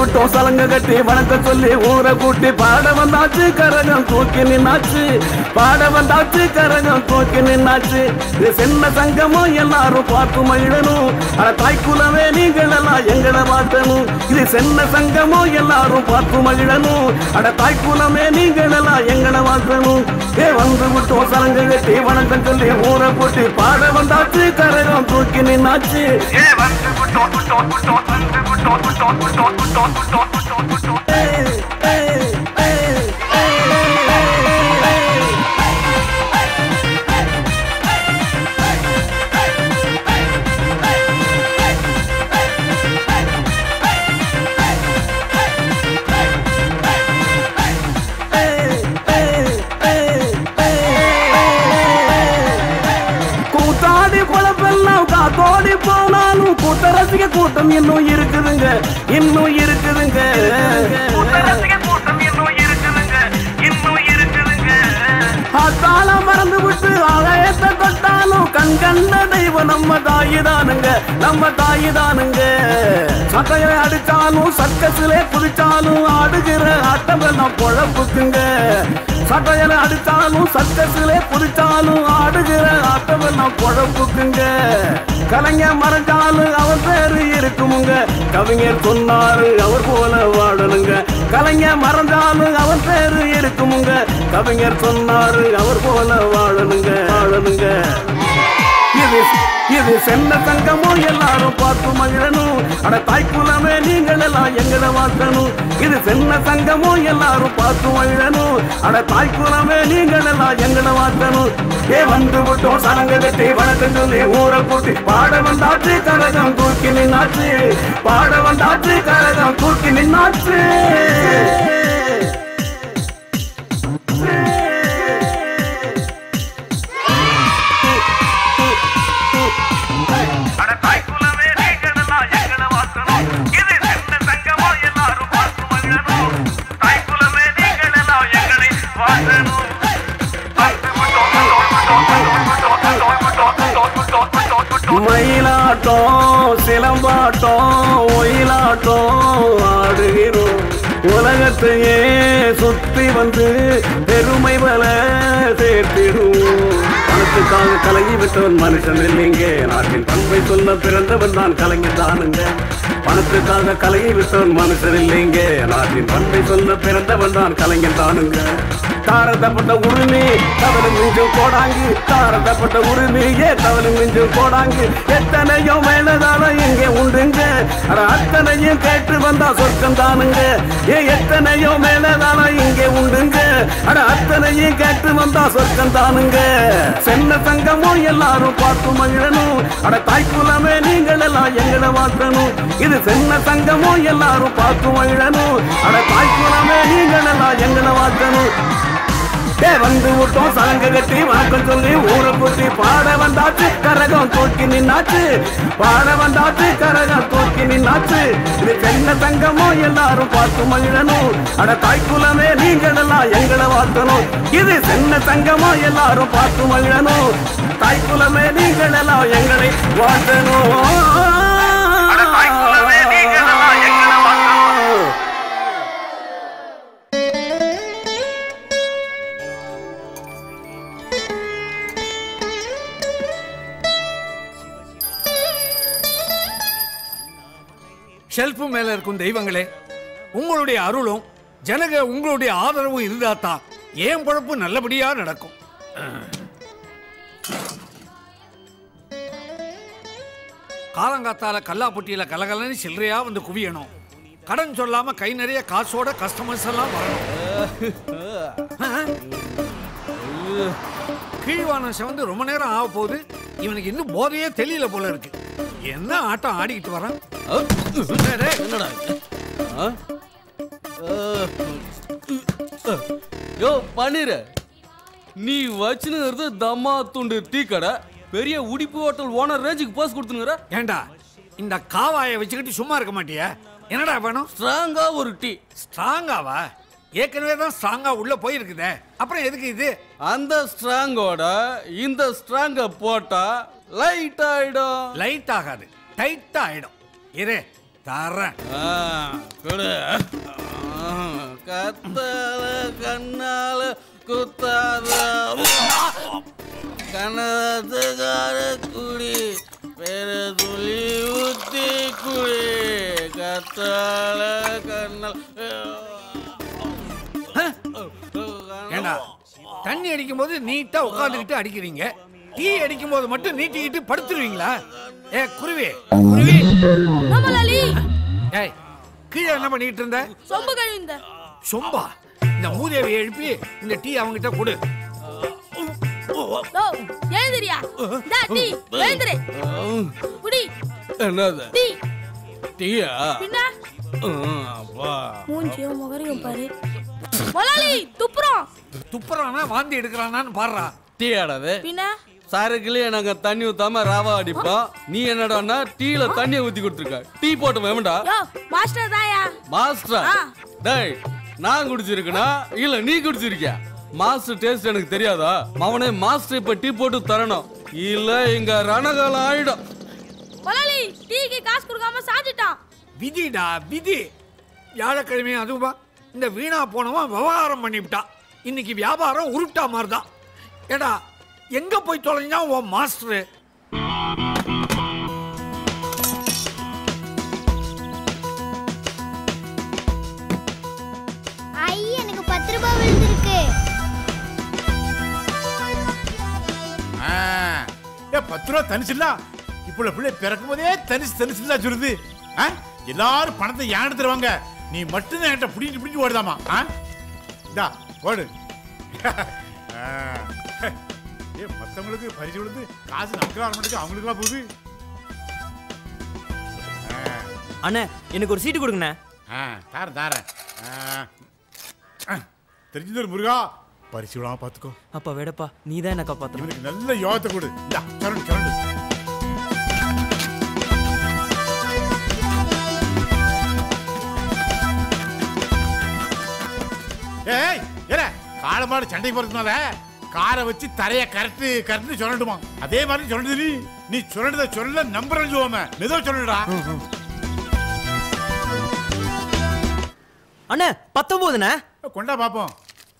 விட்டோம் சலங்க கட்டி வணக்கம் சொல்லி ஊரை கூட்டி பாட வந்தாச்சு கரகம் தூக்கி நின்னாச்சு பாட வந்தாச்சு கரகம் தூக்கி நின்னாச்சு இது சின்ன சங்கமம் எல்லாரும் பார்த்து மகிழணும் அட தாய்க்குலவே நீங்கள் எல்லாம் எங்களை மாற்றணும் இது சின்ன சங்கமம் எல்லாரும் பார்த்து மகிழணும் அட தாய்க்குலமே நீங்கள் எல்லாம் எங்களை மாற்றணும் ஏ வந்து விட்டோம் சலங்க கட்டி வணக்கம் சொல்லி ஊரை கூட்டி பாட வந்தாச்சு கரகம் தூக்கி நின்னாச்சு ஏ வந்து விட்டோம் விட்டோம் விட்டோம் வந்து விட்டோம் விட்டோம் விட்டோம் விட்டோம் விட்டோம் விட்டோம் விட்டோம் ஏய் ஏய் ஏய் கூத்தாடி குழப்பெல்லாம் காத்தோடி போனாலும் கூட்ட ரசிக கூட்டம் இன்னும் இருக்குதுங்க இன்னும் இருக்குதுங்க அத்தால மறந்து விட்டு ஆகாயத்தை தொட்டாலும் கண் கண்ட தெய்வம் நம்ம தாயிதானுங்க நம்ம தாயிதானுங்க சட்டையை அடிச்சாலும் சர்க்கஸிலே குதிச்சாலும் ஆடுகிற ஆட்டம் எல்லாம் பொழப்புக்குங்க சட்டையில அடிச்சாலும் சர்க்கஸிலே குதிச்சாலும் ஆடுகிற ஆட்டம் எல்லாம் பொழப்புக்குங்க கலைஞர் மறைஞ்சாலும் அவர் பேரு இருக்குமுங்க கவிஞர் சொன்னாரு அவர் போல வாழணுங்க கலைஞர் மறைஞ்சாலும் அவர் பேரு இருக்குமுங்க கவிஞர் சொன்னாரு அவர் போல வாழணுங்க வாழணுங்க இது இது சென்ன தங்கமோ எல்லாரும் பார்த்து மகிழணும் அட தாய்க்குலமே நீங்கள் எல்லாம் எங்களை மாற்றணும் இது சென்ன தங்கமோ எல்லாரும் பார்த்து மகிழணும் அட தாய்க்குலமே நீங்கள் எல்லாம் எங்களை மாற்றணும் ஏ வந்து விட்டோம் சனங்க கட்டி வணக்கம் சொல்லி ஊரை கூட்டி பாட வந்தாச்சு கரகம் தூக்கி நின்னாச்சு பாட வந்தாச்சு கரகம் தூக்கி நின்னாச்சு அட தாய்க்குலமே நீங்கள் எல்லாம் எங்களை மாற்றணும் இது சென்ன தங்கமோ எல்லாரும் பார்த்து மகிழணும் தாய்க்குலமே நீங்கள் எல்லாம் எங்களை மாற்றணும் மயிலாட்டம் சிலம்பாட்டம் ஒயிலாட்டம் ஆடுகிறோம் உலகத்தையே சுத்தி வந்து பெருமை வல சேர்த்திடுவோம் பணத்துக்காக கலங்கி விட்டவன் மனுஷன் இல்லைங்க நாட்டின் பண்பை சொல்ல பிறந்தவன் தான் கலைஞர் தானுங்க பணத்துக்காக கலங்கி விட்டவன் மனுஷன் இல்லைங்க நாட்டின் பண்பை சொல்ல பிறந்தவன் தான் கலைஞர் தானுங்க தாரதப்பட்ட உரிமை தவறு மிஞ்சும் கோடாங்கி தாரதப்பட்ட உரிமையே தவறு மிஞ்சும் கோடாங்கி எத்தனையோ மேலதானம் இங்கே உண்டுங்க அட அத்தனையும் கேட்டு வந்தா சொர்க்கம் தானுங்க ஏ எத்தனையோ மேலதானம் இங்கே உண்டுங்க அட அத்தனையும் கேட்டு வந்தா சொர்க்கம் தானுங்க சென்ன தங்கமும் எல்லாரும் பார்த்து மகிழணும் அட தாய்க்குலமே நீங்கள் எல்லாம் எங்களை மாற்றணும் இது சென்ன தங்கமும் எல்லாரும் பார்த்து மகிழணும் அட தாய்க்குலமே நீங்கள் எல்லாம் எங்களை மாற்றணும் ஏ வந்து விட்டோம் சலங்க கட்டி வணக்கம் சொல்லி ஊரை கூட்டி பாட வந்தாச்சு கரகம் தூக்கி நின்னாச்சு பாட வந்தாச்சு கரகம் தூக்கி நின்னாச்சு இது சென்ன தங்கமோ எல்லாரும் பார்த்து மகிழணும் அட தாய்க்குலமே நீங்கள் எல்லாம் எங்களை வாழ்த்தணும் இது சென்ன தங்கமோ எல்லாரும் பார்த்து மகிழணும் தாய்க்குலமே நீங்கள் எல்லாம் எங்களை வாழ்த்தணும் அட தாய்க்குலமே நீங்கள் எல்லாம் எங்களை வாழ்த்தணும் ஷெல்ஃபு மேல இருக்கும் தெய்வங்களே உங்களுடைய அருளும் ஜனக உங்களுடைய ஆதரவும் இருந்தாதான் ஏன் பொழப்பு நல்லபடியா நடக்கும் காலங்காத்தால கல்லாப்பட்டியில கலகலன்னு சில்லறையா வந்து குவியணும் கடன் சொல்லாம கை நிறைய காசோட கஸ்டமர்ஸ் எல்லாம் வரணும் கீழ்வானம் செவந்து ரொம்ப நேரம் ஆக போகுது இவனுக்கு இன்னும் போதையே தெரியல போல இருக்கு என்ன ஆட்டம் ஆடிக்கிட்டு வரான் டேய், டேய், என்னடா இது? ஆ? ஆ. யோ பன்னீர் நீ வச்சுனுங்கிறது தம்மா துண்டு டீ கடை பெரிய உடிப்பு ஹோட்டல் ஓனர் ரேஞ்சுக்கு போஸ் கொடுத்துனுங்கிற ஏண்டா இந்த காவாயை வச்சுக்கிட்டு சும்மா இருக்க மாட்டியா என்னடா வேணும் ஸ்ட்ராங்கா ஒரு டீ ஸ்ட்ராங்காவா ஏற்கனவே தான் ஸ்ட்ராங்கா உள்ள போயிருக்குதே அப்புறம் எதுக்கு இது அந்த ஸ்ட்ராங்கோட இந்த ஸ்ட்ராங்க போட்டா லைட் ஆயிடும் லைட் ஆகாது டைட்டா ஆயிடும் இரு தரேன் ஆ, கொடு ஆ, கத்தால கண்ணால குத்தாத கனத்துக்கார குடி பெர துளி ஊத்தி குடி கத்தால கண்ணால் ஏண்டா தண்ணி அடிக்கும் போது நீட்டா உட்காந்துக்கிட்டு அடிக்கிறீங்க டீ அடிக்கும் போது மட்டும் நீட்டிக்கிட்டு படுத்துருவீங்களா ஏ குருவி குருவி நம்மளாலி ஏய் கீழே என்ன பண்ணிட்டு இருந்த சொம்பு கழுவிந்த சொம்பா இந்த மூதேவி எழுப்பி இந்த டீ அவங்கிட்ட கொடு ஓ எழுந்திரியா டா டீ எழுந்திரு குடி என்னது டீ டீயா பின்ன ஆ, அப்பா மூஞ்சியும் முகரையும் பாரு முதலாளி துப்புறோம் துப்புறானா வாந்தி எடுக்கிறானான்னு பாடுறா டீ ஆடாது பின்ன சரக்குலயே நாங்க தண்ணி ஊத்தாம ராவா அடிப்போம் நீ என்னடான்னா டீல தண்ணியை ஊத்தி கொடுத்துருக்க டீ போட்டு வேணும்டா யோ மாஸ்டர் தாயா மாஸ்டர் ஆ. டேய் நான் குடிச்சிருக்கனா இல்ல நீ குடிச்சிருக்கியா மாஸ்டர் டேஸ்ட் எனக்கு தெரியாதா அவனே மாஸ்டர் இப்ப டீ போட்டு தரணும் இல்ல இங்க ரணகாலம் ஆயிடும் முதலாளி டீக்கு காசு கொடுக்காம சாஞ்சிட்டான் விதிடா விதி வியாழக்கிழமையும் அதுவா இந்த வீணா போனவன் விவகாரம் பண்ணிவிட்டான் இன்னைக்கு வியாபாரம் உருட்டா மாதிரி தான் ஏடா எங்க போய் தொலைஞ்சா உன் மாஸ்டர் ஐ எனக்கு பத்து ரூபாய் விழுந்திருக்கு ஆ, ஏ பத்து ரூபா தனிச்சுல இப்போ உள்ள பிள்ளை பிறக்கும் போதே தனிச்சு தனிச்சுல சொல்லுது ஆ? எல்லாரும் பணத்தை ஏன் எடுத்துருவாங்க நீ மட்டும் தான் என்கிட்ட பிடிச்சி பிடிச்சி ஓடுதாமா ஆ இந்தா ஓடு ஆ. ஏ மத்தவங்களுக்கு பரிசு விழுந்து காசு நமக்கு வர மாட்டேங்குது அவங்களுக்குலாம் போகுது ஆ, அண்ணே எனக்கு ஒரு சீட்டு கொடுங்கண்ணே ஆ தாரேன் தாரேன் ஆ. ஆ, தெரிஞ்சது முருகா பரிசு விடாம பார்த்துக்கோ அப்பா வேடப்பா நீ தான் என்ன காப்பாத்தணும் இவனுக்கு நல்ல யோகத்தை கொடு இந்தா சரண்டு சரண்டு ஏய் ஏற காளை மாடு சண்டை போறதுனால காரை வச்சு தரைய கரெக்ட் கரெக்ட் சொல்லணுமா அதே மாதிரி சொல்லுது நீ நீ சொல்றத சொல்ல நம்பர் எழுதுவோம மெதுவா சொல்லுடா அண்ணே பத்தொன்பதுண்ணே கொண்டா பாப்போம்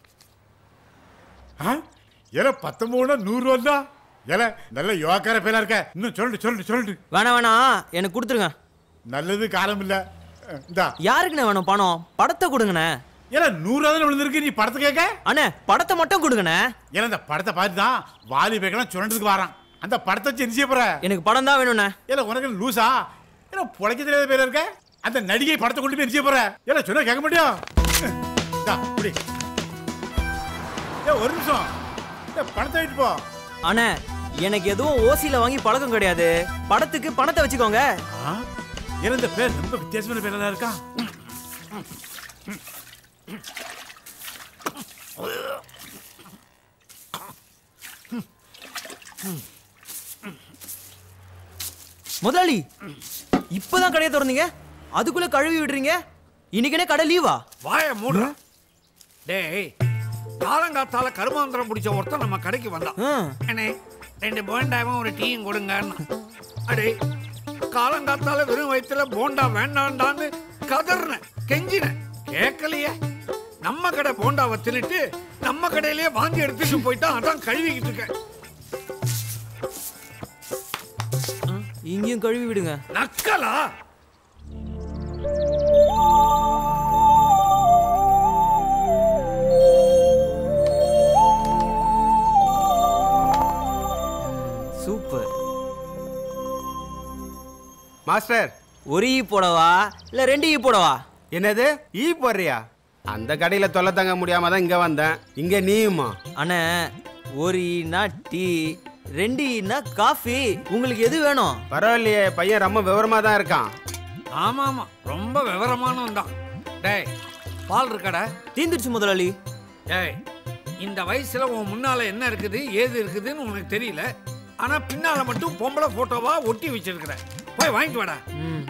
ஆ ஏல பத்தொன்பதுனா நூறு ரூபா ஏல நல்ல யோகார பேரா இருக்க இன்னும் சொல்லிட்டு சொல்லிட்டு சொல்லிட்டு வேணாம் வேணாம் எனக்கு கொடுத்துருங்க நல்லது காலம் இல்ல அஹ், இந்தா யாருக்குண்ணே வேணும் பணம் படத்தை கொடுங்கண்ணே ஏல நூறு ரூபா விழுந்திருக்கு நீ படத்தை கேட்க அண்ணே படத்தை மட்டும் கொடுங்கண்ணே ஏல இந்த படத்தை பார்த்து தான் வாலி பேக்கெல்லாம் சொல்றதுக்கு வரான் அந்த படத்தை வச்சு என்ன செய்ய போற எனக்கு படம் தான் வேணும்ண்ணே ஏல உனக்கு என்ன லூசா ஏல புழைக்க தெரியாத பேர் இருக்க அந்த நடிகை படத்தை கொண்டு போய் என்ன செய்ய போற ஏல சொன்னா கேட்க மாட்டியா இந்தா இப்படி ஏ ஒரு நிமிஷம் ஏ பணத்தை விட்டு போ அண்ணே எனக்கு எதுவும் ஓசியில வாங்கி பழக்கம் கிடையாது படத்துக்கு பணத்தை வச்சுக்கோங்க ஆ? ஏன்னா இந்த பேர் ரொம்ப வித்தியாசமான பேரா தான் இருக்கா முதலாளி இப்பதான் கடையை திறந்தீங்க அதுக்குள்ள கழுவி விடுறீங்க இன்னைக்குனே கடை லீவா வாய மூடுற டேய் காலங்காத்தால கருமாந்திரம் பிடிச்ச ஒருத்தன் நம்ம கடைக்கு வந்தான் ஆ. அண்ணே ரெண்டு போண்டாவும் ஒரு டீயும் கொடுங்கன்னு அடே காலங்காத்தால வெறும் வயித்துல போண்டா வேண்டாண்டான்னு கதறினேன் கெஞ்சினேன் கேட்கலையே நம்ம கடை போண்டாவை தின்னுட்டு நம்ம கடையிலேயே வாங்கி எடுத்துட்டு போயிட்டான் அதான் கழுவிக்கிட்டு இருக்கேன் இங்கேயும் கழுவி விடுங்க நக்கலா சூப்பர் மாஸ்டர் ஒரு ஈ போடவா இல்ல ரெண்டு ஈ போடவா என்னது ஈ போடுறியா அந்த கடையில தொல்லை தாங்க முடியாம தான் இங்க வந்தேன் இங்க நீயுமா அண்ணே ஒரு ஈனா டீ ரெண்டு ஈனா காஃபி உங்களுக்கு எது வேணும் பரவாயில்லையே பையன் ரொம்ப விவரமா தான் இருக்கான் ஆமா ஆமா ரொம்ப விவரமானவன் தான் டேய் பால் இருக்கடா தீந்துருச்சு முதலாளி டேய் இந்த வயசுல உன் முன்னால என்ன இருக்குது ஏது இருக்குதுன்னு உனக்கு தெரியல ஆனா பின்னால மட்டும் பொம்பளை போட்டோவா ஒட்டி வச்சிருக்கிற போய் வாங்கிட்டு வாடா ம்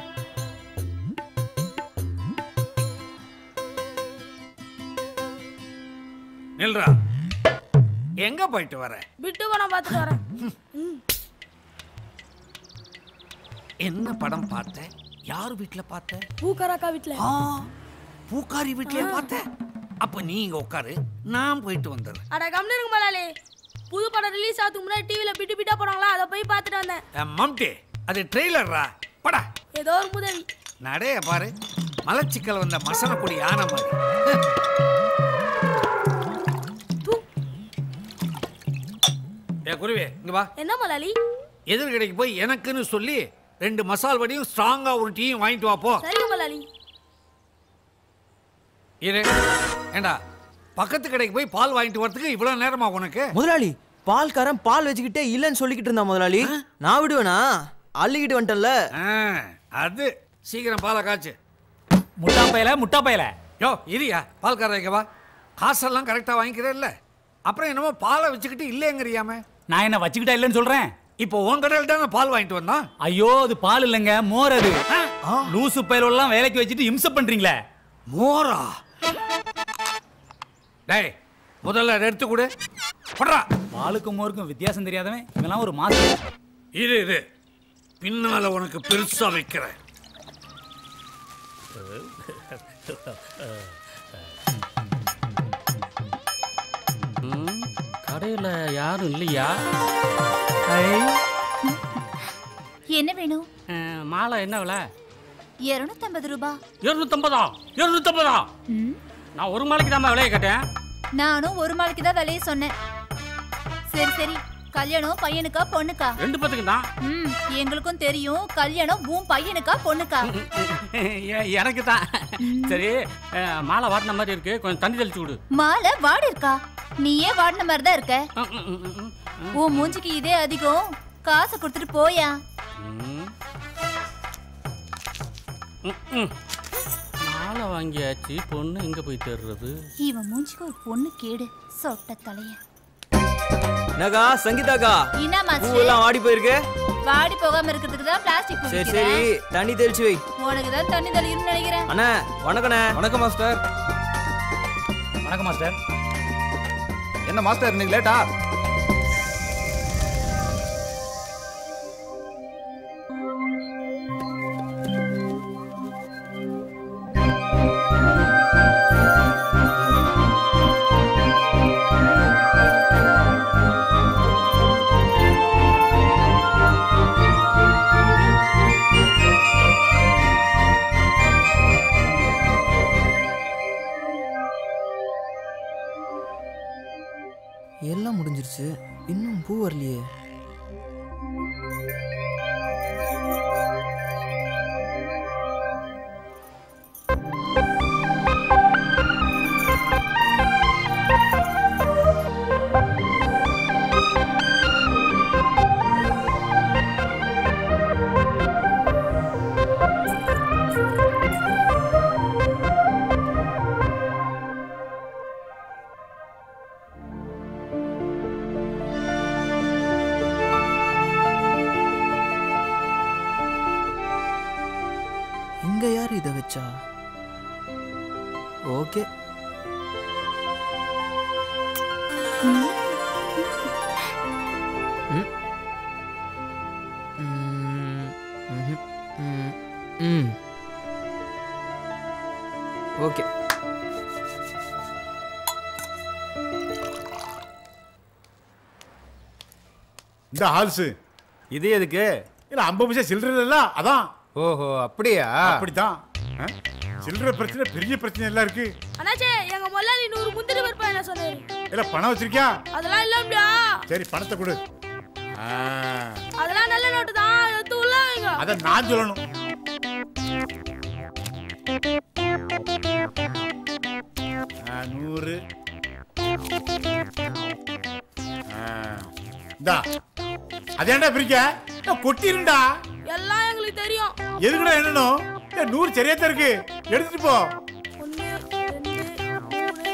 நில்றா எங்க போயிட்டு வர விட்டு பணம் பார்த்துட்டு வரேன் என்ன படம் பார்த்த யார் வீட்ல பார்த்த பூக்காராக்கா வீட்ல ஆ பூக்காரி வீட்லயே பார்த்த அப்ப நீ இங்க உட்காரு நான் போயிட்டு வந்துடுறேன் அட கம்னு இருங்க முதலாளி புது படம் ரிலீஸ் ஆகிறதுக்கு முன்னாடி டிவில பிட்டு பிட்டா போறாங்களா அதை போய் பார்த்துட்டு வந்தேன் அஹ், மம்டி அது ட்ரெய்லர்ரா படா ஏதோ ஒரு முதவி நடைய பாரு மலச்சிக்கல் வந்த மசனக்குடி யானை மாதிரி தூ. ஏ குருவே இங்க வா என்ன முதலாளி எதிர்கடைக்கு போய் எனக்குன்னு சொல்லி ரெண்டு மசால் வடியும் ஸ்ட்ராங்கா ஒரு டீயும் வாங்கிட்டு வா போ சரிங்க முதலாளி இரு ஏண்டா பக்கத்து கடைக்கு போய் பால் வாங்கிட்டு வரதுக்கு இவ்வளவு நேரமா உனக்கு முதலாளி பால்காரன் பால் வச்சுக்கிட்டே இல்லைன்னு சொல்லிக்கிட்டு இருந்தான் முதலாளி நான் விடுவேனா அள்ளிக்கிட்டு வந்துட்டேன்ல ஆ, அது சீக்கிரம் பாலை காய்ச்சு முட்டா பயல முட்டா பயல யோ இரியா பால்காரர் இங்க வா காசெல்லாம் கரெக்டா வாங்கிக்கிறேல்ல அப்புறம் என்னமோ பாலை வச்சுக்கிட்டு இல்லைங்கிறியாமே நான் என்ன வச்சுக்கிட்டா இல்லைன்னு சொல்றேன் இப்போ உன் கடையில் தானே பால் வாங்கிட்டு வந்தான் ஐயோ அது பால் இல்லைங்க மோர் அது லூசு பயலெல்லாம் வேலைக்கு வச்சுட்டு இம்சை பண்றீங்களே மோரா டேய் முதல்ல அதை எடுத்து கொடு போடுறா பாலுக்கும் மோருக்கும் வித்தியாசம் தெரியாதவன் இவெல்லாம் ஒரு மாசம் இரு இரு பின்னால உனக்கு பெருசா வைக்கிறேன் கடையில் யாரும் இல்லையா என்ன வேணும் அஹ், மாலை என்ன விலை இருநூத்தம்பது ரூபா இருநூத்தம்பதா இருநூத்தம்பதா ம், நான் ஒரு மாலைக்கு தான் விலையை கேட்டேன் நானும் ஒரு மாலைக்கு தான் விலையை சொன்னேன் சரி சரி கல்யாணம் பையனுக்கா பொண்ணுக்கா ரெண்டு பத்துக்கு தான் ம் எங்களுக்கும் தெரியும் கல்யாணம் உன் பையனுக்கா பொண்ணுக்கா எ- எனக்கு தான் சரி அஹ், மாலை வாட்டின மாதிரி இருக்கு கொஞ்சம் தண்ணி தெளிச்சு விடு மாலை வாடி இருக்கா நீயே வாடின மாதிரி தான் இருக்க ம், ம், ம், ம், ம். உன் மூஞ்சிக்கு இதே அதிகம் காசை கொடுத்துட்டு போயா ம். ம், ம். மாலை வாங்கியாச்சு பொண்ணு எங்க போய் தேடுறது இவன் மூஞ்சிக்கு ஒரு பொண்ணு கேடு சொட்ட தலைய என்னக்கா சங்கீதாக்கா என்ன மாஸ்டர் பூவெல்லாம் வாடி போயிருக்கு வாடி போகாம இருக்கிறதுக்கு தான் பிளாஸ்டிக் சரி சரி குடிக்கிறேன் தண்ணி தெளிச்சு வை உனக்கு தான் தண்ணி தெளிக்கணும்னு நினைக்கிறேன் அண்ணா வணக்கண்ணே வணக்கம் மாஸ்டர் வணக்கம் மாஸ்டர் என்ன மாஸ்டர் இன்னைக்கு லேட்டா எல்லாம் முடிஞ்சிருச்சு இன்னும் பூ வரலையே இங்க யார் இதை வச்சா ஓகே ம். ம், ம்ஹும், ம், ம். ஓகே இந்த ஹால்ஸ் இது எதுக்கு இல்ல ஐம்பது பைசா சில்லற இல்ல அதான் ஓஹோ அப்படியா அப்படித்தான் ஆ? சில்லறை பிரச்சனை பெரிய பிரச்சனை எல்லாம் இருக்கு அண்ணாச்சே எங்க முதலாளி நூறு முந்திரி பருப்பா என்ன சொன்னாரு இல்ல பணம் வச்சிருக்கியா அதெல்லாம் இல்லம்யா சரி பணத்தை கொடு ஆ, அதெல்லாம் நல்ல நோட்டு தான் எடுத்து உள்ள வைங்க அத நான் சொல்லணும் ஆ, நூறு ஆ, இந்தா அதேண்டா பிரிக்க ஏன் கொட்டிருண்டா எல்லாம் எங்களுக்கு தெரியும் எதுக்குடா என்னணும் ஏன் நூறு சரியா தான் இருக்கு எடுத்துட்டு போ ஒண்ணு ரெண்டு மூணு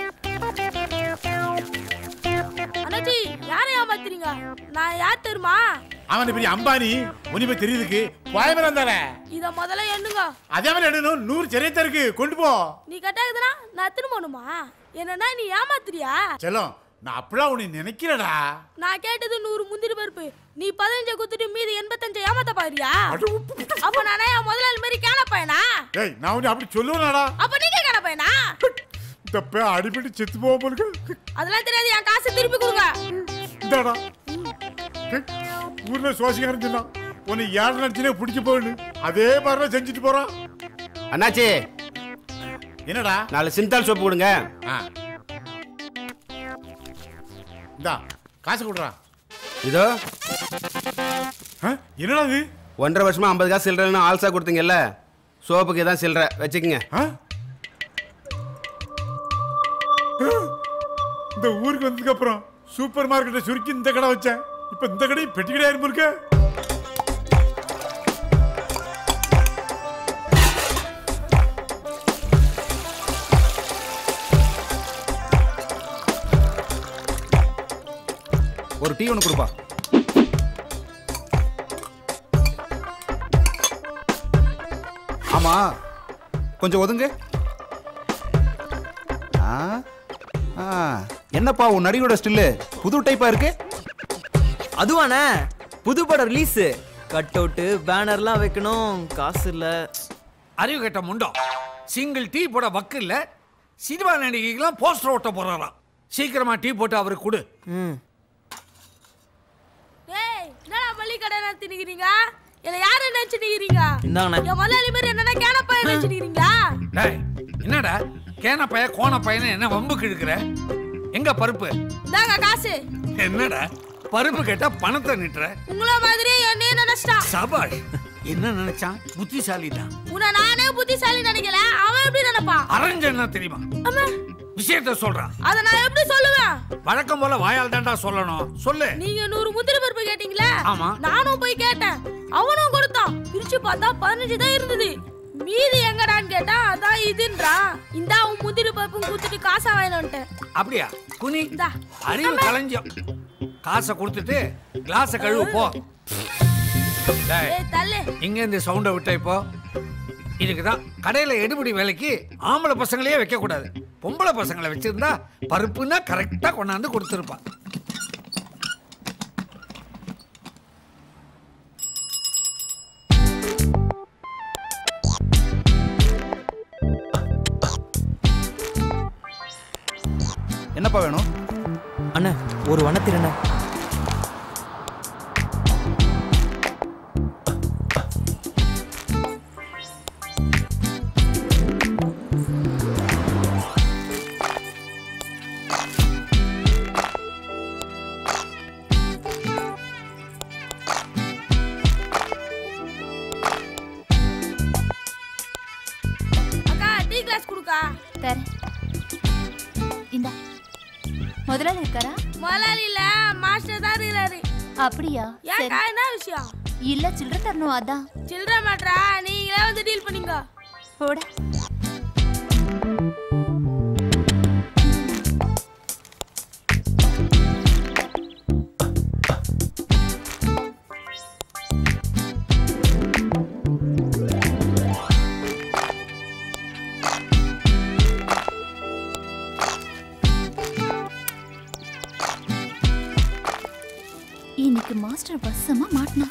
அண்ணாச்சி யாரை ஏமாத்துறீங்க நான் யார் தெரியுமா அவன் பெரிய அம்பானி உனி போய் தெரியுதுக்கு கோயம்பரம் தானே இத முதல்ல எண்ணுங்க அதே மாதிரி என்னணும் நூறு சரியா தான் இருக்கு கொண்டு போ நீ கட்டாக்குதுன்னா நான் எத்தனை போகணுமா என்னன்னா நீ ஏமாத்துறியா செல்லம் நான் அப்படிலாம் உன்னை நினைக்கிறேடா நான் கேட்டது நூறு முந்திரி பருப்பு நீ பதினஞ்சை குத்துட்டு மீதி எண்பத்தஞ்சை ஏமாத்த பாரு பாரியா அப்ப நானே என் முதலாளி மாதிரி கேன பையனா ஏய் நான் உன்னை அப்படி சொல்லுவேனாடா அப்ப நீங்க கேன பையனா இந்த பே அடிபட்டு செத்து போக போலுக்கு அதெல்லாம் தெரியாது என் காசு திருப்பி கொடுங்க இந்தாடா ஏய், ஊர்ல சுவாசிக்காரன் சொன்னான் உன்னை யார் நினைச்சுனே பிடிக்க போகுது அதே மாதிரிலாம் செஞ்சுட்டு போறான் அண்ணாச்சி என்னடா நாலு சிந்தால் சோப்பு கொடுங்க இந்தா காசு கொடுறா இதோ என்னடா இது ஒன்றரை வருஷமா ஐம்பது காசு சில்லறன்னு ஆல்சா கொடுத்தீங்கல்ல சோப்புக்கு தான் சில்லற வச்சுக்கோங்க இந்த ஊருக்கு வந்ததுக்கு அப்புறம் சூப்பர் மார்க்கெட்டை சுருக்கி இந்த கடை வச்சேன் இப்ப இந்த கடை பெட்டி கடையா இருக்க ஒரு டீ ஒன்று கொடுப்பா ஆமா கொஞ்சம் ஒதுங்க ஆ ஆ என்னப்பா உன் நடிகரோட ஸ்டில்லு புது டைப்பா இருக்கு அதுவாண்ணே புது படம் ரிலீஸ் கட் அவுட்டு பேனர்லாம் வைக்கணும் காசு இல்ல அறிவு கட்ட முண்டம் சிங்கிள் டீ போட வக்கு இல்ல சினிமா நடிகைக்கெல்லாம் போஸ்டர் ஓட்ட போறாராம் சீக்கிரமா டீ போட்டு அவருக்கு கொடு ம் டேய் என்னடா பள்ளி கடை நடத்தினுக்கிறீங்க என்ன யாரு நினைச்சுக்கிறீங்க இந்தாங்கண்ணே. என் முதலாளி மாதிரி என்னடா கேன பையன் நினைச்சுக்கிறீங்களா டேய் என்னடா கேன பைய கோண பையனை என்ன வம்புக்கு இழுக்கிற எங்க பருப்பு இந்தாங்க காசு என்னடா பருப்பு கேட்டா பணத்தை நிட்டுற உங்கள மாதிரியே என்னையே நினைச்சிட்டான் சபாஷ் என்ன நினைச்சான் புத்திசாலி தான் உன்னை நானே புத்திசாலி நினைக்கல அவன் எப்படி நினைப்பான் அரஞ்ச என்ன தெரியுமா ஆமா விஷயத்த சொல்றான் அத நான் எப்படி சொல்லுவேன் வழக்கம் போல வாயால் தாண்டா சொல்லணும் சொல்லு நீங்க நூறு முந்திரி பருப்பு கேட்டீங்களே ஆமா. நானும் போய் கேட்டேன் அவனும் கொடுத்தான் பிரிச்சு பார்த்தா பதினஞ்சு தான் இருந்தது மீதி எங்கடான்னு கேட்டா அதான் இதுன்றான் இந்த அவன் முந்திரி பருப்பும் கொடுத்துட்டு காசா வாங்கிட்டு வந்துட்டேன் அப்படியா குனி அறிவு கலைஞ்சம் காசை கொடுத்துட்டு கிளாஸை கழுவு போ டேய், ஏய் தள்ளு இங்க இந்த சவுண்டை விட்ட இப்போ இதுக்கு தான் கடையில எடுபடி வேலைக்கு ஆம்பளை பசங்களையே வைக்க கூடாது பொம்பளை பசங்களை வச்சிருந்தா பருப்புன்னா கரெக்டா கொண்டாந்து கொடுத்துருப்பான் என்னப்பா வேணும் அண்ணா ஒரு வண்ணத்திரண்ண அக்கா டீ கிளாஸ் கொடுக்கா தர இந்த முதலாளி இருக்காரா முதலாளி இல்ல மாஸ்டர் தான் இருக்கிறாரு அப்படியா ஏன்க்கா என்ன விஷயம் இல்ல சில்லற தரணும் அதான் சில்லற மாட்றா நீங்களே வந்து டீல் பண்ணீங்க போட இன்னைக்கு மாஸ்டர் வசமா மாட்டினா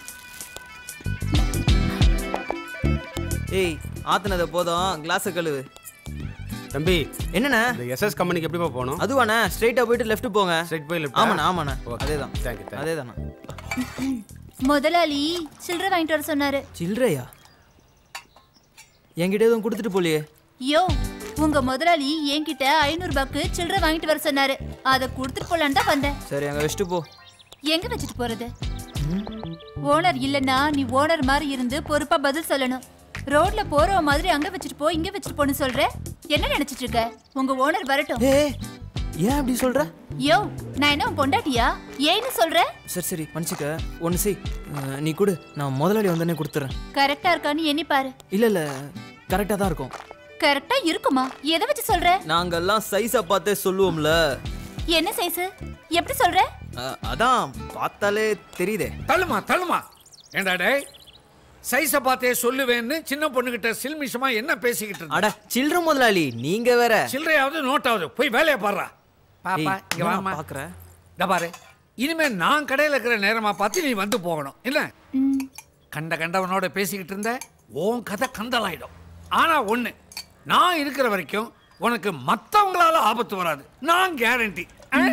ஏய் ஆத்துனது போதும் கிளாஸை கழுவு தம்பி என்னண்ணே இந்த எஸ்எஸ் கம்பெனிக்கு எப்படிப்பா போகணும் அதுவாண்ணே ஸ்ட்ரைட்டா போயிட்டு லெஃப்ட் போங்க ஸ்ட்ரைட் போய் left ஆ? ஆமாண்ணா ஆமாண்ணா Okay. அதேதான் Thank you, thank you. அதேதாண்ணா முதலாளி சில்லற வாங்கிட்டு வர சொன்னாரு சில்லறையா என்கிட்ட எதுவும் கொடுத்துட்டு போலியே யோ உங்க முதலாளி என்கிட்ட ஐநூறு ரூபாய்க்கு சில்லற வாங்கிட்டு வர சொன்னாரு அதை கொடுத்துட்டு போலான்னு தான் வந்தேன் சரி அங்க வச்சுட்டு போ எங்க வச்சுட்டு போறது ஓனர் இல்லனா நீ ஓனர் மாதிரி இருந்து பொறுப்பா பதில் சொல்லணும் ரோட்ல போற மாதிரி அங்க வச்சுட்டு போ இங்க வச்சுட்டு போன்னு சொல்ற என்ன நினைச்சிட்டு இருக்க உங்க ஓனர் வரட்டும் ஏன் அப்படி சொல்ற யோ நான் என்ன உன் பொண்டாட்டியா ஏன்னு சொல்ற சரி சரி மன்னிச்சுக்க ஒன்று செய் அஹ், நீ கொடு நான் முதலாளி வந்தோடனே கொடுத்துறேன் கரெக்டா இருக்கான்னு எண்ணி பாரு இல்ல இல்ல கரெக்டா தான் இருக்கும் கரெக்டா இருக்குமா எதை வச்சு சொல்ற நாங்கெல்லாம் சைஸை பார்த்தே சொல்லுவோம்ல என்ன சைஸ் எப்படி சொல்ற அஹ், அதான் பார்த்தாலே தெரியுதே தள்ளுமா தள்ளுமா ஏண்டா டேய் சைஸை பார்த்தே சொல்லுவேன்னு சின்ன பொண்ணுகிட்ட சில்மிஷமா என்ன பேசிக்கிட்டு இருந்த அட சில்லற முதலாளி நீங்க வேற சில்லறையாவது நோட்டாவது போய் வேலையை பாடுறா பாப்பா ஏய், இங்க என்னடா வாமா பார்க்கற? இந்த பாரு இனிமே நான் கடையில இருக்கிற நேரமா பார்த்து நீ வந்து போகணும் இல்ல கண்ட கண்டவனோட பேசிக்கிட்டு இருந்த உன் கதை கந்தலாயிடும் ஆனா ஒண்ணு நான் இருக்கிற வரைக்கும் உனக்கு மத்தவங்களால ஆபத்து வராது நான் கேரண்டி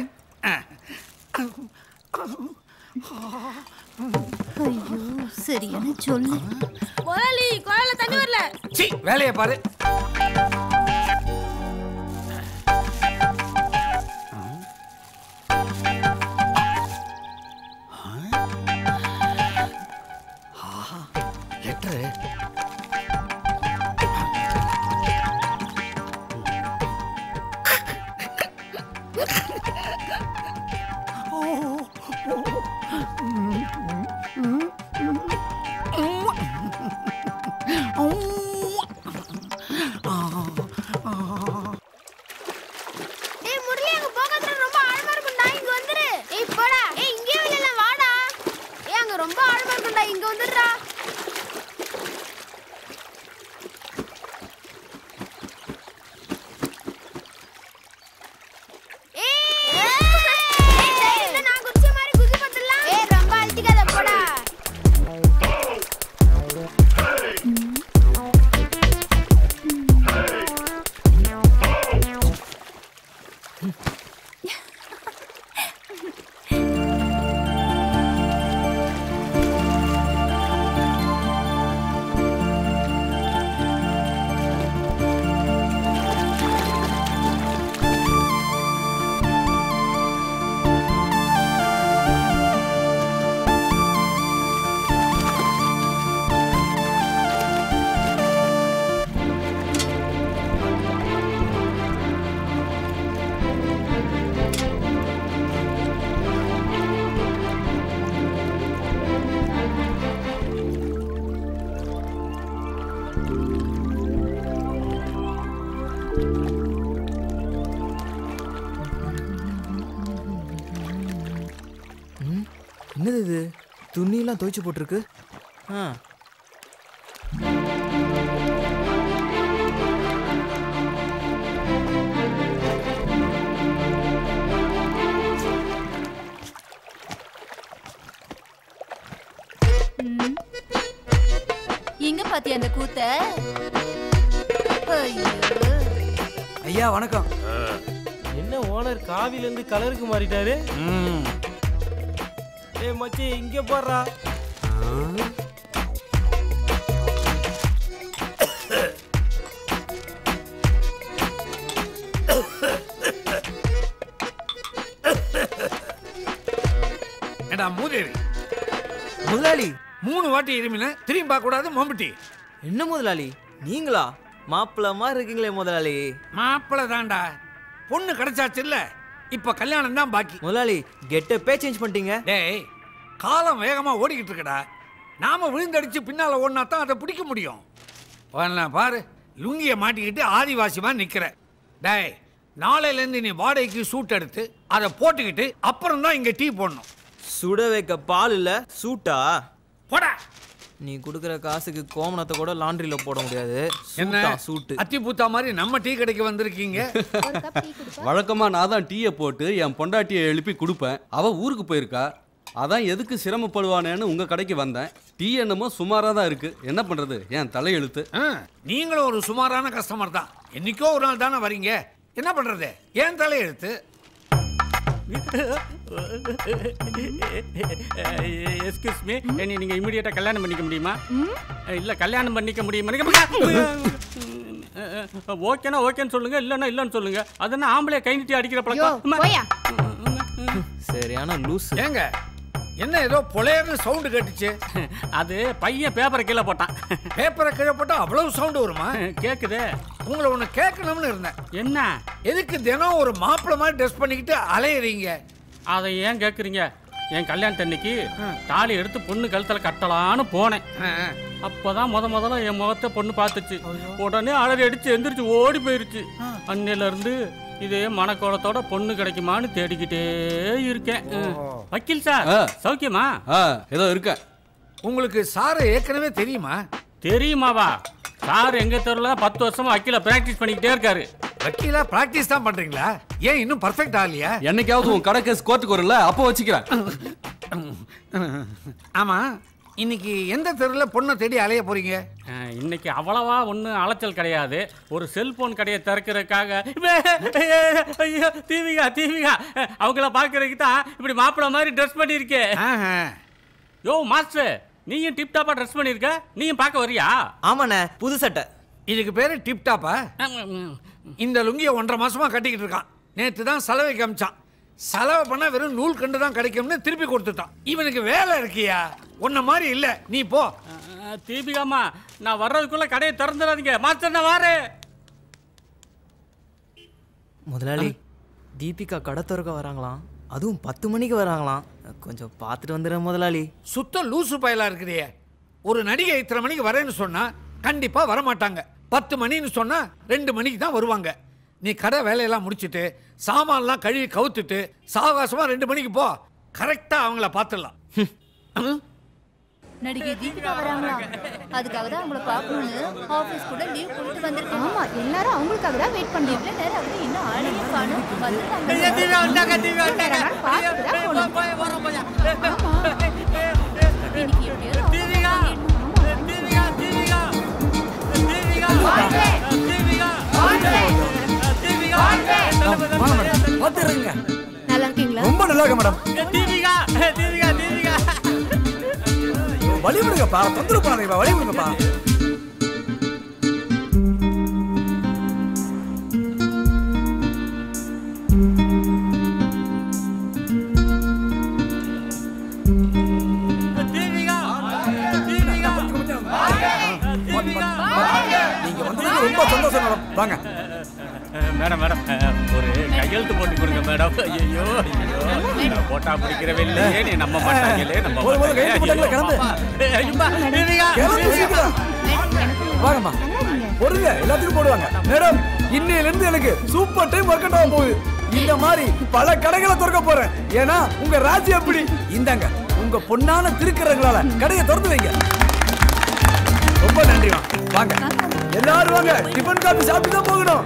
ஐயோ சரியான சொல்லு முதலாளி குழாயில தண்ணி வரல சி வேலையை பாரு லெட்டரு ஏய் முரளி அங்க போகாதடா ரொம்ப ஆழமா இருக்கும்டா இங்க வந்துரு ஏய் போடா ஏய் இங்கே இல்ல வாடா ஏய் அங்க ரொம்ப ஆழமா இருக்கும்டா இங்க வந்துடுடா ஏய் ஏய் சைடுல நான் குதிச்ச மாதிரி குதி பத்தலாம் ஏய் ரொம்ப அழுத்திக்காத போடா என்னது இது துணியெல்லாம் துவைச்சு போட்டிருக்கு ஆ ம். எங்க பாத்தியா அந்த கூத்த ஐயோ ஐயா வணக்கம் என்ன ஓனர் காவில இருந்து கலருக்கு மாறிட்டாரு ஏய் மச்சி இங்க போடுறா ஏடா மூதேவி முதலாளி மூணு வாட்டி இருமின திரும்பி பார்க்க கூடாது மம்பட்டி என்ன முதலாளி நீங்களா மாப்பிள்ள மாதிரி இருக்கீங்களே முதலாளி மாப்பிள்ள தான்டா பொண்ணு கிடைச்சாச்சு இல்ல இப்ப கல்யாணம் தான் பாக்கி முதலாளி கெட்டப்பே சேஞ்ச் பண்ணிட்டீங்க டேய் காலம் வேகமா ஓடிக்கிட்டு இருக்கடா நாம விழுந்தடிச்சு பின்னால ஓடினா தான் அதை பிடிக்க முடியும் வரலாம் பாரு லுங்கிய மாட்டிக்கிட்டு ஆதிவாசிமா நிக்கிற டேய் நாளையில இருந்து நீ வாடகைக்கு சூட் எடுத்து அதை போட்டுக்கிட்டு அப்புறம் தான் இங்க டீ போடணும் சுட வைக்க பால் இல்ல சூட்டா போடா நீ கொடுக்குற காசுக்கு கோமணத்தை கூட லாண்ட்ரியில போட முடியாது என்ன சூட்டா, சூட்டு அத்தி பூத்தா மாதிரி நம்ம டீ கடைக்கு வந்திருக்கீங்க வழக்கமா நான் தான் டீயை போட்டு என் பொண்டாட்டியை எழுப்பி கொடுப்பேன் அவ ஊருக்கு போயிருக்கா அதான் எதுக்கு சிரமப்படுவானேன்னு உங்க கடைக்கு வந்தேன் டீ என்னமோ சுமாரா தான் இருக்கு என்ன பண்றது என் தலையெழுத்து ஆ, நீங்களும் ஒரு சுமாரான கஸ்டமர் தான் என்னைக்கோ ஒரு நாள் தானே வரீங்க என்ன பண்றது ஏன் தலையெழுத்து எஸ்கியூஸ் மீ என்னை நீங்க இமிடியேட்டா கல்யாணம் பண்ணிக்க முடியுமா இல்ல கல்யாணம் பண்ணிக்க முடியுமா ஓகேனா ஓகேன்னு சொல்லுங்க இல்லைன்னா இல்லைன்னு சொல்லுங்க அது என்ன ஆம்பளை கை நீட்டி அடிக்கிற பழக்கம் போயா சரியான லூஸ் ஏங்க என்ன ஏதோ பொலையர்னு சவுண்டு கேட்டுச்சு அது பையன் பேப்பரை கீழே போட்டான் பேப்பரை கீழே போட்டா அவ்வளவு சவுண்டு வருமா கேக்குது உங்களை ஒண்ணு கேட்கணும்னு இருந்தேன் என்ன எதுக்கு தினம் ஒரு மாப்பிள்ளை மாதிரி ட்ரெஸ் பண்ணிக்கிட்டு அலையுறீங்க அதை ஏன் கேக்குறீங்க என் கல்யாணத்து அன்னைக்கு தாலி எடுத்து பொண்ணு கழுத்துல கட்டலான்னு போனேன் அப்பதான் முத முதல்ல என் முகத்தை பொண்ணு பார்த்துச்சு உடனே அழகு அடிச்சு எந்திரிச்சு ஓடி போயிருச்சு அன்னையில இருந்து இதே மனக்கோலத்தோட பொண்ணு கிடைக்குமான்னு தேடிக்கிட்டே இருக்கேன் ம். வக்கீல் சார் ஆ. சௌக்கியமா ஆ ஏதோ இருக்கேன் உங்களுக்கு சாரு ஏற்கனவே தெரியுமா தெரியுமாவா சார் எங்க தெருல பத்து வருஷமா வக்கீல பிராக்டிஸ் பண்ணிக்கிட்டே இருக்காரு வக்கீலா பிராக்டிஸ் தான் பண்றீங்களா ஏன் இன்னும் பர்ஃபெக்ட் ஆகலையா என்னைக்காவது உன் கடை கேஸ் கோர்ட்டுக்கு வரல அப்போ வச்சுக்கிறேன் ஆமா இன்னைக்கு எந்த தெருவில் பொண்ணை தேடி அலைய போறீங்க அஹ், இன்னைக்கு அவ்வளவா ஒன்றும் அலைச்சல் கிடையாது ஒரு செல்போன் கடையை திறக்கிறதுக்காக ஐயோ தீவிகா தீவிகா அவங்கள பார்க்கறதுக்கு தான் இப்படி மாப்பிள்ளை மாதிரி ட்ரெஸ் பண்ணியிருக்கே யோ மாஸ்டர் நீயும் டிப் டாப்பா ட்ரெஸ் பண்ணியிருக்க நீயும் பார்க்க வரியா ஆமாண்ணே புது சட்டை இதுக்கு பேரு டிப் டாப்பா இந்த லுங்கியை ஒன்றரை மாசமா கட்டிக்கிட்டு இருக்கான் நேற்று தான் செலவை காமிச்சான் செலவு பண்ணா வெறும் நூல் கண்டு தான் கிடைக்கும்னு திருப்பி கொடுத்துட்டான் இவனுக்கு வேலை இருக்கியா உன்ன மாதிரி இல்ல நீ போ அஹ், தீபிகாம்மா நான் வர்றதுக்குள்ள கடையை திறந்துடாதீங்க மாஸ்டர் நான் வாரேன் முதலாளி தீபிகா கடை திறக்க வராங்களாம் அதுவும் பத்து மணிக்கு வராங்களாம் கொஞ்சம் பார்த்துட்டு வந்துடுறேன் முதலாளி சுத்த லூசு பயலா இருக்கிறியே ஒரு நடிகை இத்தனை மணிக்கு வரேன்னு சொன்னா கண்டிப்பா வரமாட்டாங்க பத்து மணின்னு சொன்னா ரெண்டு மணிக்கு தான் வருவாங்க நீ கடை வேலையெல்லாம் முடிச்சிட்டு சாமான்லாம் கழுவி கவுத்துட்டு சாவகாசமா ரெண்டு மணிக்கு போ கரெக்டா அவங்கள பார்த்துடலாம் நடிகை தீபிகா வராங்களா அதுக்காக தான் அவங்கள பார்க்கணும்னு ஆபீஸ் கூட லீவ் கொடுத்து வந்திருக்கேன் ஆமா எல்லாரும் அவங்களுக்காக தான் வெயிட் பண்றோம் எவ்வளவு நேரம் ஆகுது இன்னும் ஆளையே காணும் வந்துட்டாங்க ஐயா, தீபிகா வந்தாங்க, தீபிகா வந்தாங்க. பார்த்துட்டு தான் போகணும். இன்னைக்கு எப்படியோ தீபிகா தீபிகா தீபிகா தீபிகா தீபிகா பார்த்துருங்க நல்லா இருக்கீங்களா ரொம்ப நல்லா இருக்கு மேடம் தீபிகா தீபிகா தீபிகா வழி விடுங்கப்பா தொந்தரவு பண்ணாதீங்கப்பா வழி விடுங்கப்பா தீபிகா தீபிகா நீங்க வந்ததுக்கு ரொம்ப சந்தோஷம் மேடம் வாங்க மேடம் மேடம் ஒரு கையெழுத்து போட்டு கொடுங்க மேடம் ஐயோ ஐயோ போட்டா பிடிக்கிறவே இல்லையே நீ நம்ப மாட்டாங்களே நம்ப ஒரு ஒரு கையெழுத்து போட்டாங்களே, கிளம்பு. கிளம்பு சீக்கிரம். வாங்கம்மா பொறுங்க எல்லாத்துக்கும் போடுவாங்க மேடம் இன்னையில இருந்து எனக்கு சூப்பர் டைம் ஒர்க் அவுட் ஆக போகுது இந்த மாதிரி பல கடைகளை திறக்க போறேன் ஏன்னா உங்க ராஜ்யம் எப்படி இந்தாங்க உங்க பொண்ணான திருக்கரங்களால கடையை திறந்து வைங்க ரொம்ப நன்றிமா வாங்க எல்லாரும் வாங்க டிஃபன் காபி சாப்பிட்டு தான் போகணும்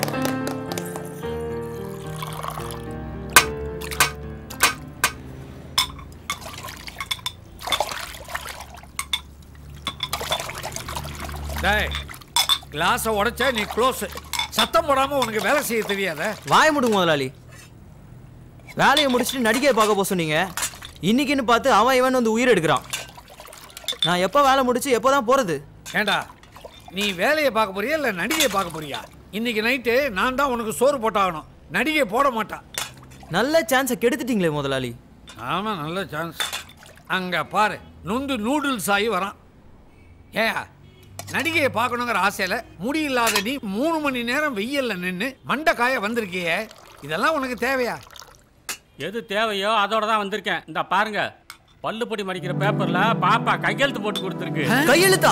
டேய் கிளாஸை உடைச்சா நீ க்ளோஸ் சத்தம் போடாம உனக்கு வேலை செய்ய தெரியாத வாய முடுங்க முதலாளி வேலையை முடிச்சுட்டு நடிகையை பார்க்க போக சொன்னீங்க இன்னைக்குன்னு பார்த்து அவன் இவன் வந்து உயிர் எடுக்கிறான் நான் எப்போ வேலை முடிச்சு எப்போ தான் போகிறது ஏண்டா நீ வேலையை பார்க்க போறியா இல்லை நடிகையை பார்க்க போறியா இன்னைக்கு நைட்டு நான் தான் உனக்கு சோறு போட்டாகணும் நடிகை போட மாட்டான் நல்ல சான்ஸை கெடுத்துட்டீங்களே முதலாளி ஆமாம் நல்ல சான்ஸ் அங்கே பாரு நொந்து நூடுல்ஸ் ஆகி வரான் ஏன் நடிகையை பார்க்கணுங்கிற ஆசையில் முடியில்லாத நீ மூணு மணி நேரம் வெயில்ல நின்று மண்டைக்காய வந்திருக்கியே இதெல்லாம் உனக்கு தேவையா எது தேவையோ அதோட தான் வந்திருக்கேன் இந்த பாருங்க பல்லுப்படி மடிக்கிற பேப்பர்ல பாப்பா கையெழுத்து போட்டு கொடுத்துருக்கு கையெழுத்தா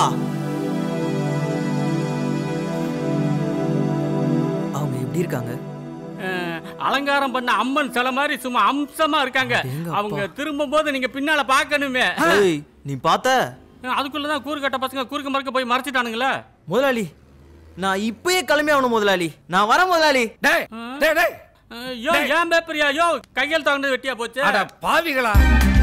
அவங்க எப்படி இருக்காங்க அஹ், அலங்காரம் பண்ண அம்மன் சில மாதிரி சும்மா அம்சமா இருக்காங்க அவங்க திரும்பும் போது நீங்க பின்னால பார்க்கணுமே ஏய் நீ பார்த்த அதுக்குள்ளதான் கூறுகட்ட பசங்க குறுக்க மறுக்க போய் மறைச்சிட்டானுங்களே முதலாளி நான் இப்பயே கிளம்பி ஆகணும் முதலாளி நான் வரேன் முதலாளி டேய் டேய் டேய் யோ ஏன் பேப்பரியா யோ கையெழுத்து வாங்கினது வெட்டியா போச்சு அட பாவிகளா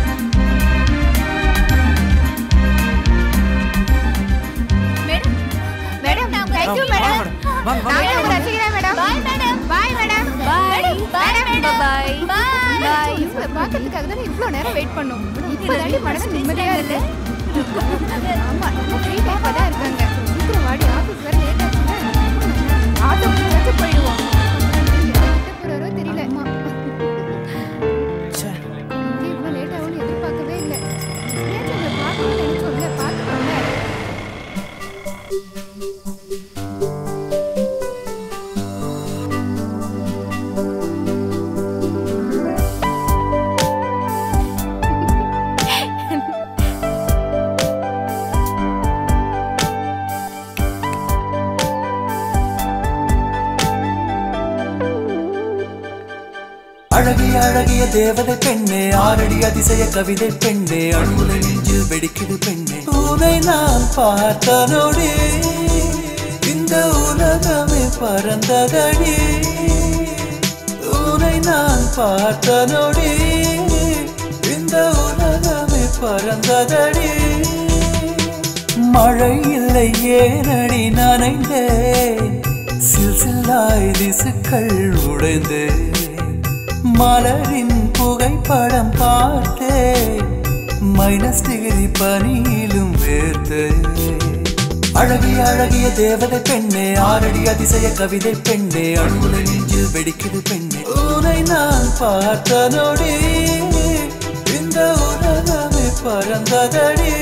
மேடம் தேங்க்யூ மேடம் நானே உங்க ரசிக்கிறேன் madam bye madam bye madam bye bye madam bye bye இவங்க பார்க்கறதுக்காக தான் இவ்ளோ நேரம் வெயிட் பண்ணோம் இப்போதாண்டி மனசு நிம்மதியா இருக்கு ஆமா நம்ம ஃப்ரீ டைம்ல தான் இருக்காங்க சீக்கிரம் வாடி ஆபீஸ் வர லேட் ஆச்சுன்னா ஆட்டோ வச்சு போயிடுவோம் போறாரோ தெரியல இங்கே இவ்வளோ லேட் ஆகும்னு எதிர்பார்க்கவே இல்லை எப்படியாச்சும் உங்களை பார்க்கணும்னு நினைச்சோம்ல பார்த்துக்கோங்க அழகிய அழகிய தேவதை பெண்ணே ஆரடி அதிசய கவிதை பெண்ணே அன்புல நெஞ்சில் வெடிக்குது பெண்ணே உனை நான் பார்த்த நொடி இந்த உலகமே பறந்ததடி உனை நான் பார்த்த நொடி இந்த உலகமே பறந்ததடி மழை இல்லை ஏனடி நனைந்தேன் சில் சில்லாய் திசுக்கள் உடைந்தேன் மலரின் புகைப்படம் பார்த்தேன் மைனஸ் டிகிரி பனியிலும் வேர்த்தேன் அழகிய அழகிய தேவதை பெண்ணே ஆரடி அதிசய கவிதை பெண்ணே அழுகுல நெஞ்சு வெடிக்குது பெண்ணே உனை நான் பார்த்த நொடி இந்த உலகமே பறந்ததடி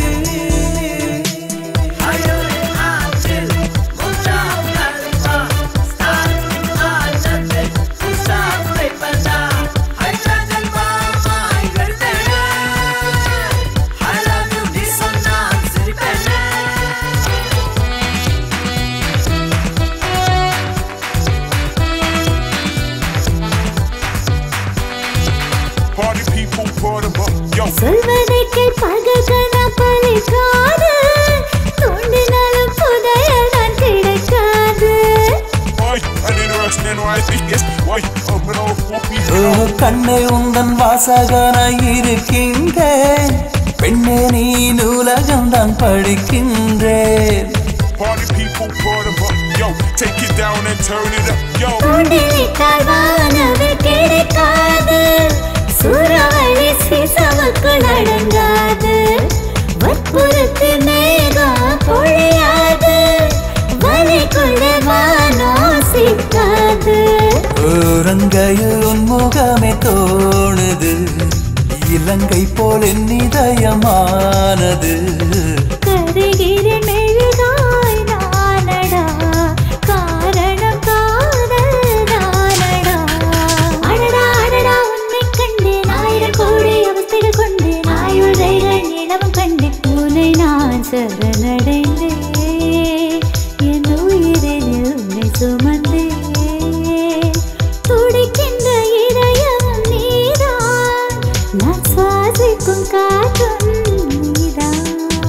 Party people, pour them up, yo. சொல்வதை கேட்பார்கள் பலிக்காது தோண்டினாலும் புதையல் தான் கிடைக்காது Why? I need to rush in right yes. Why? I'm an old whoopie. ஓ, கண்ணே உந்தன் வாசகனாய் இருக்கின்றேன் பெண்ணே நீ நூலகம் தான் படிக்கின்றேன் Party people, pour them up, yo. Take it down and turn it up, yo. தோண்டிவிட்டால் வானவில் கிடைக்காது சூறாவளி சீசமுக்குள் அடங்காது வற்புறுத்து மேகம் பொழியாது வலிக்குள்ள வானோ சிக்காது ரங்கையில் உன் முகமே தோணுது இலங்கை போல் என் இதயமானது கருகிற மெழுகாய் நானடா காரணம் காதல் நானடா அடடா அடடா உன்னை கண்டேன் ஆயிரம் கோடி அவஸ்தைகள் கொண்டேன் ஆயுள் ரயில்கள் நிலவும் கண்டேன் உன்னை நான் சரணடைந்தேன் என் உயிரினில் உன்னை சுமந்தேன் துடிக்கின்ற இதயம் நீதான் நான் சுவாசிக்கும் காற்றும் நீதான்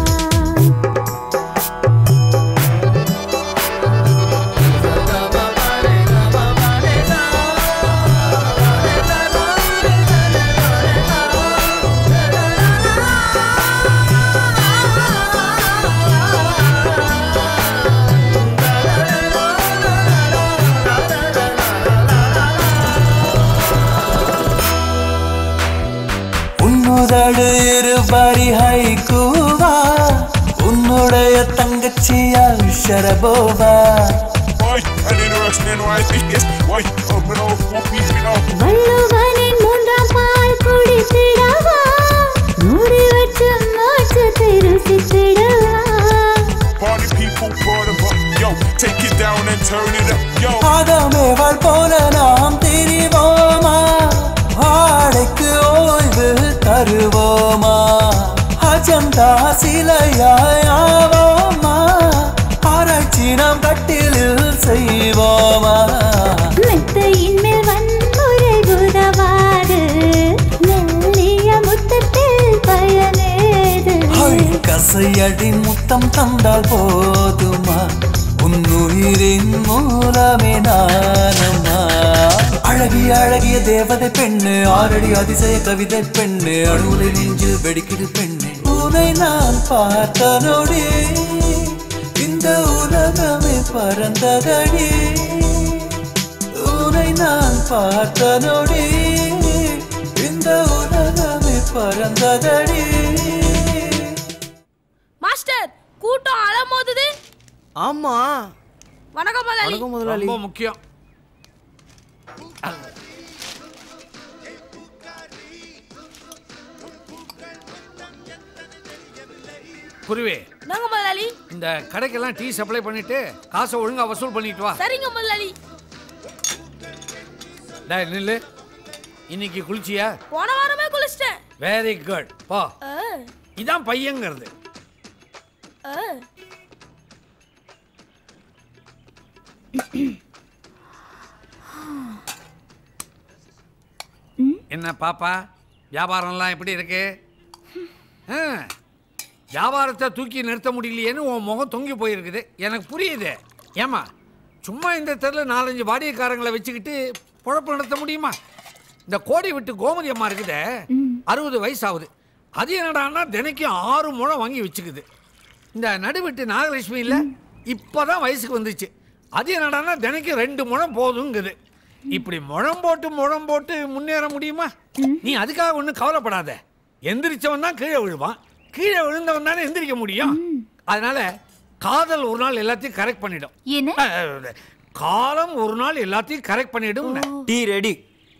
உன்னுதடு இருபரி ஹைக்கூவா உன்னுடைய தங்கச்சியா Sharapova Why? I need to rush in right yes. Why? I'm an old whoopie, you know. வள்ளுவனின் மூன்றாம் பால் குடித்திடவா மூடி வச்ச மோட்சத்தை ருசித்திடவா Party people, pour them up, yo. Take it down and turn it up, yo. ஆதமேவாள் போல நாம் திரிவோமா வாழைக்கு ஓய்வு தருவோமா அஜந்தா சிலையாவோமா ஆராய்ச்சி நாம் கட்டிலில் செய்வோமா மெத்தையின் மேல் வன்முறை உதவாது மெல்லிய முத்தத்தில் பயனேது கசையடி முத்தம் தந்தால் போதுமா உன் உயிரின் மூலமே நானம்மா அழகிய அழகிய தேவதை பெண்ணு ஆரடி அதிசய கவிதை பெண்ணு அணுலை நெஞ்சு வெடிக்குது பெண்ணு உனை நான் பார்த்த நொடி இந்த உலகமே பறந்ததடி உனை நான் பார்த்த நொடி இந்த உலகமே பறந்ததடி மாஸ்டர் கூட்டம் அலமோதுது ஆமா வணக்கம் முதலாளி வணக்கம் முதலாளி ரொம்ப முக்கியம் குருவே நாங்க முதலாளி இந்த கடைக்கெல்லாம் டீ சப்ளை பண்ணிட்டு காசை ஒழுங்கா வசூல் பண்ணிட்டு வா சரிங்க முதலாளி டேய் நில்லு இன்னைக்கு குளிச்சியா போன வாரமே குளிச்சிட்டேன் வெரி குட் போ ஆ, இதான் பையங்கிறது ஆ. என்ன பாப்பா வியாபாரம்லாம் எப்படி இருக்கு ஆ, வியாபாரத்தை தூக்கி நிறுத்த முடியலையேன்னு உன் முகம் தொங்கி போயிருக்குது எனக்கு புரியுது ஏமா சும்மா இந்த தெருவில் நாலஞ்சு வாடிக்கைக்காரங்களை வச்சுக்கிட்டு பொழப்பு நடத்த முடியுமா இந்த கோடி விட்டு கோமதி அம்மா இருக்குதே அறுபது வயசு ஆகுது அது என்னடான்னா தினைக்கும் ஆறு முழம் வாங்கி வச்சுக்குது இந்த நடுவிட்டு நாகலட்சுமி இல்ல இப்பதான் வயசுக்கு வந்துச்சு அது என்னடான்னா தினைக்கும் ரெண்டு முழம் போதுங்குது இப்படி முழம் போட்டு முழம் போட்டு முன்னேற முடியுமா நீ அதுக்காக ஒன்றும் கவலைப்படாத எந்திரிச்சவன் தான் கீழே விழுவான் கீழே விழுந்தவன் தானே எந்திரிக்க முடியும் அதனால காதல் ஒரு நாள் எல்லாத்தையும் கரெக்ட் பண்ணிடும் என்ன அஹ், காலம் ஒரு நாள் எல்லாத்தையும் கரெக்ட் பண்ணிடும் டீ ரெடி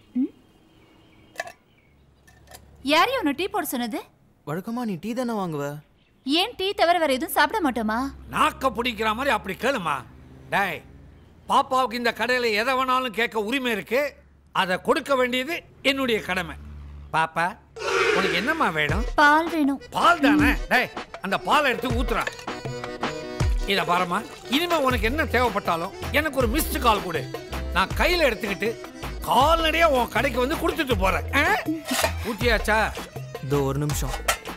யாரையும் உன்னை டீ போட சொன்னது வழக்கமா நீ டீ தானே வாங்குவ ஏன் டீ தவிர வேற எதுவும் சாப்பிட மாட்டோமா நாக்க பிடிக்கிற மாதிரி அப்படி கேளுமா டேய் பாப்பாவுக்கு இந்த கடையில் எதை வேணாலும் கேட்க உரிமை இருக்கு அதை கொடுக்க வேண்டியது என்னுடைய கடமை பாப்பா உனக்கு என்னம்மா வேணும் பால் வேணும் பால் தானே டேய் அந்த பாலை எடுத்து ஊத்துறா இத பாரும்மா இனிமே உனக்கு என்ன தேவைப்பட்டாலும் எனக்கு ஒரு மிஸ்டு கால் கொடு நான் கையில எடுத்துக்கிட்டு கால்நடையா உன் கடைக்கு வந்து கொடுத்துட்டு போறேன் ஆ? ஊத்தியாச்சா இதோ ஒரு நிமிஷம்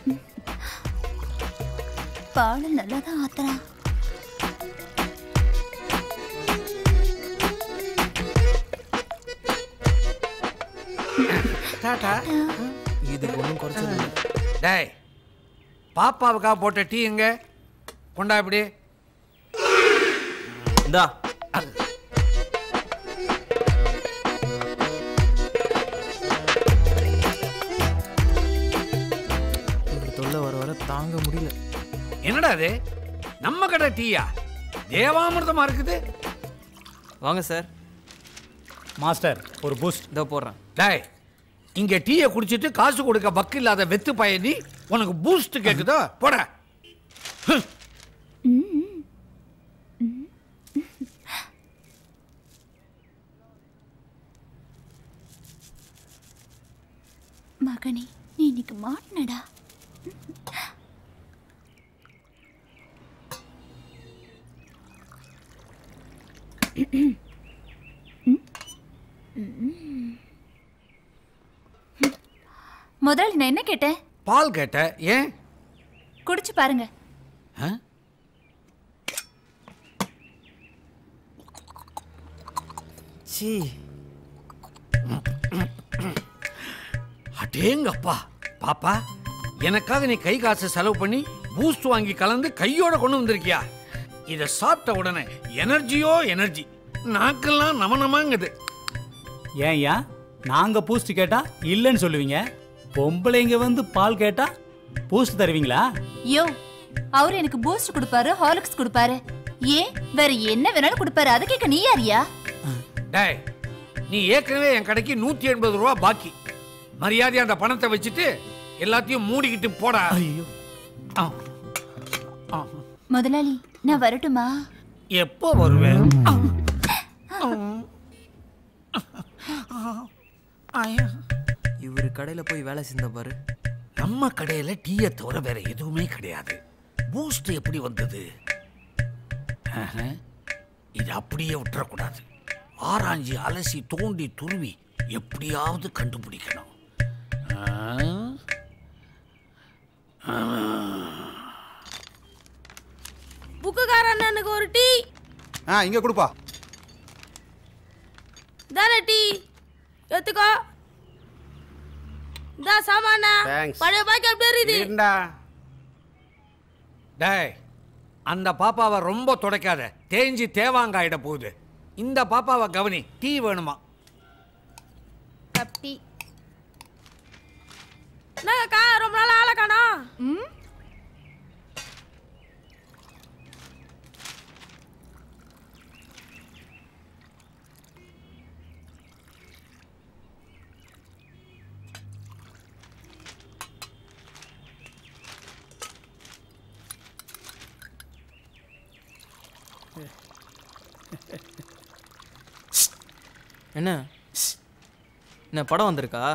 பால் நல்லா தான் ஆத்துறான் டாடா இதுக்கு ஒன்றும் குறைச்சல டேய் பாப்பாவுக்காக போட்ட டீ எங்க கொண்டா இப்படி இந்தா ஒரு தொல்லை வர வர தாங்க முடியல என்னடா அது நம்ம கடை டீயா தேவாமிர்தமா இருக்குது வாங்க சார் மாஸ்டர் ஒரு பூஸ்ட் இதோ போடுறேன் டேய் இங்க டீயை குடிச்சிட்டு காசு கொடுக்க பக்கு இல்லாத வெத்து பயணி உனக்கு பூஸ்ட் கேக்குதோ போட மகனே நீ இன்னைக்கு மாட்டினடா முதலாளி நான் என்ன கேட்டேன் பால் கேட்ட ஏன் குடிச்சு பாருங்க ஆ? சீ அடேங்கப்பா பாப்பா எனக்காக நீ கை காசு செலவு பண்ணி பூஸ்ட் வாங்கி கலந்து கையோட கொண்டு வந்திருக்கியா இத சாப்பிட்ட உடனே எனர்ஜியோ எனர்ஜி நாக்கெல்லாம் நமனமாங்குது ஏன்யா நாங்க பூஸ்ட் கேட்டா இல்லைன்னு சொல்லுவீங்க பொம்பளைங்க வந்து பால் கேட்டா பூஸ்ட் தருவீங்களா யோ அவர் எனக்கு பூஸ்ட் கொடுப்பாரு ஹார்லிக்ஸ் கொடுப்பாரு ஏன் வேற என்ன வேணாலும் கொடுப்பாரு அதை கேட்க நீ யாரியா டேய் நீ ஏற்கனவே என் கடைக்கு நூத்தி எண்பது ரூபா பாக்கி மரியாதையா அந்த பணத்தை வச்சுட்டு எல்லாத்தையும் மூடிக்கிட்டு போடா ஐயோ முதலாளி நான் வரட்டுமா எப்போ வருவேன் இவர் கடையில போய் வேலை செஞ்ச பாரு நம்ம கடையில டீயை தவிர வேற எதுவுமே கிடையாது பூஸ்ட் எப்படி வந்தது ஆஹா, இது அப்படியே விட்டுறக்கூடாது ஆராய்ஞ்சி அலசி தோண்டி துருவி எப்படியாவது கண்டுபிடிக்கணும் ஆ? ஆ. புக்குக்கார அண்ணனுக்கு ஒரு டீ ஆ இங்க கொடுப்பா தானே டீ எடுத்துக்கோ இந்த சாமான Thanks. பழைய பாக்கி அப்படியே இருக்குது இருடா டேய் அந்த பாப்பாவை ரொம்ப துடைக்காத தேஞ்சி தேவாங்காயிட போகுது இந்த பாப்பாவை கவனி டீ வேணுமா கப் டீ என்னக்கா ரொம்ப நாள் ஆளை காணோம் ம் என்ன என்ன படம் வந்திருக்கா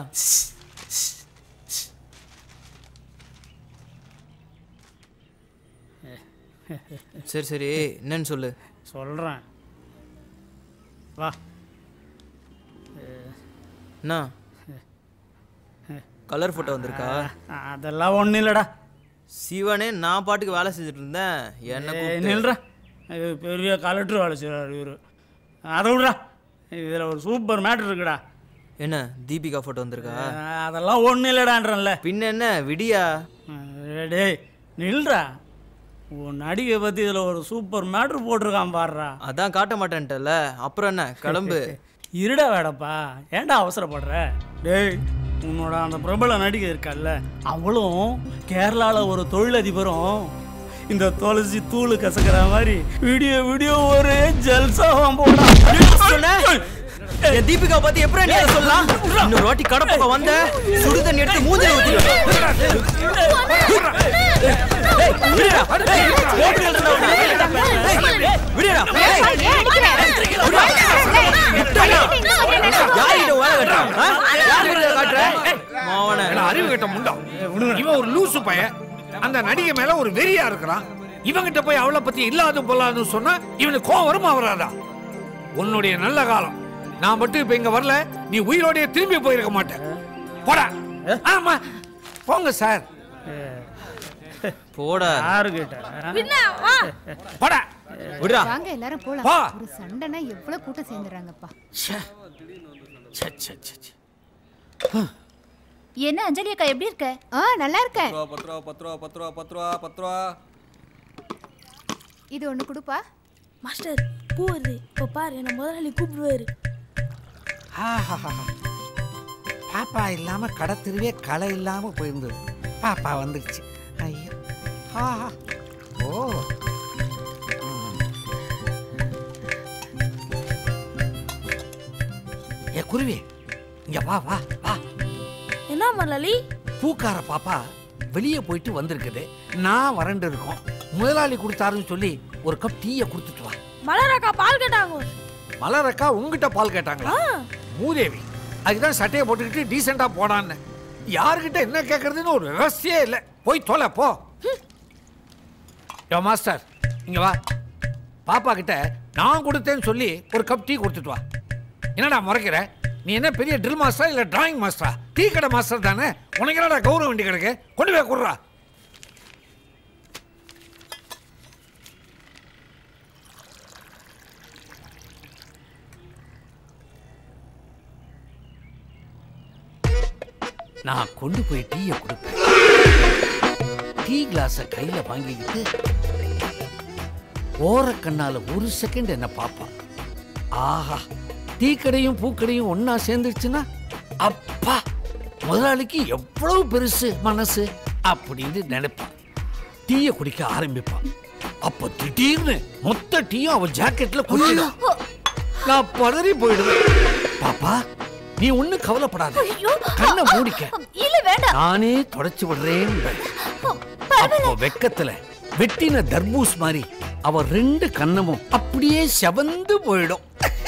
சரி சரி என்னன்னு சொல்லு சொல்றேன் வா என்ன கலர் ஃபோட்டோ வந்திருக்கா அதெல்லாம் ஒன்றும் இல்லைடா சிவனே நான் பாட்டுக்கு வேலை செஞ்சுட்டு இருந்தேன் என்ன கூப்பிட்டு- நில்றா இது பெரிய கலெக்டர் வேலை செய்கிறார் இவரு அதை விட்றா இதில் ஒரு சூப்பர் மேட்ரு இருக்குடா என்ன தீபிகா ஃபோட்டோ வந்திருக்கா அஹ், அதெல்லாம் ஒன்றும் இல்லைடான்றல பின்ன என்ன விடியா டேய் நில்றா உன் நடிகை பத்தி இதுல ஒரு சூப்பர் மேட்ரு போட்டிருக்கான் பாடுறா அதான் காட்ட மாட்டேன்ட்டல அப்புறம் என்ன கிளம்பு இருடா வேடப்பா ஏன்டா அவசரப்படுற டேய் உன்னோட அந்த பிரபல நடிகை இருக்கல்ல அவளும் கேரளால ஒரு தொழிலதிபரும் இந்த துளசி தூளு கசக்கிற மாதிரி வீடியோ வீடியோ ஒரே ஜல்சாவாம் சொன்ன? என் தீபிகா பத்தி எப்படி நீ அதை சொல்லலாம் இன்னொரு வாட்டி கடை பக்கம் வந்த சுடு தண்ணி எடுத்து மூஞ்சில அறிவு கட்ட முண்டம் இவன் ஒரு லூசு பையன் அந்த நடிகை மேல ஒரு வெறியா இருக்கிறான் இவங்கிட்ட போய் அவளை பத்தி இல்லாத பொல்லாதுன்னு சொன்னா இவனுக்கு கோவம் வருமா வராதா உன்னுடைய நல்ல காலம் நான் மட்டும் இப்ப இங்க வரல நீ உயிரோடய திரும்பி போயிருக்க மாட்டேன் போடா ஆமா போங்க சார் போடா யாரு கேட்ட பின்ன வா போடா விடுடா வாங்க எல்லாரும் போலாம் வா. ஒரு சண்டைனா எவ்வளவு கூட்டம் சேர்ந்துறாங்கப்பா என்ன அஞ்சலி அக்கா எப்படி இருக்க ஆ நல்லா இருக்கேன் பத்து ரூபா பத்து ரூபா பத்து ரூபா பத்து ரூபா பத்து ரூபா இது ஒண்ணு கொடுப்பா மாஸ்டர் பூ வருது இப்போ பாரு என்ன முதலாளி கூப்பிடுவாரு பாப்பா இல்லாம கடை தெருவே களை இல்லாம போயிருந்தது பாப்பா வந்துடுச்சு ஐயோ ஆஹா. ஓ ம். ஏ குருவி இங்க வா வா வா என்ன முதலாளி பூக்கார பாப்பா வெளியே போயிட்டு வந்திருக்குது நான் வறண்டு இருக்கோம் முதலாளி கொடுத்தாருன்னு சொல்லி ஒரு கப் டீயை கொடுத்துட்டு வா மலரக்கா பால் கேட்டாங்க மலரக்கா உங்ககிட்ட பால் கேட்டாங்களா மூதேவி அதுதான் சட்டையை போட்டுக்கிட்டு டீசெண்டா போடான்னு யாருக்கிட்ட என்ன கேட்கறதுன்னு ஒரு விவசாயே இல்லை போய் தொலை போ யோ மாஸ்டர் இங்க வா பாப்பா கிட்ட நான் கொடுத்தேன்னு சொல்லி ஒரு கப் டீ கொடுத்துட்டு வா என்னடா முறைக்கிற நீ என்ன பெரிய ட்ரில் மாஸ்டரா இல்ல டிராயிங் மாஸ்டரா டீ கடை மாஸ்டர் தானே உனக்கு என்னடா கௌரவம் வேண்டி கிடக்கு கொண்டு போய் கொடுறா நான் கொண்டு போய் டீயை கொடுப்பேன் டீ கிளாஸை கையில வாங்கிக்கிட்டு ஓரக்கண்ணால ஒரு செகண்ட் என்ன பார்ப்பான் ஆஹா டீ கடையும் பூக்கடையும் ஒண்ணா சேர்ந்துருச்சுன்னா அப்பா முதலாளிக்கு எவ்வளவு பெருசு மனசு அப்படின்னு நினைப்பான் டீயை குடிக்க ஆரம்பிப்பான் அப்ப திடீர்னு மொத்த டீயும் அவன் ஜாக்கெட்ல குடிச்சிடும் நான் பதறி போயிடுவேன் பாப்பா நீ ஒண்ணும் கவலைப்படாத கண்ணை மூடிக்க இல்ல வேண்டாம் நானே தொடச்சு விடுறேன் அப்போ வெக்கத்துல வெட்டின தர்பூஸ் மாதிரி அவ ரெண்டு கண்ணமும் அப்படியே செவந்து போயிடும்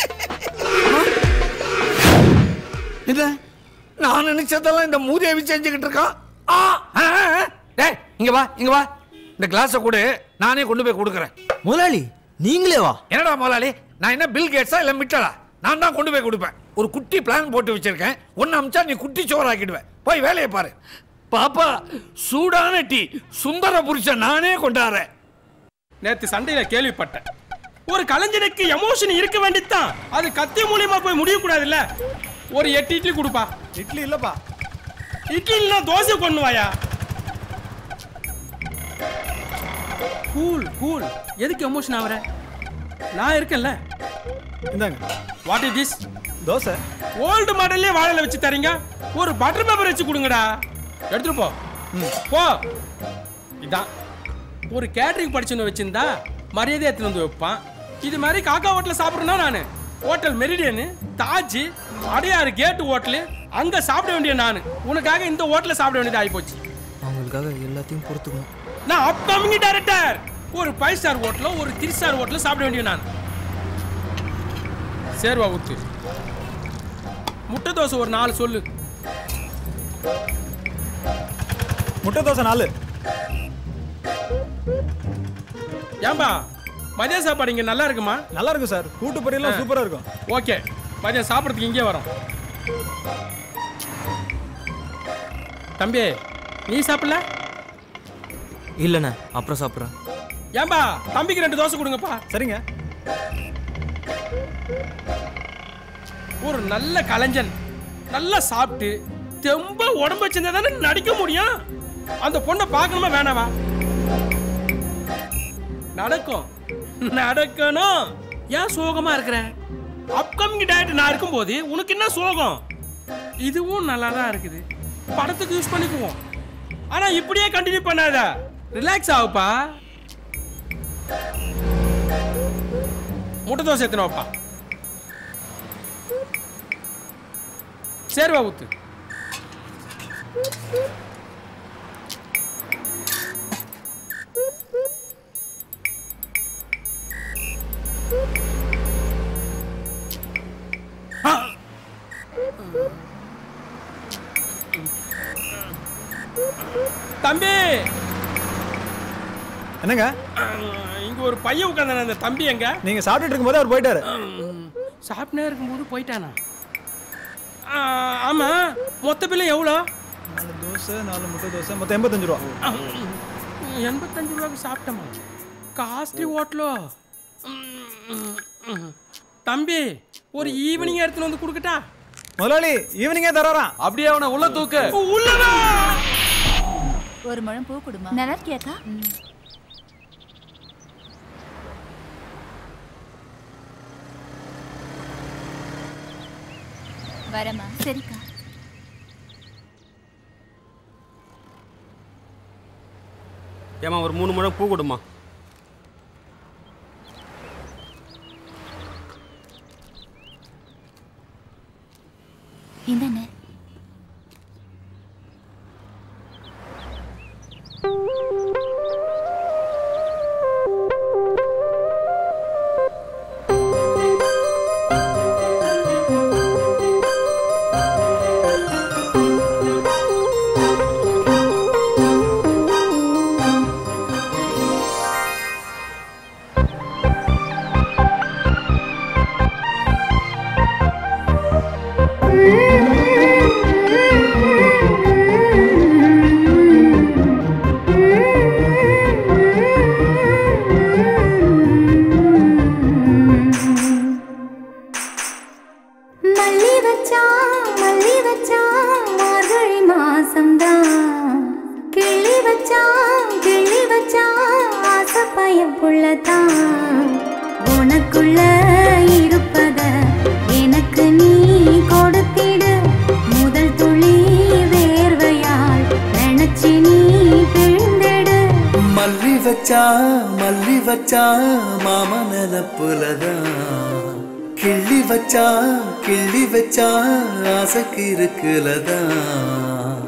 இல்ல நான் நினைச்சதெல்லாம் இந்த மூதேவி செஞ்சுக்கிட்டு இருக்கான் ஆ, ஆ, ஆ. டேய் இங்க வா இங்க வா இந்த கிளாஸை கொடு நானே கொண்டு போய் கொடுக்குறேன் முதலாளி நீங்களே வா என்னடா முதலாளி நான் என்ன பில் கேட்ஸா இல்ல மிட்டலா நான் தான் கொண்டு போய் கொடுப்பேன் ஒரு குட்டி பிளான் போட்டு வச்சிருக்கேன் ஒன்னு அமிச்சா நீ குட்டி சோறாக்கிடுவேன் போய் வேலையை பாரு பாப்பா சூடான டீ சுந்தர புருஷன் நானே கொண்டாடுறேன் நேத்து சண்டையில கேள்விப்பட்டேன் ஒரு கலைஞனுக்கு எமோஷன் இருக்க வேண்டியதுதான் அது கத்தி மூலியமா போய் முடியக்கூடாதுல்ல ஒரு எட்டு இட்லி கொடுப்பா இட்லி இல்லப்பா இட்லி இல்லைன்னா தோசை கொண்டு வாயா கூல் கூல் எதுக்கு எமோஷன் ஆவற நான் இருக்கேன்ல இந்தாங்க what is this dosa old மாடல்லே வாழையில வச்சு தரீங்க ஒரு பட்டர் பேப்பர் வச்சு கொடுங்கடா எடுத்துட்டு போ போ இதான் ஒரு கேட்டரிங் படிச்சுன்னு வச்சிருந்தா மரியாதை எடுத்துன்னு வந்து வைப்பான் இது மாதிரி காக்கா ஹோட்டலில் சாப்பிட்றேன்னா நான் ஹோட்டல் மெரிடியனு தாஜ் அடையாறு கேட்டு ஹோட்டலு அங்கே சாப்பிட வேண்டிய நான் உனக்காக இந்த ஹோட்டலில் சாப்பிட வேண்டியது ஆகிப்போச்சு அவங்களுக்காக எல்லாத்தையும் பொறுத்துக்கணும் நான் அப்கமிங் டைரக்டர் ஒரு ஃபைவ் ஸ்டார் ஹோட்டலோ ஒரு த்ரீ ஸ்டார் ஹோட்டலோ சாப்பிட வேண்டிய நான் சேர்வா ஊத்து முட்டை தோசை ஒரு நாலு சொல்லு முட்டை தோசை நாலு ஏன்பா மதிய சாப்பாடு இங்க நல்லா இருக்குமா நல்லா இருக்கும் சார் கூட்டு பொரியெல்லாம் சூப்பரா இருக்கும் ஓகே மதியம் சாப்பிட்றதுக்கு இங்கே வரோம் தம்பி நீ சாப்பிடல இல்லைண்ணே அப்புறம் சாப்பிட்றேன் ஏன்பா தம்பிக்கு ரெண்டு தோசை கொடுங்கப்பா சரிங்க ஒரு நல்ல கலைஞன் நல்லா சாப்பிட்டு தெம்ப உடம்பு வச்சிருந்தா தானே நடிக்க முடியும் அந்த பொண்ணை பார்க்கணுமா வேணாவா நடக்கும் நடக்கணும் ஏன் சோகமா இருக்கிற அப்கமிங் டயட் நான் இருக்கும்போது உனக்கு என்ன சோகம் இதுவும் நல்லா தான் இருக்குது படத்துக்கு யூஸ் பண்ணிக்குவோம் ஆனா இப்படியே கண்டினியூ பண்ணாத ரிலாக்ஸ் ஆகுப்பா முட்டை தோசை எத்தனை வைப்பா சேர்வா ஊத்து தம்பி என்னங்க இங்க ஒரு பையன் உட்காந்தான அந்த தம்பி எங்க நீங்க சாப்பிட்டுட்டு இருக்கும்போது அவர் போயிட்டாரு சாப்பிட்டே இருக்கும்போது போயிட்டானா ஆ, ஆமா மொத்த பில்லை எவ்வளோ நாலு தோசை நாலு முட்டை தோசை மொத்தம் எண்பத்தஞ்சு ரூபா எண்பத்தஞ்சு ரூபாய்க்கு சாப்பிட்டோமா காஸ்ட்லி ஹோட்டலோ தம்பி ஒரு ஈவினிங் எடுத்துன்னு வந்து கொடுக்கட்டா முதலாளி ஈவினிங்கே தராராம் அப்படியே அவனை உள்ள தூக்கு உள்ளதா ஒரு முழம் பூ கொடுமா நல்லா இருக்கியாக்கா வரமா சரிக்கா ஏமா ஒரு மூணு முழம் பூ கொடுமா இந்தாண்ணே மல்லி வச்சா மல்லி வச்சா மார்கழி மாசம்தான் கிள்ளி வச்சா கிள்ளி வச்சா ஆசப்பையன் புள்ளதான் உனக்குள்ள இருப்பத எனக்கு நீ கொடுத்திடு முதல் துளி வேர்வையால் நினைச்சு நீ பிழ்ந்தெடு மல்லி வச்சா மல்லி வச்சா மாம நிலப்புலதான் கிள்ளி வச்சா கிள்ளி வச்சா ஆசைக்கு இருக்குலதான்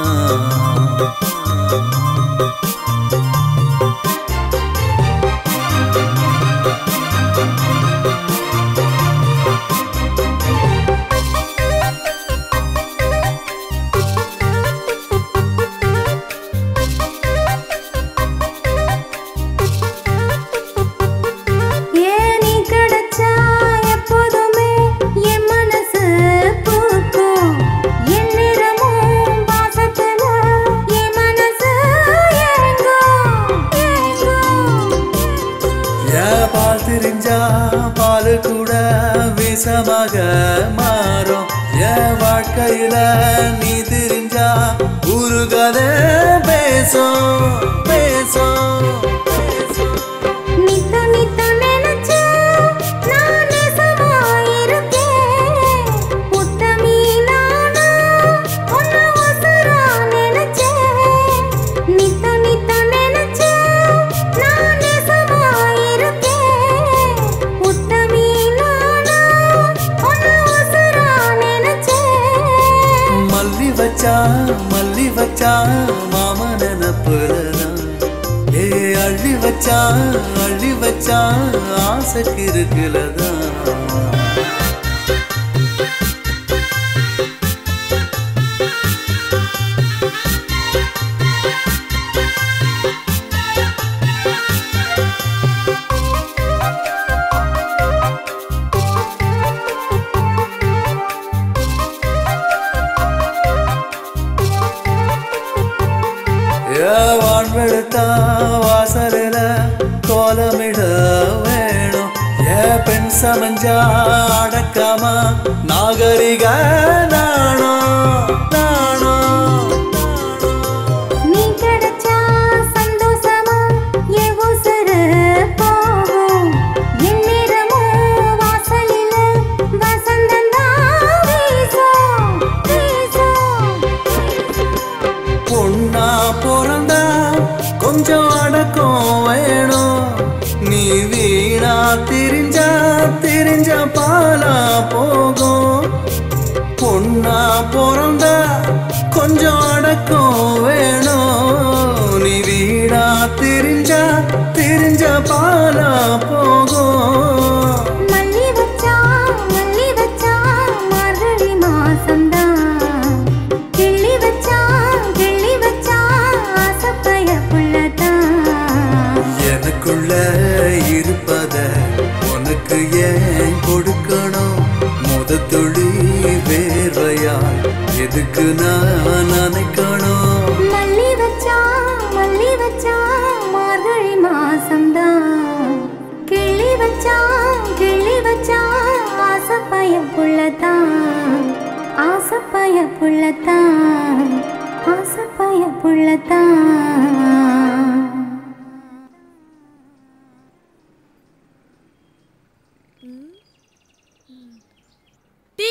ஏன் நீ கிடைச்சா எப்போதுமே என் மனசு பூக்கும் எந்நேரமும் பாசத்துல என் மனசு ஏங்கும், ஏங்கும். ஏன் பால் திரிஞ்சா பால் கூட விஷமாக மாறும் என் வாழ்க்கையில நீ திரிஞ்சா ஒரு கதை பேசும் பேசும் நித்த நித்த நினைச்சா நான் நேசமா இருக்கேன். உத்தமி நானா உன்னை உசுரா நினைச்சேன். நித்த நித்த நினைச்சா நான் நேசமா இருக்கேன். உத்தமி நானா உன்னை உசுரா நினைச்சேன். மல்லி வச்சா மல்லி வச்சா மாம நினப்புலதான் ஏ அள்ளி வச்சா அள்ளி வச்சா ஆசைக்கு இருக்குலதான் வான்வெடுத்தா வாசலில கோலமிட வேணும் ஏ பெண் சமஞ்சா அடக்காம நாகரிக நாணோ நாணோ நீ கிடைச்சா சந்தோஷமா என் உசுரு அடக்கம் வேணும் நீ வீணா திரிஞ்சா திரிஞ்ச பாலா போகும் பொண்ணா பிறந்தா கொஞ்சம் அடக்கம் வேணும் நீ வீணா திரிஞ்சா திரிஞ்ச பாலா போகும் மல்லி வச்சா மல்லி வச்சா மார்கழி மாசம்தான் கிள்ளி வச்சா கிள்ளி வச்சா ஆசப்பைய புள்ளதான் எனக்குள்ள இருப்பத உனக்கு ஏன் கொடுக்கணும் முத துளி வேர்வையால் எதுக்கு நான் நினைக்கணும் மல்லி வச்சா மல்லி வச்சா மார்கழி மாசம்தான் கிள்ளி வச்சா கிள்ளி வச்சா ஆசப்பைய புள்ளதான் ஆசப்பைய புள்ளதான் ஆசப்பைய புள்ளதான் டீ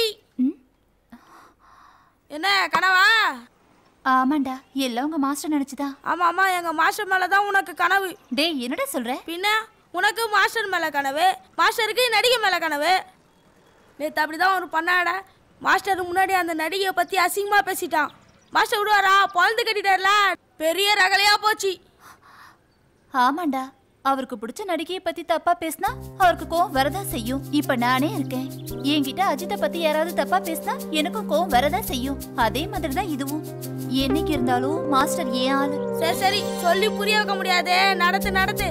என்ன கனவா ஆமாண்டா எல்லாம் உங்க மாஸ்டர் நினைச்சுதா ஆமா ஆமா எங்க மாஸ்டர் மேல தான் உனக்கு கனவு டேய் என்னடா சொல்ற பின்ன உனக்கு மாஸ்டர் மேல கனவு மாஸ்டருக்கு நடிகை மேல கனவு நேத்து அப்படிதான் ஒரு பண்ணாட மாஸ்டர் முன்னாடி அந்த நடிகையை பத்தி அசிங்கமா பேசிட்டான் மாஸ்டர் விடுவாரா பொழந்து கட்டிட்டார்ல பெரிய ரகலையா போச்சு ஆமாண்டா அவருக்கு பிடிச்ச நடிகையை பத்தி தப்பா பேசினா அவருக்கு கோவம் வரதா செய்யும் இப்ப நானே இருக்கேன் என்கிட்ட அஜித்தை பத்தி யாராவது தப்பா பேசினா எனக்கும் கோவம் வரதா செய்யும் அதே மாதிரி தான் இதுவும் என்னைக்கு இருந்தாலும் மாஸ்டர் ஏன் ஆளு சரி சரி சொல்லி புரிய வைக்க முடியாது நடத்து நடத்து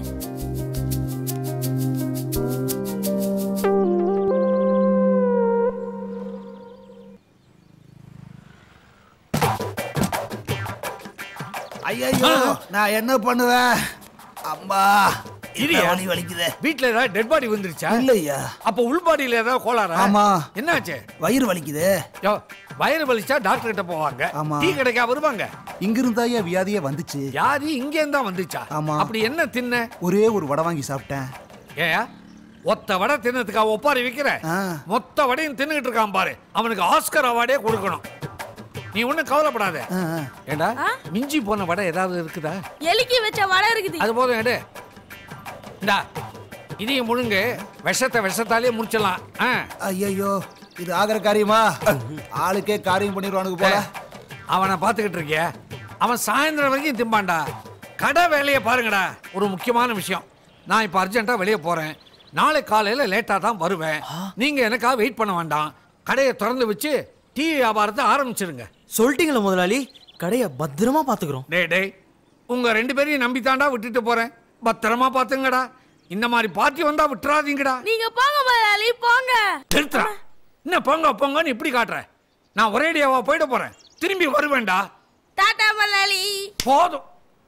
ஐயோ நான் என்ன பண்ணுவேன் அம்மா இரியா. வலி வலிக்குதே வீட்ல ஏதாவது டெட் பாடி வந்துருச்சா இல்லையா அப்ப உள் பாடியில ஏதாவது கோளாரா ஆமா. என்னாச்சு வயிறு வலிக்குதே யோ வயிறு வலிச்சா டாக்டர் கிட்ட போவாங்க ஆமா. டீ கடைக்கா வருவாங்க இங்க இருந்தா ஏன் வியாதியே வந்துச்சு யாரு இங்க இருந்தா வந்துச்சா ஆமா. அப்படி என்ன தின்ன ஒரே ஒரு வடை வாங்கி சாப்பிட்டேன் ஏயா ஒத்த வடை தின்னதுக்கா ஒப்பாரி விக்கிற ஆ. மொத்த வடையும் தின்னுகிட்டு இருக்கான் பாரு அவனுக்கு ஆஸ்கர் அவார்டே கொடுக்கணும் நீ ஒண்ணும் கவலைப்படாத ஆ, ஆ. ஏண்டா மிஞ்சி போன வடை ஏதாவது இருக்குதா எலிக்கு வச்ச வடை இருக்குது அது போதும் எடு இந்தா இதையும் முழுங்கு விஷத்தை விஷத்தாலே முடிச்சிடலாம் ஆ ஐயோ இது ஆகிற காரியமா ஆளுக்கே காரியம் பண்ணிடுவானுங்க போல அவனை பார்த்துக்கிட்டு இருக்கிய அவன் சாயந்தரம் வரைக்கும் திம்பான்டா கடை வேலையை பாருங்கடா ஒரு முக்கியமான விஷயம் நான் இப்போ அர்ஜென்ட்டாக வெளியே போகிறேன் நாளை காலையில் லேட்டாக தான் வருவேன் நீங்கள் எனக்காக வெயிட் பண்ண வேண்டாம் கடையை திறந்து வச்சு டீ வியாபாரத்தை ஆரம்பிச்சிருங்க சொல்லிட்டீங்களா முதலாளி கடையை பத்திரமா பாத்துக்கிறோம் டேய் டேய் உங்கள் ரெண்டு பேரையும் நம்பித்தாண்டா விட்டுட்டு போகிறேன் பத்திரமா பார்த்துங்கடா இந்த மாதிரி பார்ட்டி வந்தால் விட்டுறாதீங்கடா நீங்க போங்க முதலாளி போங்க நிறுத்துறா என்ன போங்க போங்கன்னு இப்படி காட்டுற நான் ஒரேடியாவா போயிட போகிறேன் திரும்பி வருவேன்டா டாடா முதலாளி போதும்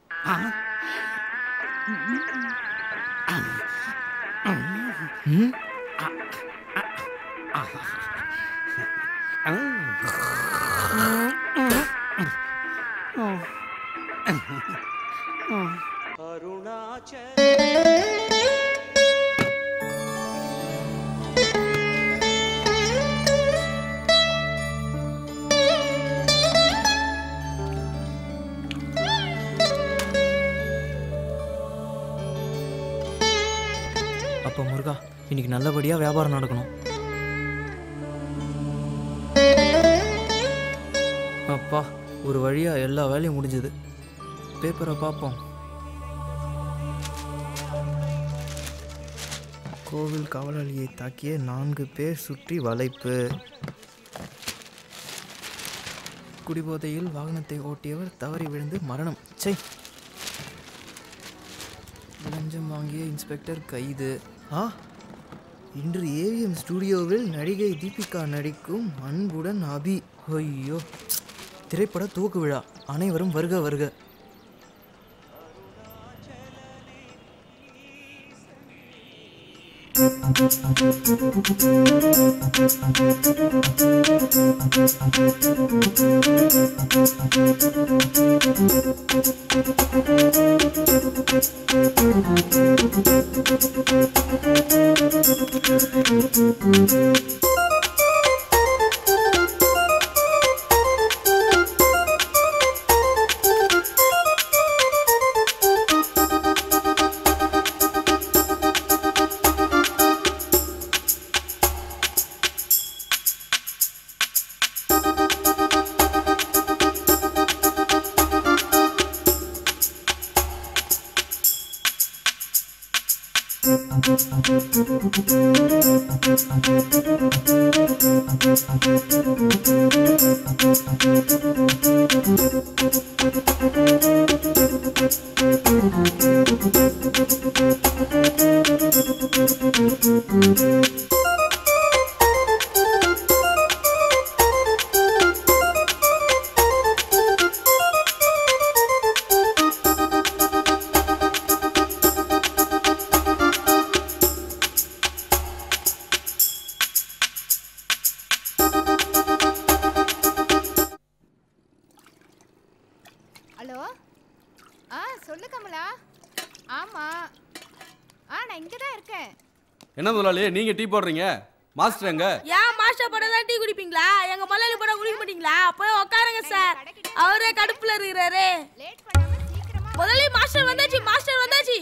அப்ப முருகா இன்னைக்கு நல்லபடியா வியாபாரம் நடக்கணும் அப்பா ஒரு வழியா எல்லா வேலையும் முடிஞ்சது பேப்பரை பார்ப்போம் கோவில் காவலாளியை தாக்கிய நான்கு பேர் சுற்றி வளைப்பு குடிபோதையில் வாகனத்தை ஓட்டியவர் தவறி விழுந்து மரணம் சை லஞ்சம் வாங்கிய இன்ஸ்பெக்டர் கைது ஆ இன்று ஏவிஎம் ஸ்டுடியோவில் நடிகை தீபிகா நடிக்கும் அன்புடன் அபி ஐயோ திரைப்பட துவக்கு விழா அனைவரும் வருக வருக ஹலோ ஆ சொல்லு கமலா ஆமா ஆ நான் இங்கே தான் இருக்கேன் என்ன முதலாளி நீங்க டீ போடுறீங்க மாஸ்டர் எங்க ஏன் மாஸ்டர் படம் தான் டீ குடிப்பீங்களா எங்க மலையாளி படம் குடிக்க மாட்டீங்களா போய் உட்காருங்க சார் அவரே கடுப்புல இருக்கிறாரு முதல்ல மாஸ்டர் வந்தாச்சு மாஸ்டர் வந்தாச்சு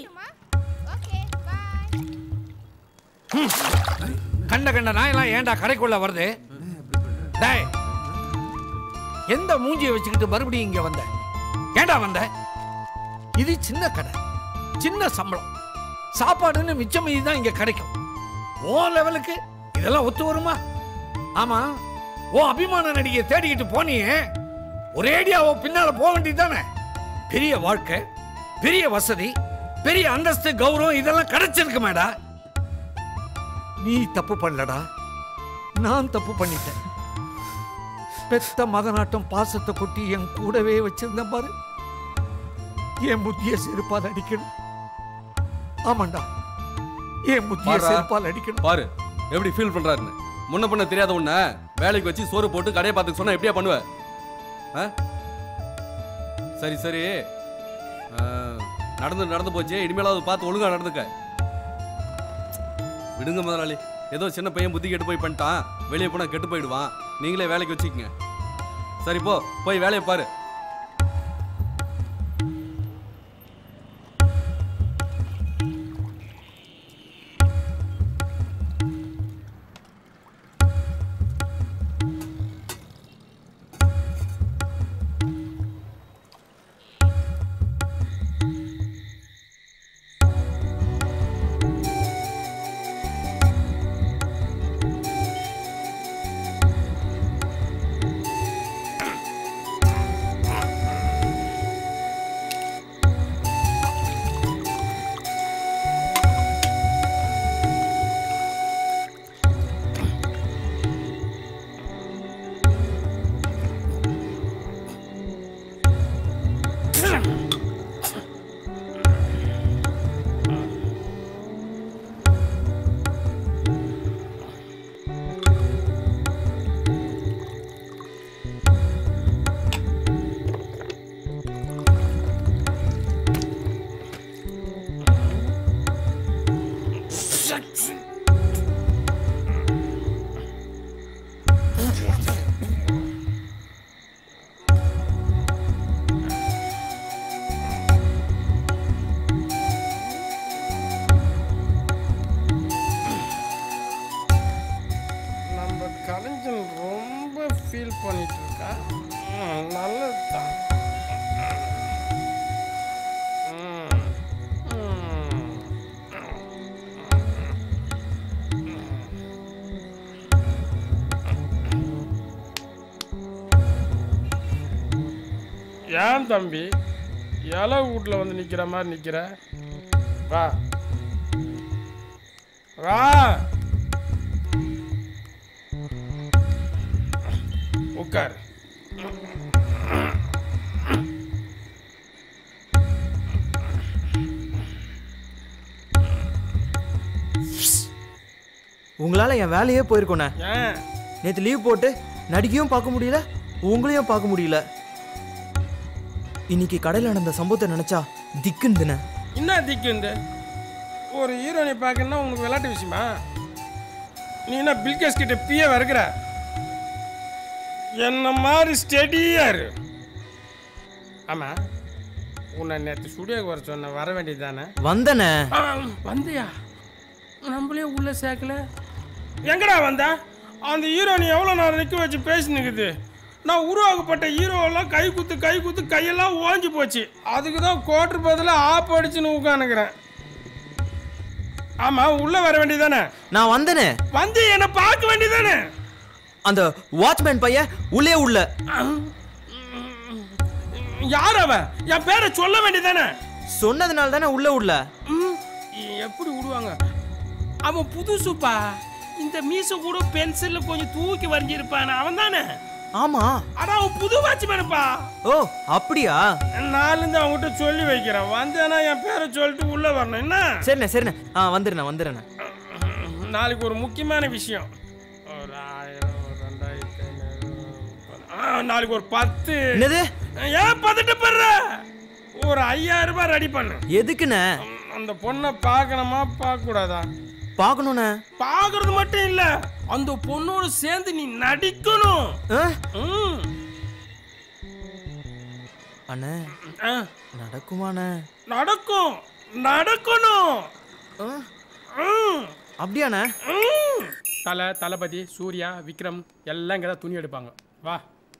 கண்ட கண்ட நாயெல்லாம் ஏன்டா கடைக்குள்ள வருது டேய் எந்த மூஞ்சியை வச்சுக்கிட்டு மறுபடியும் இங்க வந்த ஏன்டா வந்த இது சின்ன கடை சின்ன சம்பளம் சாப்பாடுன்னு மிச்சம் மீதி தான் இங்க கிடைக்கும் ஓ லெவலுக்கு இதெல்லாம் ஒத்து வருமா ஆமா ஓ அபிமான நடிகை தேடிக்கிட்டு போனியே ஒரேடியா ஓ பின்னால போக வேண்டியது பெரிய வாழ்க்கை பெரிய வசதி பெரிய அந்தஸ்து கௌரவம் இதெல்லாம் கிடைச்சிருக்கு மேடா நீ தப்பு பண்ணலடா நான் தப்பு பண்ணிட்டேன் பெத்த மகனாட்டம் பாசத்தை கொட்டி என் கூடவே வச்சிருந்தேன் பாரு என் புத்திய செருப்பால் அடிக்கணும் ஆமாண்டா என் புத்திய பாருடா. செருப்பால் அடிக்கணும் பாரு எப்படி ஃபீல் பண்றாருன்னு முன்ன பண்ண தெரியாத உன்ன வேலைக்கு வச்சு சோறு போட்டு கடையை பார்த்துக்க சொன்னா எப்படியா பண்ணுவ ஆ? சரி சரி ஆ, நடந்து நடந்து போச்சு இனிமேலாவது பார்த்து ஒழுங்கா நடந்துக்க விடுங்க முதலாளி ஏதோ சின்ன பையன் புத்தி கெட்டு போய் பண்ணிட்டான் வெளியே போனா கெட்டு போயிடுவான் நீங்களே வேலைக்கு வச்சுக்கங்க சரி போ போய் வேலையை பாரு நம்ம கலைஞன் ரொம்ப ஃபீல் பண்ணிட்டு இருக்கா ம், நல்லதுதான் ம், ம். ஏன் தம்பி இலை வீட்டில் வந்து நிற்கிற மாதிரி நிற்கிற வா வா உட்கார் உங்களால என் வேலையே போயிருக்கோண்ணே ஏன் நேற்று லீவ் போட்டு நடிகையும் பார்க்க முடியல உங்களையும் பார்க்க முடியல இன்னைக்கு கடையில் நடந்த சம்பவத்தை நினைச்சா திக்குந்துண்ணே என்ன திக்கு இந்த ஒரு ஹீரோனை பார்க்கணும்னா உனக்கு விளையாட்டு விஷயமா நீ என்ன பில்கேஸ் கிட்ட பிய வருகிற என்ன மாதிரி ஸ்டெடியா இரு ஆமா உன்னை நேற்று ஸ்டுடியோக்கு வர சொன்ன வர வேண்டியது தானே வந்தனே வந்தியா நம்மளே உள்ள சேர்க்கல எங்கடா வந்த அந்த ஹீரோனி எவ்வளோ நேரம் நிற்க வச்சு பேசினுக்குது நான் உருவாக்கப்பட்ட ஹீரோவெல்லாம் கை குத்து கை குத்து கையெல்லாம் ஓஞ்சி போச்சு அதுக்கு தான் கோட்டர் பதில் ஆப் அடிச்சுன்னு உட்காந்துக்கிறேன் ஆமா உள்ள வர வேண்டியதானே நான் வந்தனே வந்து என்ன பார்க்க வேண்டியதானே அந்த வாட்ச்மேன் பையன் உள்ளே உள்ள யார் அவன் என் பேரை சொல்ல வேண்டியதானே சொன்னதுனால தானே உள்ள உள்ள எப்படி விடுவாங்க அவன் புதுசுப்பா இந்த மீச கூட பென்சில்ல கொஞ்சம் தூக்கி வரைஞ்சிருப்பான் அவன் தானே ஆமா ஆனா அவன் புது வாட்ச்மேனுப்பா ஓ அப்படியா நாலு அவங்ககிட்ட சொல்லி வைக்கிறேன் வந்தேன்னா என் பேரை சொல்லிட்டு உள்ள வரணும் என்ன சரிண்ணே சரிண்ணே ஆ வந்துடுண்ணே வந்துடுண்ணே நாளைக்கு ஒரு முக்கியமான விஷயம் ஒரு ஆயிரம் ஒரு ரெண்டாயிரத்தி ஐநூறு, ஆ, நாளைக்கு ஒரு பத்து என்னது ஏன் பதட்டப்படுற ஒரு ஐயாயிரம் ரூபாய் ரெடி பண்ணு எதுக்குண்ணே அந்த பொண்ணை பார்க்கணுமா பார்க்க கூடாதா பார்க்கணுண்ணே பார்க்கறது மட்டும் இல்ல அந்த பொண்ணோட சேர்ந்து நீ நடிக்கணும் ம். அண்ணே ஆ, நடக்குமாண்ணே நடக்கும் நடக்கணும் ம். அப்படியாண்ணே ம். தலை தளபதி சூர்யா விக்ரம் எல்லாம் இங்கே தான் துணி எடுப்பாங்க வா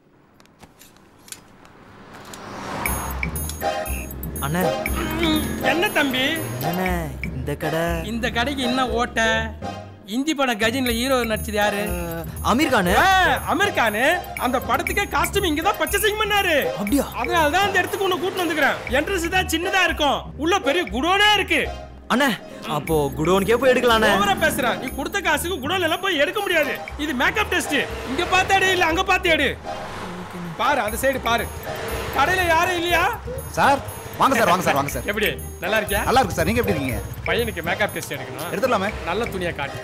அண்ணே ம், என்ன தம்பி அண்ணே இந்த கடை இந்த கடைக்கு என்ன ஓட்ட இந்தி படம் கஜின்ல ஹீரோ நடிச்சது யாரு அமீர் கானு அமீர் கானு அந்த படத்துக்கே காஸ்டியூம் இங்க தான் பர்ச்சேசிங் பண்ணாரு அப்படியா அதனால தான் அந்த இடத்துக்கு உன்னை கூட்டிட்டு வந்துக்கிறேன் என்ட்ரன்ஸ் தான் சின்னதா இருக்கும் உள்ள பெரிய குடோனே இருக்கு அண்ணே அப்போ குடோனுக்கே போய் எடுக்கலாண்ணே ஓவரா பேசுற நீ கொடுத்த காசுக்கு குடோன்ல எல்லாம் போய் எடுக்க முடியாது இது மேக்கப் டெஸ்ட் இங்க பார்த்து எடு இல்ல அங்க பார்த்து எடு பாரு அந்த சைடு பாரு கடையில யாரும் இல்லையா சார் வாங்க சார் வாங்க சார் வாங்க சார் எப்படி நல்லா இருக்கியா நல்லா இருக்கு சார் நீங்க எப்படி இருக்கீங்க பையனுக்கு மேக்கப் டெஸ்ட் எடுக்கணும் எடுத்துடலாமே நல்ல துணியை காட்டு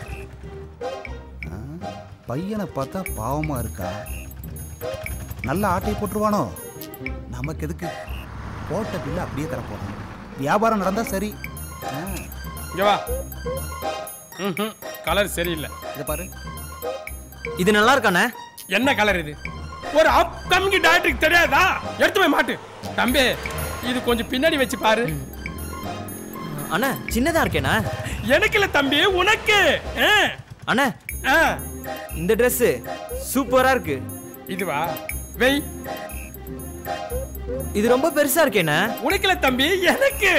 பையனை பார்த்தா பாவமா இருக்கா நல்ல ஆட்டை போட்டுருவானோ நமக்கு எதுக்கு போட்ட பில்ல அப்படியே தரப்போறோம் வியாபாரம் நடந்தா சரி ஆ, இங்க வா ம்ஹும். கலர் சரியில்லை இதை பாரு இது நல்லா இருக்காண்ணே என்ன கலர் இது ஒரு அப்கமிங் டாக்டருக்கு தெரியாதா எடுத்து போய் மாட்டு தம்பி இது கொஞ்சம் பின்னாடி வச்சு பாரு அண்ணா சின்னதா இருக்கேண்ணா எனக்கு இல்ல தம்பி உனக்கு ஆ. அண்ணா ஆ. இந்த Dress சூப்பரா இருக்கு இதுவா வெய் இது ரொம்ப பெருசா இருக்கேண்ணா உனக்கு இல்ல தம்பி எனக்கு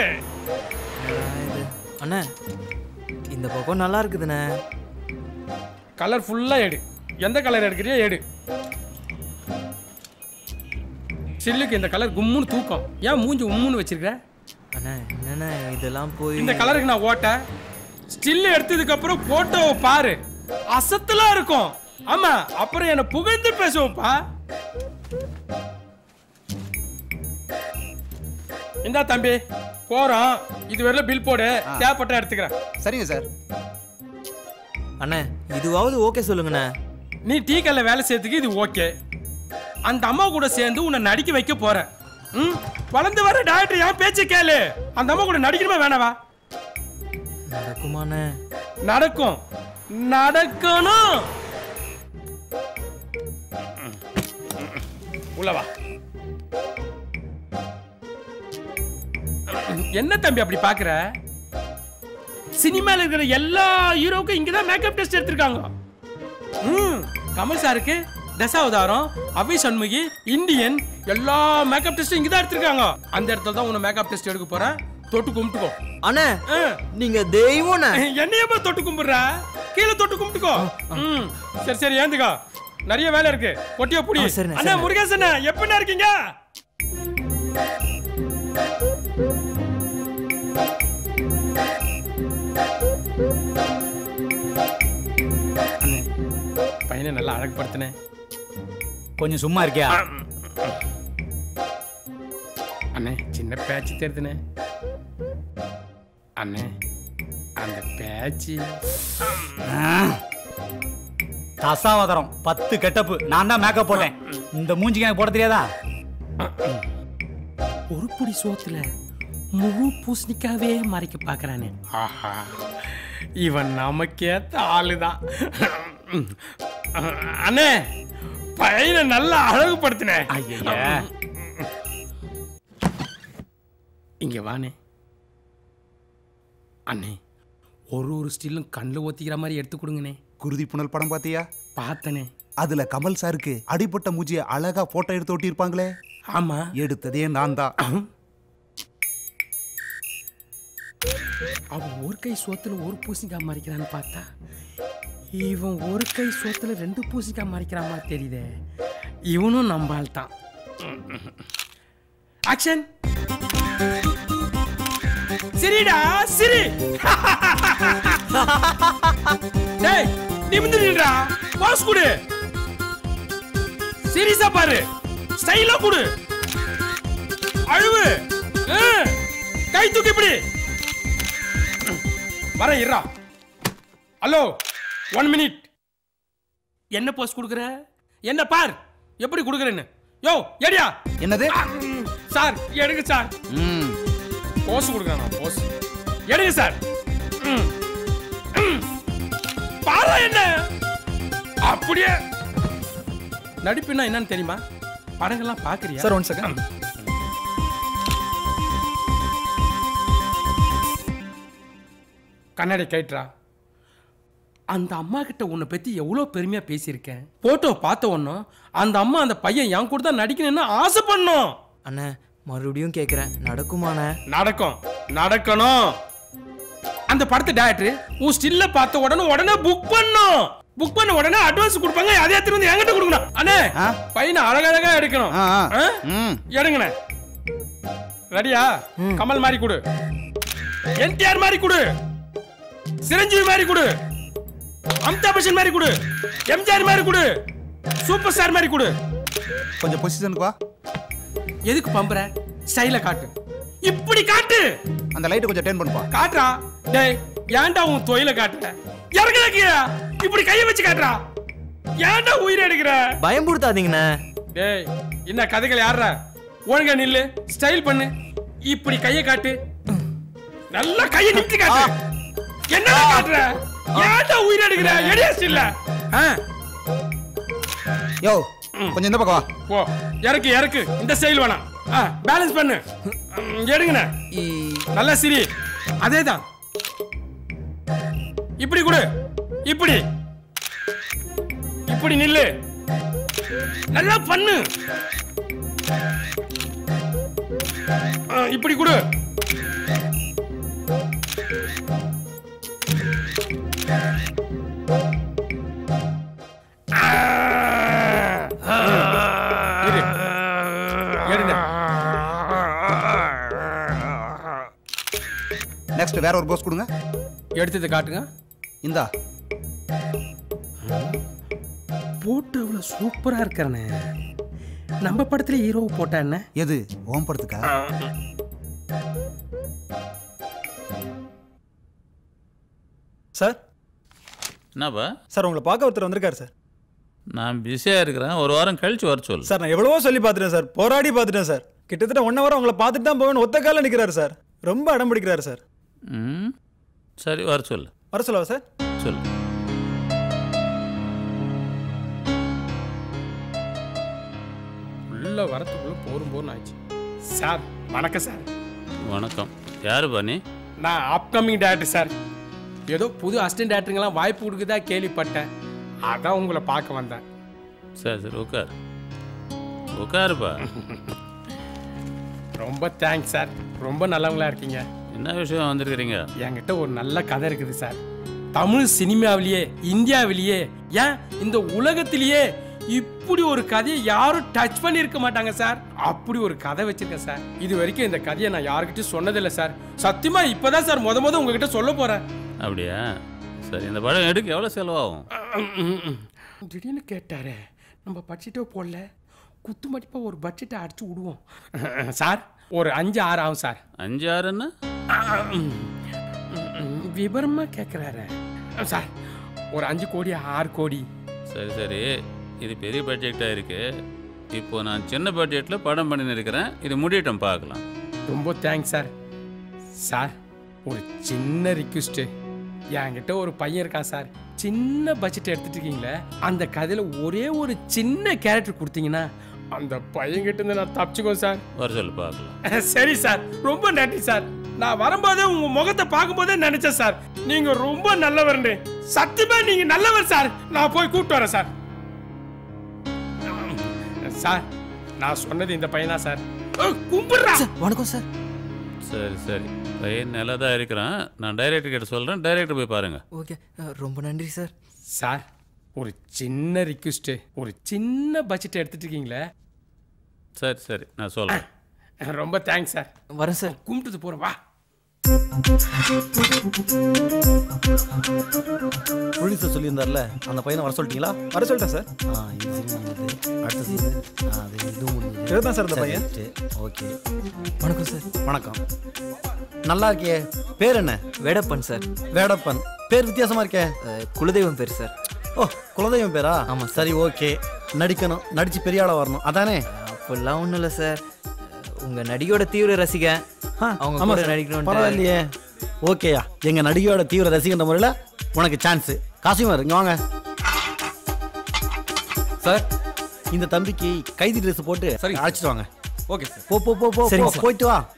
அண்ணா இந்த பக்கம் நல்லா இருக்குதுண்ணே கலர் ஃபுல்லா எடு எந்த கலர் எடுக்கிறியோ எடு சில்லுக்கு இந்த கலர் கும்முன்னு தூக்கம் ஏன் மூஞ்சி உம்முன்னு வச்சிருக்க அண்ணா என்னண்ணா இதெல்லாம் போய் இந்த கலருக்கு நான் ஓட்ட ஸ்டில் எடுத்ததுக்கு அப்புறம் போட்டோவை பாரு அசத்தலா இருக்கும் ஆமா அப்புறம் என்ன புகழ்ந்து பேசுவோம்ப்பா இந்தா தம்பி போறோம் இது வரல பில் போடு தேவைப்பட்ட எடுத்துக்கிறேன் சரிங்க சார் அண்ணா இதுவாவது ஓகே சொல்லுங்கண்ணே நீ டீ கல்ல வேலை செய்யறதுக்கு இது ஓகே அந்த அம்மா கூட சேர்ந்து உன்னை நடிக்க வைக்க போறேன் ம் வளர்ந்து வர டாக்டர் என் பேச்சு கேளு அந்த அம்மா கூட நடிக்கணுமா வேணாவா நடக்குமாண்ணே நடக்கும் நடக்கணும் உள்ள வா என்ன தம்பி அப்படி பாக்குற சினிமால இருக்கிற எல்லா ஹீரோக்கும் இங்கதான் மேக்கப் டெஸ்ட் எடுத்திருக்காங்க ம் கமல் சாருக்கு தசாவதாரம் அபி சண்முகி இந்தியன் எல்லா மேக்கப் டெஸ்டும் இங்க தான் எடுத்திருக்காங்க அந்த இடத்துல தான் உன்னை மேக்கப் டெஸ்ட் எடுக்க போறேன் தொட்டு கும்பிட்டுக்கோ அண்ணே நீங்க தெய்வம்ண்ணே என்னையப்பா தொட்டு கும்பிடுற கீழே தொட்டு கும்பிட்டுக்கோ ம் சரி சரி ஏந்துக்கோ நிறைய வேலை இருக்கு பொட்டியா புடி ஆ, சரிண்ணே, அண்ணா சரிண்ணே. முருகேசன் எப்படிண்ணா இருக்கீங்க அண்ணே, பையனை நல்லா அழகுபடுத்தினேன் கொஞ்சம் சும்மா இருக்கியா அண்ணே சின்ன பேச்சு தெரியுதுண்ணே அண்ணே அந்த பேச்சு தசாவதாரம் பத்து கெட்டப்பு நான் தான் மேக்கப் போட்டேன் இந்த மூஞ்சிக்கு எனக்கு போட தெரியாதா ஒரு புடி சோத்துல முழு பூசணிக்காவே மறைக்க பாக்குறானே ஆஹா இவன் நமக்கேத்த ஆளுதான் அண்ணே பையனை நல்லா அழகுபடுத்தினே ஐயையே. இங்க வானே அண்ணே ஒரு ஒரு ஸ்டில்லும் கண்ணில் ஒத்திக்கிற மாதிரி எடுத்து கொடுங்கண்ணே குருதி புனல் படம் பாத்தியா பார்த்தனே அதுல கமல் சாருக்கு அடிபட்ட மூஞ்சிய அழகா போட்டோ எடுத்து ஒட்டியிருப்பாங்களே ஆமா எடுத்ததே நான் தான் அவன் ஒரு கை சோத்துல ஒரு பூசிக்காய் மறைக்கிறான்னு பார்த்தா இவன் ஒரு கை சோத்துல ரெண்டு பூசிக்காய் மறைக்கிற மாதிரி தெரியுதே இவனும் நம்பால் தான் ஆக்ஷன் சரிடா சிரி டேய் நிமிந்து நின்றா பாஸ் கொடு சீரியஸா பாரு ஸ்டைலா கொடு அழுவு ஆ, கை தூக்கி இப்படி வர இருடா ஹலோ ஒன் மினிட் என்ன போஸ் கொடுக்குற என்ன பார் எப்படி கொடுக்குறேன்னு யோ ஏடியா என்னது சார் எடுங்க சார் ம் போஸ் கொடுக்குறேன் போஸ் எடுங்க சார் ம். ம். பாரா என்ன அப்படியே நடிப்புன்னா என்னன்னு தெரியுமா படங்கள்லாம் பாக்குறியா சார் ஒன் செகண்ட் கண்ணாடி கேட்டுறா அந்த அம்மா கிட்ட உன்னை பத்தி எவ்வளோ பெருமையா பேசியிருக்கேன் போட்டோ பார்த்த உடனும் அந்த அம்மா அந்த பையன் என் கூட தான் நடிக்கணும்னு ஆசை பண்ணும் அண்ணே மறுபடியும் கேட்குறேன் நடக்குமாண்ணே நடக்கும் நடக்கணும் அந்த படத்தை டேரக்டர் உன் ஸ்டில்ல பார்த்த உடனே உடனே புக் பண்ணும் புக் பண்ண உடனே அட்வான்ஸ் கொடுப்பாங்க அதே எடுத்துட்டு வந்து என்கிட்ட கொடுக்கணும் அண்ணே பையனை அழகழகா எடுக்கணும் ஆ? எடுங்கண்ணே ரெடியா கமல் மாதிரி கொடு என்டிஆர் மாதிரி கொடு சிரஞ்சீவி மாதிரி கொடு அமிதாப் பச்சன் மாதிரி கொடு எம்ஜிஆர் மாதிரி கொடு சூப்பர் ஸ்டார் மாதிரி கொடு கொஞ்சம் பொசிஷனுக்கு வா எதுக்கு பம்புற ஸ்டைல காட்டு இப்படி காட்டு அந்த லைட்டை கொஞ்சம் டேர்ன் பண்ணுப்பா காட்டுறா டேய் ஏன்டா உன் தொழில காட்டுற இறங்குற கீழே இப்படி கைய வச்சு காட்டுறா ஏன்டா உயிரை எடுக்கிற பயம்படுத்தாதீங்கண்ணே டேய் என்ன கதைகள் யாரா ஒழுங்கா நில்லு ஸ்டைல் பண்ணு இப்படி கைய காட்டு நல்லா கைய நிமித்தி காட்டு என்ன காட்டுற ஏன்டா உயிரை எடுக்கிற எடியஸ் இல்ல யோ கொஞ்சம் இந்த பக்கம் வா போ இறக்கு இறக்கு இந்த ஸ்டைல் வேணாம் பேலன்ஸ் பண்ணு ம், எடுங்கண்ணே நல்லா சிரி அதேதான் இப்படி கொடு இப்படி இப்படி நில்லு நல்லா பண்ணு ஆ, இப்படி கொடு இரு. எடுங்க. நெக்ஸ்ட் வேற ஒரு போஸ் கொடுங்க எடுத்தது காட்டுங்க இந்தா போட்டு அவ்வளோ சூப்பரா இருக்கிறனே நம்ம படத்துல ஹீரோ போட்டா என்ன எது ஓம் படத்துக்கா சார் என்னப்பா சார் உங்களை பார்க்க ஒருத்தர் வந்திருக்காரு சார் நான் பிஸியாக இருக்கிறேன் ஒரு வாரம் கழிச்சு வர சொல்லு சார் நான் எவ்வளவோ சொல்லி பார்த்துட்டேன் சார் போராடி பார்த்துட்டேன் சார் கிட்டத்தட்ட ஒன் ஹவர் உங்களை பார்த்துட்டு தான் போவேன் ஒத்த காலில் நிற்கிறாரு சார் ரொம்ப அடம் பிடிக்கிறாரு சார் ம் சரி வர சொல்லு வர சொல்லவா சார் சொல்லு உள்ள வரத்துக்குள்ள போரும் போரும் ஆச்சு சார் வணக்கம் சார் வணக்கம் யாரு பண்ணி நான் அப்கமிங் டேரக்டர் சார் ஏதோ புது அசிஸ்டன்ட் டேரக்டருங்கெல்லாம் வாய்ப்பு கொடுக்குதா கேள்விப்பட்டேன் அதான் உங்களை பார்க்க வந்தேன் சரி சரி உட்கார் உட்காருப்பா ரொம்ப தேங்க்ஸ் சார் ரொம்ப நல்லவங்களா இருக்கீங்க என்ன விஷயம் வந்திருக்கிறீங்க என்கிட்ட ஒரு நல்ல கதை இருக்குது சார் தமிழ் சினிமாவிலேயே இந்தியாவிலேயே ஏன் இந்த உலகத்திலேயே இப்படி ஒரு கதையை யாரும் டச் பண்ணி இருக்க மாட்டாங்க சார் அப்படி ஒரு கதை வச்சிருக்கேன் சார் இது வரைக்கும் இந்த கதையை நான் யாருக்கிட்டையும் சொன்னதில்லை சார் சத்தியமா இப்பதான் சார் முத முத உங்ககிட்ட சொல்ல போறேன் அப்படியா சரி இந்த படம் எடுக்க எவ்வளோ செலவாகும் திடீர்னு கேட்டாரே நம்ம பட்ஜெட்டோ போடல குத்து மதிப்பா ஒரு பட்ஜெட்டை அடிச்சு விடுவோம் சார் ஒரு அஞ்சு ஆறு ஆகும் சார் அஞ்சு ஆறுன்னா விவரமா கேட்குறாரு சார் ஒரு அஞ்சு கோடி ஆறு கோடி சரி சரி இது பெரிய பட்ஜெக்டாக இருக்கு இப்போ நான் சின்ன பட்ஜெட்டில் படம் பண்ணின்னு இருக்கிறேன் இது முடியட்டும் பார்க்கலாம் ரொம்ப தேங்க்ஸ் சார் சார் ஒரு சின்ன ரிக்வெஸ்ட்டு என்கிட்ட ஒரு பையன் இருக்கான் சார் சின்ன பட்ஜெட் எடுத்துட்டு இருக்கீங்களே அந்த கதையில் ஒரே ஒரு சின்ன கேரக்டர் கொடுத்தீங்கன்னா அந்த பையன்கிட்ட இருந்து நான் தப்பிச்சுக்கோ சார் வர சொல்லு பார்க்கலாம் சரி சார் ரொம்ப நன்றி சார் நான் வரும்போதே உங்க முகத்தை பார்க்கும்போதே நினைச்சேன் சார் நீங்க ரொம்ப நல்லவர்னு சத்தியமா நீங்க நல்லவர் சார் நான் போய் கூப்பிட்டு வரேன் சார் சார் நான் சொன்னது இந்த பையனா சார் கும்பிடுறா வணக்கம் சார் சரி சரி பையன் நல்லா தான் இருக்கிறான் நான் டைரக்டர் கிட்ட சொல்கிறேன் டைரக்டர் போய் பாருங்கள் ஓகே ரொம்ப நன்றி சார் சார் ஒரு சின்ன ரிக்வெஸ்ட்டு ஒரு சின்ன பட்ஜெட் எடுத்துட்டு இருக்கீங்களே சரி சரி நான் சொல்கிறேன் ரொம்ப தேங்க்ஸ் சார் வரேன் சார் கும்பிட்டு போகிறேன் வா ப்ரொடியூசர் சொல்லியிருந்தார்ல அந்த பையனை வர சொல்லிட்டீங்களா வர சொல்லிட்டேன் சார் ஆ இது சரி முடிஞ்சது அடுத்த சீன் ஆ அது இதுவும் முடிஞ்சது இதுதான் சார் இந்த பையன். ஓகே வணக்கம் சார் வணக்கம் நல்லா இருக்கே பேர் என்ன வேடப்பன் சார் வேடப்பன் பேர் வித்தியாசமா இருக்கே குலதெய்வம் பேர் சார் ஓ குலதெய்வம் பேரா ஆமாம் சரி ஓகே நடிக்கணும் நடிச்சு பெரிய ஆளா வரணும் அதானே அப்படிலாம் ஒன்றும் இல்லை சார் உங்கள் நடிகையோட தீவிர ரசிகன் அவங்க ஆமா கூட சார். நடிக்கணும் பரவாயில்லையே ஓகேயா எங்க நடிகையோட தீவிர ரசிகன்ற முறையில் உனக்கு சான்ஸ் காசிமார் இங்க வாங்க சார் இந்த தம்பிக்கு கைதி ட்ரெஸ் போட்டு சரி அழைச்சிட்டு வாங்க ஓகே சார் போ போ போ போ சரிங்க போ, சார். போயிட்டு வா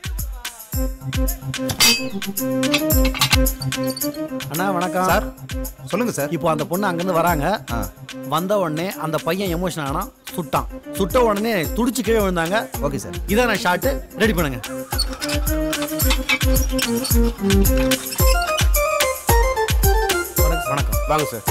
அண்ணா வணக்கம் சார் சொல்லுங்க சார் இப்போ அந்த பொண்ணு அங்கேருந்து வராங்க வந்த உடனே அந்த பையன் எமோஷன் ஆனா சுட்டான் சுட்ட உடனே துடிச்சு கீழே விழுந்தாங்க ஓகே சார் இதான் நான் ஷாட்டு ரெடி பண்ணுங்க வணக்கம் வாங்க சார்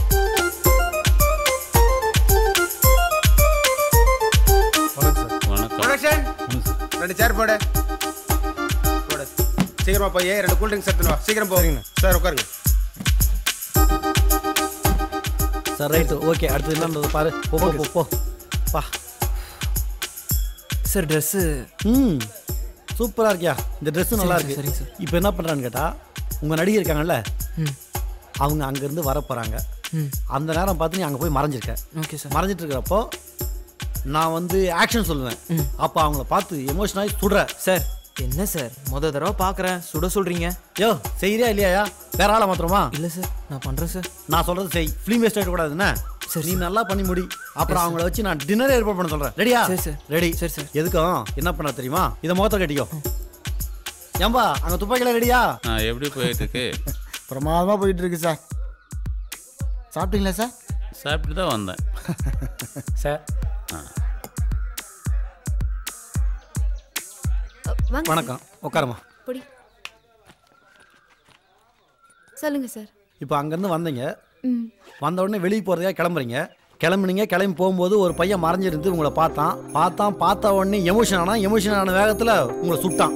வணக்கம் ப்ரொடக்ஷன் ரெண்டு சேர் போடு போடு சீக்கிரமா போய் ரெண்டு கூல் ட்ரிங்க்ஸ் எடுத்துன்னு வா சீக்கிரம் போகிறீங்க சார் உட்காருங்க சார் ரைட்டு ஓகே அடுத்தது என்னன்றது பாரு போ போ, போ போ பா சார் ட்ரெஸ்ஸு ம் சூப்பராக இருக்கியா இந்த ட்ரெஸ்ஸு நல்லா சரிங்க இருக்கு சார், சரிங்க இப்போ என்ன பண்ணுறான்னு கேட்டால் உங்கள் நடிகை இருக்காங்கல்ல ம். அவங்க அங்கேருந்து வர போகிறாங்க ம். அந்த நேரம் பார்த்து நீ அங்கே போய் மறைஞ்சிருக்க ஓகே சார் மறைஞ்சிட்டு இருக்கிறப்போ நான் வந்து ஆக்ஷன் சொல்லுவேன் அப்போ அவங்கள பார்த்து எமோஷன் ஆகி சுடுற சார் என்ன சார் முத தடவை பார்க்குறேன் சுட சொல்கிறீங்க யோ செய்யறியா இல்லையா வேற ஆளை மாத்திரமா இல்லை சார் நான் பண்ணுறேன் சார் நான் சொல்றது செய் ஃபிலிம் வேஸ்ட் ஆகிடக்கூடாதுண்ணே சரி, நீ நல்லா பண்ணி முடி அப்புறம் அவங்கள வச்சு நான் டின்னர் ஏற்பாடு பண்ண சொல்றேன் ரெடியா சரி, சார். ரெடி சரி, சார். எதுக்கும் என்ன பண்ண தெரியுமா இதை முகத்தை கட்டிக்கோ ஏம்பா அங்க துப்பாக்கில ரெடியா ஆ எப்படி போயிட்டு இருக்கு பிரமாதமாக போயிட்டு இருக்கு சார் சாப்பிட்டீங்களா சார் சாப்பிட்டு தான் வந்தேன் சார் ஆ வாங்க வணக்கம் உட்காரமா பொடி சொல்லுங்க சார் இப்போ அங்கேருந்து வந்தீங்க ம் வந்த உடனே வெளியே போகிறதுக்காக கிளம்புறீங்க கிளம்புனீங்க கிளம்பி போகும்போது ஒரு பையன் மறைஞ்சிருந்து உங்களை பார்த்தான் பார்த்தான் பார்த்த உடனே எமோஷன் ஆனா எமோஷன் ஆன வேகத்தில் உங்களை சுட்டான்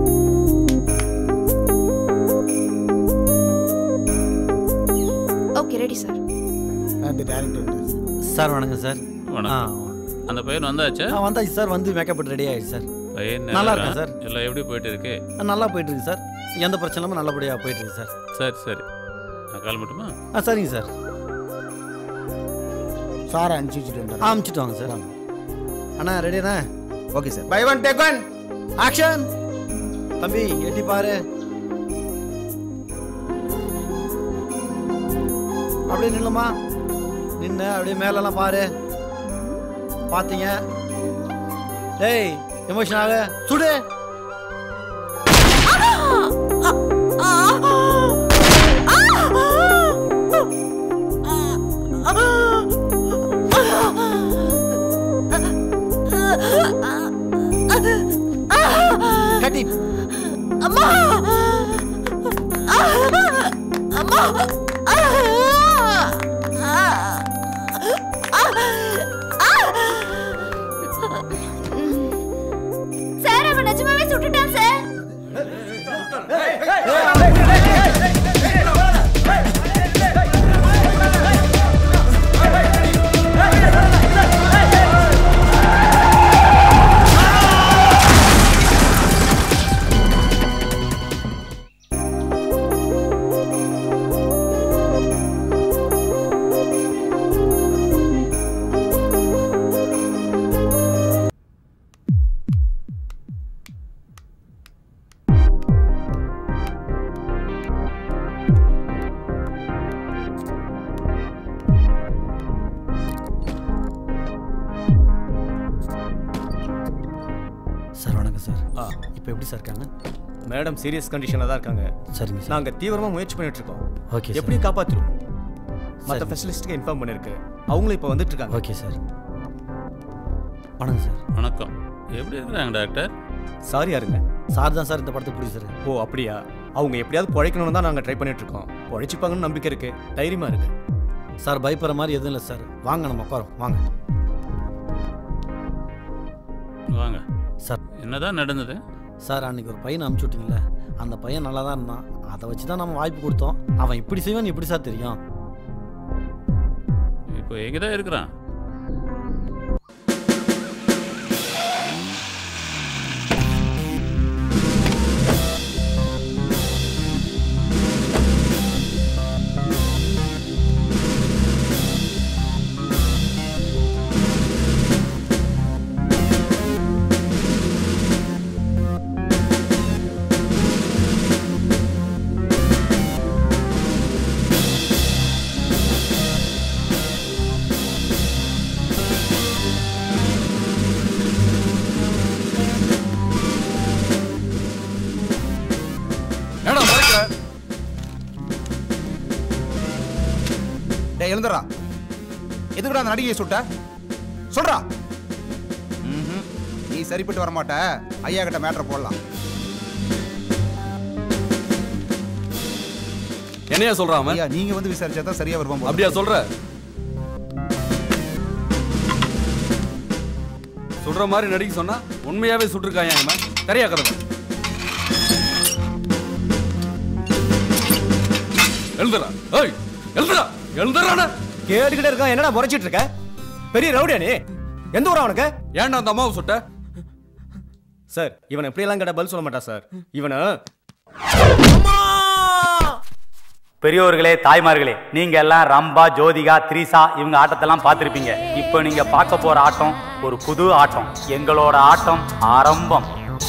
ஓகே ரெடி சார் அந்த டேரக்டர் சார் வணக்கம் சார் வணக்கம் அந்த பையன் வந்தாச்சா ஆ வந்தாச்சு சார் வந்து மேக்கப் போட்டு ரெடி ஆயிடுச்சு சார் பையன் நல்லா இருக்கிறான். இருக்கேன் சார் எல்லாம் எப்படி போயிட்டு இருக்கு ஆ, நல்லா போயிட்டு இருக்கு சார் எந்த பிரச்சனை இல்லாமல் நல்லபடியாக போயிட்டு இருக்கு சார் சரி சரி நான் கிளம்பட்டுமா ஆ சரிங்க சார் சாரை அனுப்பிச்சு வச்சுட்டு ஆ, வந்துடுறேன். அமுச்சிட்டு வாங்க சார் அண்ணா ரெடிண்ணா ஓகே சார் பை ஒன் டேக் ஒன் ஆக்ஷன் தம்பி எட்டி பாரு அப்படியே நில்லுமா நின்று அப்படியே மேலெல்லாம் பாரு பார்த்தீங்க டேய் எமோஷன் ஆக சுடு கட்டி அம்மா அம்மா சார் அவன் நிஜமாவே சுட்டுட்டான் சார் சார் வணக்கம் சார் இப்போ எப்படி சார் இருக்காங்க மேடம் சீரியஸ் கண்டிஷனில் தான் இருக்காங்க சரிங்க சார் நாங்கள் தீவிரமாக முயற்சி பண்ணிட்டு இருக்கோம் ஓகே சார். எப்படி காப்பாற்றுவோம் மற்ற சரிங்க. ஸ்பெஷலிஸ்ட்டுக்கு இன்ஃபார்ம் பண்ணிருக்கு அவங்களும் இப்போ வந்துட்டு இருக்காங்க ஓகே சார் வணக்கம் சார் வணக்கம் எப்படி இருக்கிறாங்க டாக்டர் சார் யாருங்க சார் தான் சார் இந்த படத்தை ப்ரொடியூசர் ஓ அப்படியா அவங்க எப்படியாவது பிழைக்கணும்னு தான் நாங்கள் ட்ரை பண்ணிட்டு இருக்கோம் பிழைச்சிப்பாங்கன்னு நம்பிக்கை இருக்கு தைரியமா இருக்கு சார் பயப்படுற மாதிரி எதுவும் இல்லை சார் வாங்க நம்ம உட்காரோம் வாங்க வாங்க சார் என்னதான் நடந்தது சார் அன்னைக்கு ஒரு பையனை அனுப்பிச்சு விட்டீங்களே அந்த பையன் நல்லா தான் இருந்தான் அதை வச்சு தான் நம்ம வாய்ப்பு கொடுத்தோம் அவன் இப்படி செய்வான்னு எப்படி சார் தெரியும் இப்போ எங்கே தான் இருக்கிறான் ஏடா மறைக்கிற டேய் எழுந்துடா எதுக்குடா அந்த நடிகையை சுட்ட சொல்றா ம்ஹும். நீ சரிப்பட்டு வர மாட்ட ஐயா கிட்ட மேட்டர் போடலாம் என்னையா சொல்றான் அவன் ஐயா நீங்க வந்து விசாரிச்சா தான் சரியா வருவான் போல. அப்படியா சொல்ற சுடுற மாதிரி நடிக்க சொன்னா உண்மையாவே சுட்டிருக்காயா இவன் தெரியா கதவை எழுதுறா ஏய் எழுதுறா எழுதுறானே கேட்டுக்கிட்டே இருக்கான் என்னடா முறைச்சிட்டு இருக்க பெரிய ரவுடியா நீ எந்த ஊரா அவனுக்கு ஏன்டா அந்த அம்மாவை சுட்ட சார் இவனை எப்படியெல்லாம் கேட்ட பதில் சொல்ல மாட்டா சார் இவனை பெரியோர்களே தாய்மார்களே நீங்க எல்லாம் ரம்பா ஜோதிகா த்ரீசா இவங்க ஆட்டத்தெல்லாம் பார்த்திருப்பீங்க இப்போ நீங்க பார்க்க போற ஆட்டம் ஒரு புது ஆட்டம் எங்களோட ஆட்டம் ஆரம்பம்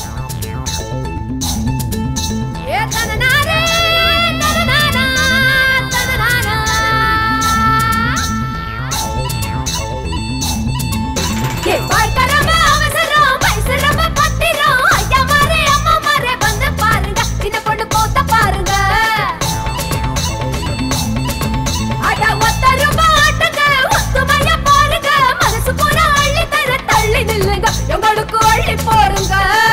எங்களுக்கு அள்ளி போருங்க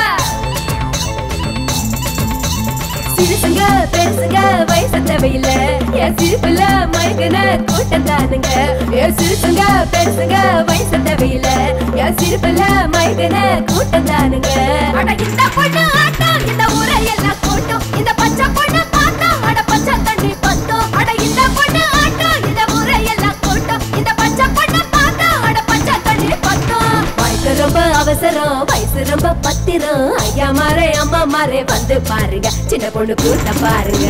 சிறுசுங்க பெருசுங்க வயசு தேவையில்ல என் சிரிப்புல மயக்கன கூட்டம் தானுங்க என் சிறுசுங்க பெருசுங்க வயசு தேவையில்ல என் சிரிப்புல மயக்கன கூட்டம் தானுங்க அட இந்த பொண்ணு ஆட்டம் இந்த ஊரை எல்லாம் கூட்டம் இந்த பச்சை பொண்ணு பார்த்தா அட பச்சை தண்ணி பத்தம் அட இந்த பொண்ணு ஆட்டம் இந்த ஊரை எல்லாம் கூட்டம் இந்த பச்சை பொண்ணு பார்த்தா அட பச்சை தண்ணி பத்தம் வயசு ரொம்ப அவசரம் வயசு ரொம்ப பத்திரம் ஐயா மாரே அம்மா மாரே வந்து பாருங்க சின்ன பொண்ணு கூட்டம் பாருங்க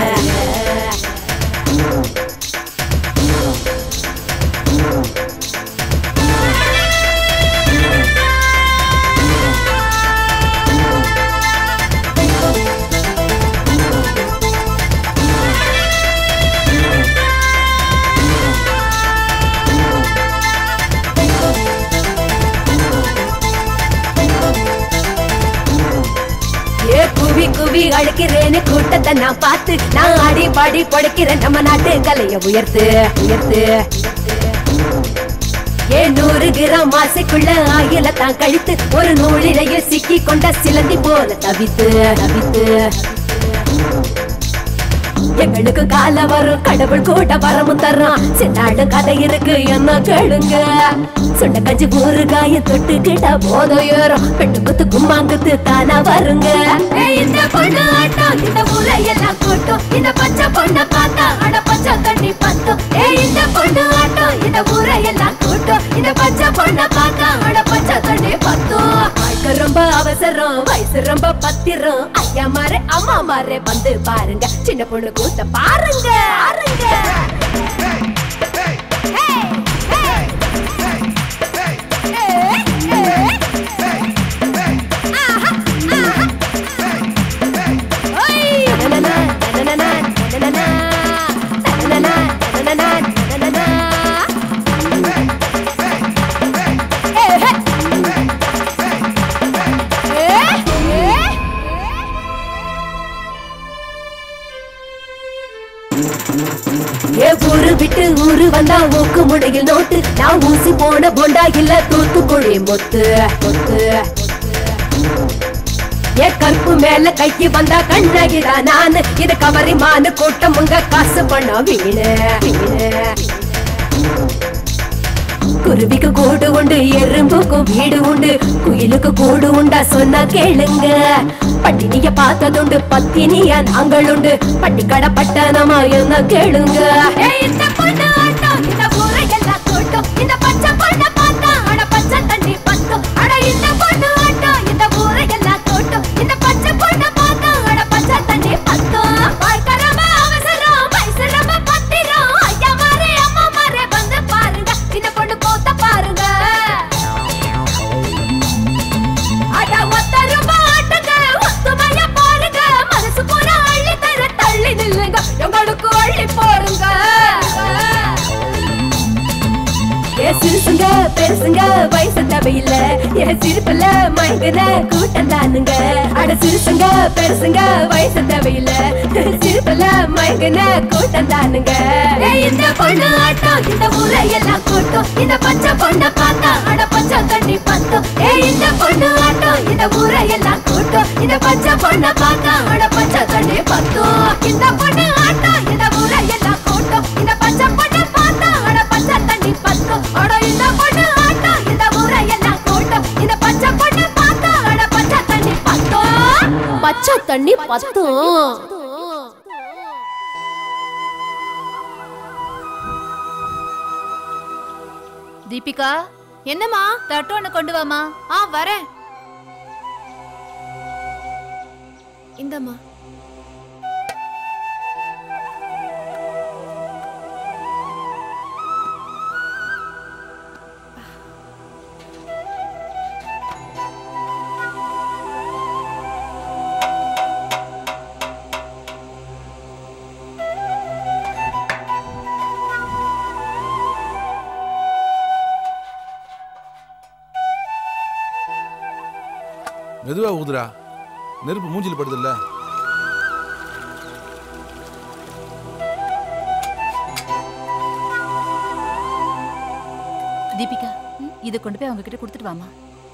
ஏ குவி குவி அழுக்கிறேன்னு கூட்டத்தை நான் பார்த்து நான் ஆடி பாடி படுக்கிறேன் நம்ம நாட்டு கலைய உயர்த்து உயர்த்து ஏ நூறு கிராம் மாசைக்குள்ள ஆயில தான் கழித்து ஒரு நூலிழையில் சிக்கி கொண்ட சிலந்தி போல தவித்து தவித்து எங்களுக்கு கால வரும் கடவுள் கூட வரமும் தர்றான் சின்னாடு கதை இருக்கு என்ன கேளுங்க சுண்ட கஞ்சி ஊறுகாய தொட்டு கிட்ட போதும் ஏறும் பெண்ணு குத்து கும்மாங்குத்து தானா வருங்க ஏய், இந்த பொண்ணு ஆட்டம் இந்த ஊரை எல்லாம் கூட்டம் இந்த பச்சை பொண்ணை பார்த்தா அட பச்சை தண்ணி பத்தும் ஏய் இந்த பொண்ணு ஆட்டம் இந்த ஊரை எல்லாம் கூட்டம் இந்த பச்சை பொண்ணை பார்த்தா அட பச்சை தண்ணி பத்தும் வாழ்க்கை ரொம்ப அவசரம் வயசு ரொம்ப பத்திரம் ஐயா மாறு அம்மா மாறு வந்து பாருங்க சின்ன பொண்ணு கூட்ட பாருங்க பாருங்க ஏ ஊரு விட்டு ஊரு வந்தா ஊக்கு முடையில் நோட்டு நான் ஊசி போன போண்டா இல்ல தூத்துக்குழி மொத்து மொத்து என் கற்பு மேல கைக்கு வந்தா கண்ணகிதா நானு இது கவரி மானு கூட்டம் உங்க காசு பண்ண வீணு வீணு குருவிக்கு கூடு உண்டு எறும்புக்கும் வீடு உண்டு குயிலுக்கு கூடு உண்டா சொன்னா கேளுங்க பட்டினிய பார்த்ததுண்டு பத்தினிய நாங்களுண்டு பட்டிக்கடை பட்டணமா என்ன கேளுங்க ஏய், இந்த பொண்ணு ஆட்டம், இந்த ஊரை எல்லாம் கூட்டம், இந்த பச்சை பொண்ணை பார்த்தா, அட பச்சை தண்ணி பத்தும். அட இந்த பொண்ணு ஆட்டம், இந்த ஊரை எல்லாம் கூட்டம், இந்த பச்சை பொண்ணை பார்த்தா, அட பச்சை தண்ணி பத்தும். பார்க்கறவ அவசரம், வயசுலவ பத்திரம். ஐயா மாரே, அம்மா மாரே, வந்து பாருங்க இந்த பொண்ணு கோத்த பாருங்க அட ஒத்த ரூபா ஆட்டுங்க ஒத்துமைய பாருங்க மனசு பூரா அள்ளி தர தள்ளி நில்லுங்க எங்களுக்கு அள்ளி போடுங்க ஏ சிறுசுங்க பெருசுங்க வயசு தேவையில்ல ஏ சிரிப்புல மயங்குன கூட்டம் தானுங்க அட சிறுசுங்க பெருசுங்க வயசு தேவையில்ல சிரிப்புல மயங்குன கூட்டம் தானுங்க ஏ இந்த பொண்ணு ஆட்டம் இந்த ஊரை எல்லாம் கூட்டம் இந்த பச்சை பொண்ணை பார்த்தா அட பச்சை தண்ணி பத்தம் ஏ இந்த பொண்ணு ஆட்டம் இந்த ஊரை எல்லாம் கூட்டம் இந்த பச்சை பொண்ணை பார்த்தா அட பச்சை தண்ணி பத்தம் இந்த பொண்ணு ஆட்டம் இந்த ஊரை எல்லாம் கூட்டம் இந்த பச்சை பொண்ணை பார்த்தா அட பச்சை தண்ணி பத்தம் அட இந்த பொண்ணு ஆட்டம் இந்த ஊரை எல்லாம் கூட்டம் இந்த பச்சை பொண்ணை பார்த்தா அட பச்சை தண்ணி பத்தம் பச்சை தண்ணி பத்தம் தீபிகா என்னம்மா தட்டு ஒண்ணு கொண்டு வாமா ஆ வரேன் இந்தம்மா மெதுவா ஊதுடா நெருப்பு மூஞ்சில படுதுல்ல தீபிகா இதை கொண்டு போய் அவங்க கிட்ட கொடுத்துட்டு வாமா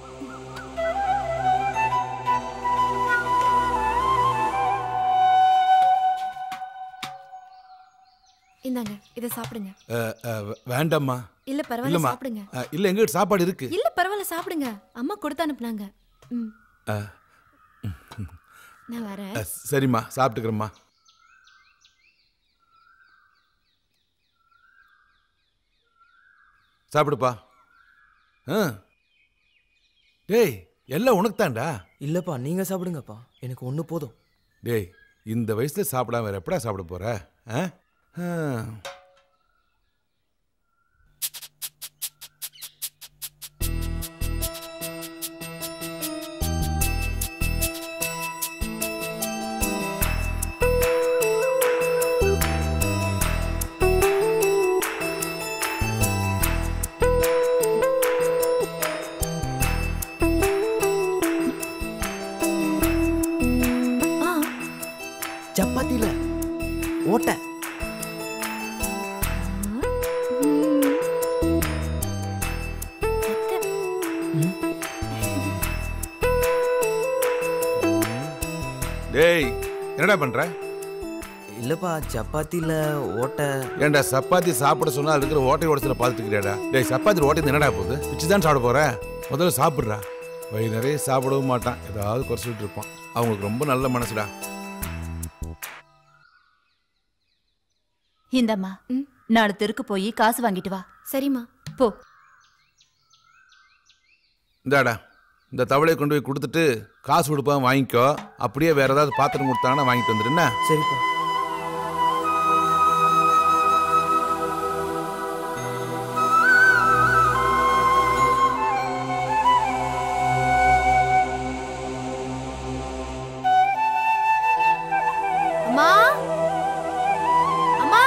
இந்தாங்க இதை சாப்பிடுங்க அஹ், அஹ், வே- வேண்டாம்மா இல்ல பரவாயில்ல இல்லம்மா சாப்பிடுங்க அஹ், இல்ல எங்ககிட்ட சாப்பாடு இருக்கு இல்ல பரவாயில்ல சாப்பிடுங்க அம்மா கொடுத்து அனுப்புனாங்க ம் அஹ், நான் வரேன் அஹ், சரிம்மா சாப்பிட்டுக்கிறேம்மா சாப்பிடுப்பா ஆ டேய் எல்லாம் உனக்கு தான்டா இல்லப்பா நீங்க சாப்பிடுங்கப்பா எனக்கு ஒண்ணு போதும் டேய் இந்த வயசுல சாப்பிடாம வேற எப்படா சாப்பிட போற ஆ? ஆ. சப்பாத்தில ஓட்டை டேய் என்னடா பண்ற இல்லப்பா சப்பாத்தில ஓட்டை ஏன்டா சப்பாத்தி சாப்பிட சொன்னா அதுல இருக்கிற ஓட்டை உடச்சல பார்த்துக்கிறியாடா டேய் சப்பாத்தி ஓட்டை என்னடா போகுது பிச்சு தான் சாப்பிட போற முதல்ல சாப்பிட்றா வயிறு நிறைய சாப்பிடவும் மாட்டான் ஏதாவது குறைச்சிட்டு இருப்பான் அவங்களுக்கு ரொம்ப நல்ல மனசுடா இந்தம்மா நாலு தெருக்கு போய் காசு வாங்கிட்டு வா சரிம்மா போ இந்தாடா இந்த தவளையை கொண்டு போய் கொடுத்துட்டு காசு கொடுப்பான் வாங்கிக்கோ அப்படியே வேற ஏதாவது பாத்திரம் கொடுத்தாங்கன்னா வாங்கிட்டு வந்துடு என்ன சரிப்பா அம்மா அம்மா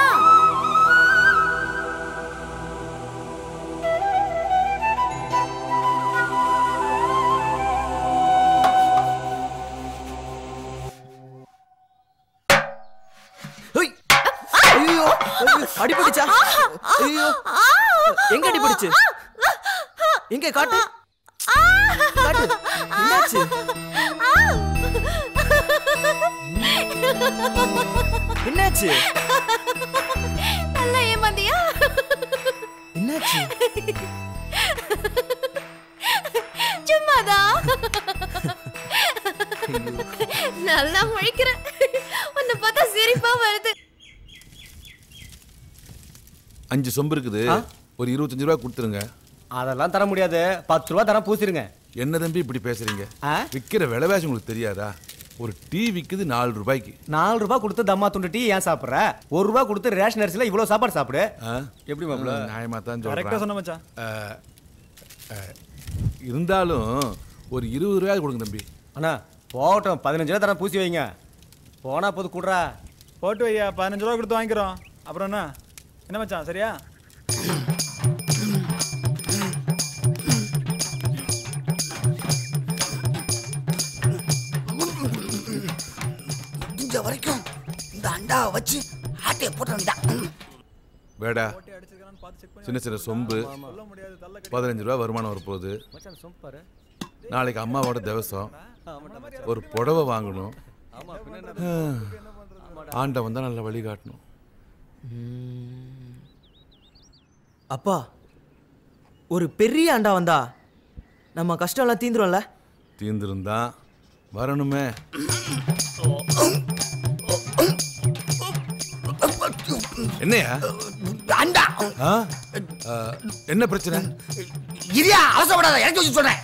ஐயோ அடிபட்டுச்சா ஐயோ எங்க அடிபட்டுச்சு எங்க காட்டு காட்டு என்னாச்சு என்னாச்சு நல்லா ஏமாந்தியா என்னாச்சு சும்மாதான் நல்லா முழிக்கிற உன்னை பார்த்தா சிரிப்பா வருது அஞ்சு சொம்பு இருக்குது ஒரு இருபத்தஞ்சு ரூபா கொடுத்துருங்க அதெல்லாம் தர முடியாது பத்து ரூபா தரம் பூசிருங்க என்ன தம்பி இப்படி பேசுறீங்க விக்கிற விலைவாசி உங்களுக்கு தெரியாதா ஒரு டீ விக்குது நாலு ரூபாய்க்கு நாலு ரூபாய் கொடுத்து தம்மா துண்டு டீ ஏன் சாப்பிட்ற ஒரு ரூபாய் கொடுத்து ரேஷன் அரிசியில் இவ்வளோ சாப்பாடு சாப்பிடு எப்படி மாப்பிள நியாயமா தான் Correct ஆ சொன்ன சொல்றேன் மச்சான். அஹ், அஹ், இருந்தாலும் ஒரு இருபது ரூபாய் கொடுங்க தம்பி அண்ணா போகட்டும் பதினஞ்சு ரூபா தரம் பூசி வைங்க போனா போது கூடுறா போட்டு வையா பதினஞ்சு ரூபா கொடுத்து வாங்கிக்கிறோம் அப்புறம் என்ன என்ன மச்சான் சரியா முடிஞ்ச வரைக்கும் இந்த அண்டாவை வச்சு ஆட்டையை போட்ட வேண்டியதான் வேடா சின்ன சின்ன சொம்பு பதினஞ்சு ரூபா வருமானம் வரப்போகுது மச்சான் சொம்பாரு நாளைக்கு அம்மாவோட திவசம் ஒரு புடவை வாங்கணும் ஆண்டவன் தான் நல்ல வழி காட்டணும் அப்பா ஒரு பெரிய அண்டா வந்தா நம்ம கஷ்டம்லாம் தீந்துரும்ல தீந்திருந்தான் வரணுமே என்னையா அண்டா ஆ? ஆ, என்ன பிரச்சனை இரியா அவசரப்படாத இறக்கி வச்சு சொல்றேன்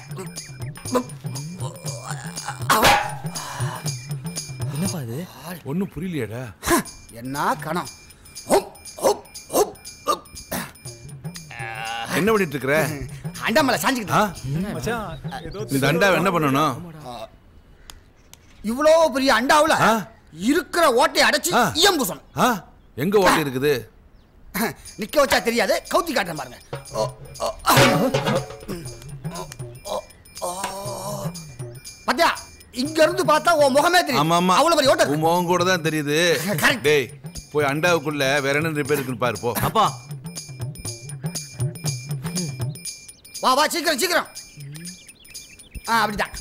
என்னப்பா இது ஒன்றும் புரியலையாடா என்ன கணம் என்ன பண்ணிட்டு இருக்கிற அண்டா மேல சாஞ்சுக்கிட்டு ஆ? மச்சான் ஏதோ இந்த அண்டாவை என்ன பண்ணணும் இவ்வளோ பெரிய அண்டாவுல இருக்கிற ஓட்டையை அடைச்சு ஈயம் பூசணும் ஆ? எங்க ஓட்டை இருக்குது நிக்க வச்சா தெரியாது கவுத்தி காட்டுறேன் பாருங்க ஓ, ஓ, ஓ, ஓ. பாத்தியா இங்க இருந்து பார்த்தா உன் முகமே தெரியும் ஆமா ஆமா அவ்வளவு பெரிய ஓட்டை உன் முகம் கூட தான் தெரியுது டேய் போய் அண்டாவுக்குள்ள வேற என்ன ரிப்பேர் இருக்குன்னு பாரு போ அப்பா வா வா சீக்கிரம் சீக்கிரம் ஆ அப்படிதான்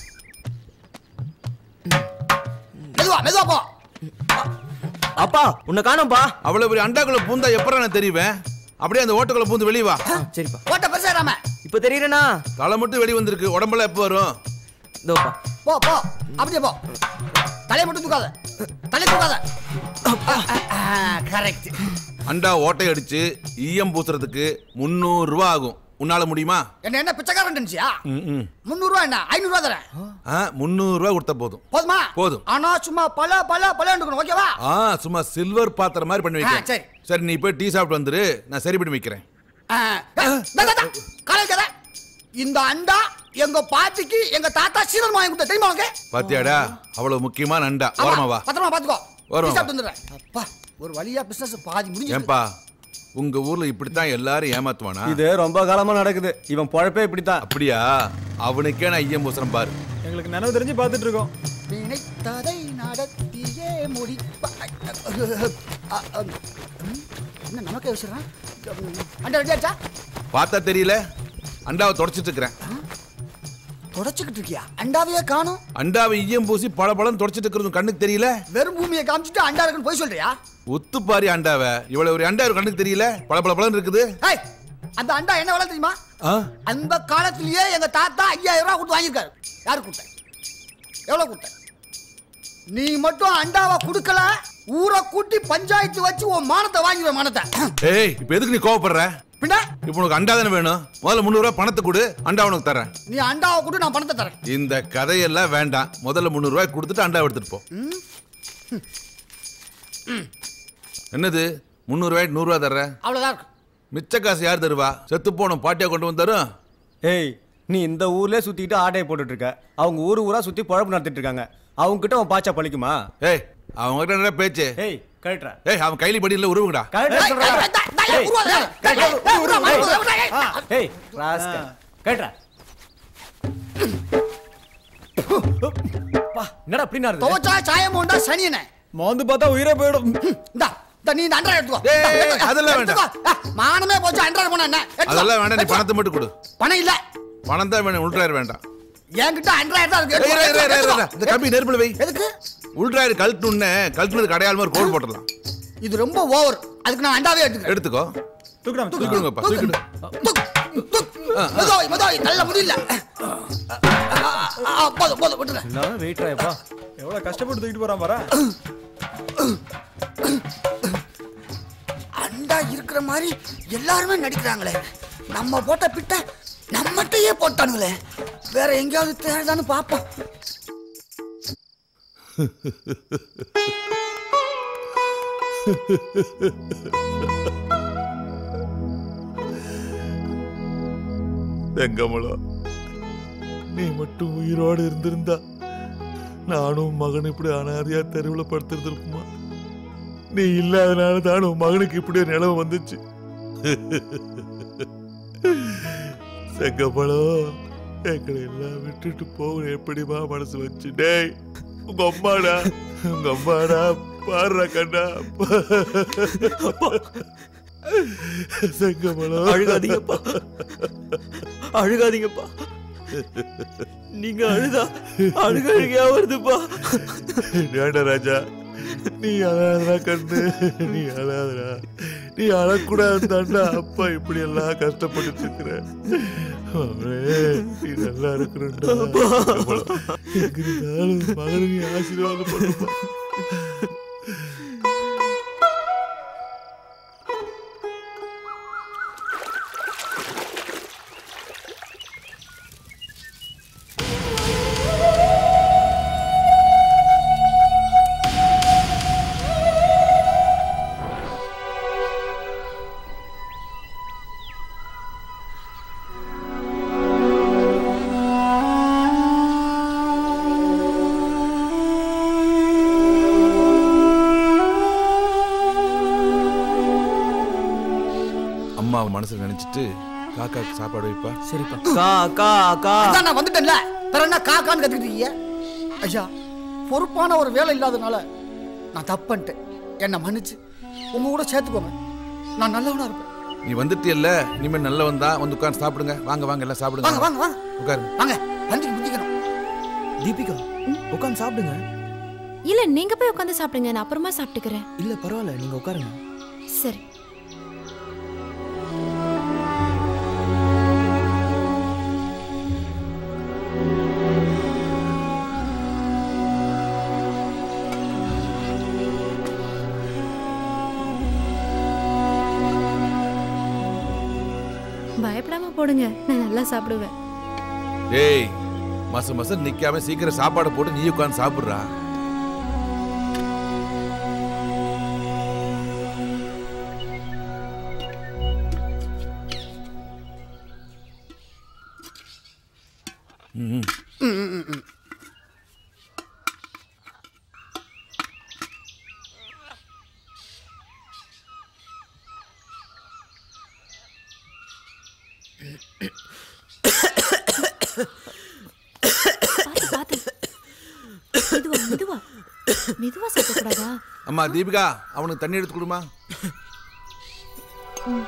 மெதுவா மெதுவா போ அப்பா உன்னை காணோம்பா அவ்வளவு பெரிய அண்டாக்குள்ள பூந்தா எப்பறம் நான் தெரிவேன் அப்படியே அந்த ஓட்டுக்குள்ள பூந்து வெளிய வா சரிப்பா ஓட்ட பெருசாராம இப்போ தெரியுறேனா தலை மட்டும் வெளிய வந்திருக்கு உடம்பெல்லாம் எப்போ வரும் இதோப்பா போ போ அப்படியே போ தலையை மட்டும் தூக்காத தலை தூக்காத கரெக்ட் அண்டா ஓட்டை அடிச்சு ஈயம் பூசுறதுக்கு முந்நூறு ரூபா ஆகும் உன்னால முடியுமா என்ன என்ன பிச்சைக்காரன் நினைச்சியா ம், ம். முந்நூறு ரூபா என்ன ஐநூறு ரூபா தரேன் ஆ முந்நூறு ரூபா கொடுத்தா போதும் போதுமா போதும் ஆனா சும்மா பல பல பல இருக்கணும் ஓகேவா ஆ சும்மா சில்வர் பாத்திரம் மாதிரி பண்ணி ஆ, வைக்க சரி. சரி நீ போய் டீ சாப்பிட்டு வந்துரு நான் சரி பண்ணி வைக்கிறேன் காலையில் கதை இந்த அண்டா எங்க பாட்டிக்கு எங்க தாத்தா சீரன் வாங்கி கொடுத்த தெரியுமா உனக்கு பாத்தியாடா அவ்வளவு முக்கியமான அண்டா ஆமா, ஓரமா வா பத்திரமா பாத்துக்கோ வரோம். டீ சாப்பிட்டு வந்துடுறேன் அப்பா ஒரு வழியா பிசினஸ் பாதி முடிஞ்சு ஏன்பா உங்க ஊர்ல இப்படித்தான் எல்லாரும் ஏமாத்துவானா இது ரொம்ப காலமா நடக்குது இவன் பொழப்பே இப்படித்தான் அப்படியா அவனுக்கே நான் ஐயம் பூசுறேன் பாரு எங்களுக்கு நினைவு தெரிஞ்சு பார்த்துட்டு இருக்கோம் நினைத்ததை நடத்தியே முடிப்ப அ, அ, ம், என்ன நமக்கே வச்சிடறான் அண்டா ரெடி ஆச்சா பார்த்தா தெரியல அண்டாவை தொடச்சிட்டு இருக்கிறேன் தொடச்சுக்கிட்டு இருக்கியா அண்டாவையே காணும் அண்டாவை ஈயம் பூசி பல பழம் தொடச்சிட்டு இருக்கிறது கண்ணுக்கு தெரியல வெறும் பூமியை காமிச்சிட்டு அண்டா இருக்குன்னு போய் சொல்றியா ஒத்து பாரி அண்டாவை இவ்வளவு ஒரு அண்டா இருக்கு கண்ணுக்கு தெரியல பல பல பழம் இருக்குது ஏய் அந்த அண்டா என்ன விலை தெரியுமா ஆ? அந்த காலத்திலேயே எங்க தாத்தா ஐயாயிரம் ரூபாய் கொடுத்து வாங்கியிருக்காரு யாரு கொடுத்த எவ்வளவு கொடுத்த நீ மட்டும் அண்டாவை கொடுக்கல ஊரை கூட்டி பஞ்சாயத்து வச்சு உன் மானத்தை வாங்கிடுவேன் மானத்தை ஏய் இப்ப எதுக்கு நீ கோவப்படுற பின்ன இப்ப உனக்கு அண்டா தானே வேணும் முதல்ல முந்நூறு ரூபாய் பணத்தை கொடு அண்டா உனக்கு தரேன் நீ அண்டாவை கொடு நான் பணத்தை தரேன் இந்த கதையெல்லாம் வேண்டாம் முதல்ல முந்நூறு ரூபாய் கொடுத்துட்டு அண்டா எடுத்துட்டு போ ம், என்னது முந்நூறு ரூபாய்க்கு நூறு ரூபாய் தர்றேன் அவ்வளவுதான் இருக்கு மிச்ச காசு யார் தருவா செத்து போனோம் பாட்டியா கொண்டு வந்து தரும் ஏய் நீ இந்த ஊர்லயே சுத்திட்டு ஆட்டையை போட்டுட்டு இருக்க அவங்க ஊர் ஊரா சுத்தி குழப்பு நடத்திட்டு இருக்காங்க அவங்க கிட்ட அவன் பாச்சா பழிக்குமா ஏய் அவங்க கிட்ட என்ன பேச்சு ஏய் கழட்டுறா ஏய் அவன் கைலி படியில உருவுங்கடா கழட்டுறா ஏய், சொல்றா. ஏய், டா, டா, ஏய், உருவாத, ஏய், டா, டா, கழட்டுறா. உருவாத, ஏய், உருவாத, ஏய். ஆ, ஏய் ராஸ்கல். கழட்டுறா. பா, என்னடா அப்படின்னா இருக்கு? துவச்சா சாயம் உண்டா சனியனே மோந்து பார்த்தா உயிரே போயிடும் இந்தா இந்த நீ இந்த அண்டரை எடுத்துக்கோ ஏய், இந்தா, எடுத்துக்கோ. அதெல்லாம் எடுத்துக்கோ. ஆ, மானமே போச்சு அண்டரை போனா என்ன எடுத்துக்கோ. அதெல்லாம் வேண்டாம் நீ பணத்தை மட்டும் கொடு பணம் இல்ல பணம் தான் வேணும் உள்றாரு வேண்டாம் என்கிட்ட அண்டரை தான் இருக்கு ஏய், இரு, இரு, இரு, இரு, இரு. இந்த கம்பி நெருப்புல வை எதுக்கு உள்ட்ராயர் கழட்டணுன்னு கழட்டுனதுக்கு அடையாளமா ஒரு கோடு போட்டுடலாம் இது ரொம்ப ஓவர் அதுக்கு நான் அண்டாவே எடுத்துக்கிறேன் எடுத்துக்கோ தூக்கிடாம தூக்கிடுங்கப்பா தூக்கிடு ஆ, ஆ. மதோய் மதோய் தள்ள முடியல ஆ, போதும் போதும் விட்டுருங்க என்ன வெயிட்ராயப்பா எவ்வளோ கஷ்டப்பட்டு தூக்கிட்டு போகிறான் பாரா அண்டா இருக்கிற மாதிரி எல்லாருமே நடிக்கிறாங்களே நம்ம போட்ட பிட்ட நம்மகிட்டயே போட்டானுங்களே வேற எங்கேயாவது தேடுதான்னு பார்ப்போம் செங்கமலம் நீ மட்டும் உயிரோடு இருந்திருந்தா நானும் மகன் இப்படி அனாதையா தெருவில் படுத்திருந்திருக்குமா நீ இல்லாதனால தான் உன் மகனுக்கு இப்படி ஒரு நிலைமை வந்துச்சு செங்கமலம் எங்களை எல்லாம் விட்டுட்டு போக எப்படிமா மனசு வச்சு டேய் உங்க அம்மாடா உங்க அம்மாடா பாடுற கண்ணா செங்கமலம் அழுகாதீங்கப்பா அழுகாதீங்கப்பா நீங்க அழுதா அழுக அழுகையா வருதுப்பா வேண்ட ராஜா நீ அழாதடா கண்ணு நீ அழாதடா நீ அழக்கூடாது தாண்டா அப்பா இப்படி எல்லாம் கஷ்டப்பட்டு இருக்கிற அவரே நீ நல்லா இருக்கணும்டா எங்க இருந்தாலும் மகனை நீ ஆசீர்வாதம் பண்ணுப்பா அம்மா மனசுல நினைச்சிட்டு காக்காக்கு சாப்பாடு வைப்பா சரிப்பா கா கா கா அதான் நான் வந்துட்டேன்ல வேற என்ன காக்கான்னு கத்திட்டு இருக்கீங்க ஐயா பொறுப்பான ஒரு வேலை இல்லாதனால நான் தப்பு பண்ணிட்டேன் என்னை மன்னிச்சு உங்க கூட சேர்த்துக்கோங்க நான் நல்லவனா இருப்பேன் நீ வந்துட்டியல்ல இனிமேல் நல்லவன் தான் வந்து உட்கார்ந்து சாப்பிடுங்க வாங்க வாங்க எல்லாம் வாங்க சாப்பிடுங்க வாங்க வாங்க உட்காருங்க வாங்க பந்திக்கு முந்திக்கணும் தீபிகா உட்காந்து சாப்பிடுங்க இல்ல நீங்க போய் உட்காந்து சாப்பிடுங்க நான் அப்புறமா சாப்பிட்டுக்கிறேன் இல்ல பரவாயில்ல நீங்க உட்காருங்க சரி பயப்படாம போடுங்க நான் நல்லா சாப்பிடுவேன் டேய் மாசம் மாசம் நிக்காம சீக்கிரம் சாப்பாடு போட்டு நீ உட்கார்ந்து சாப்பிடுறா ம் பாத்து மெதுவா மெதுவா மெதுவா சாப்பிடக்கூடாதா அம்மா தீபிகா அவனுக்கு தண்ணி எடுத்து கொடுமா ம்.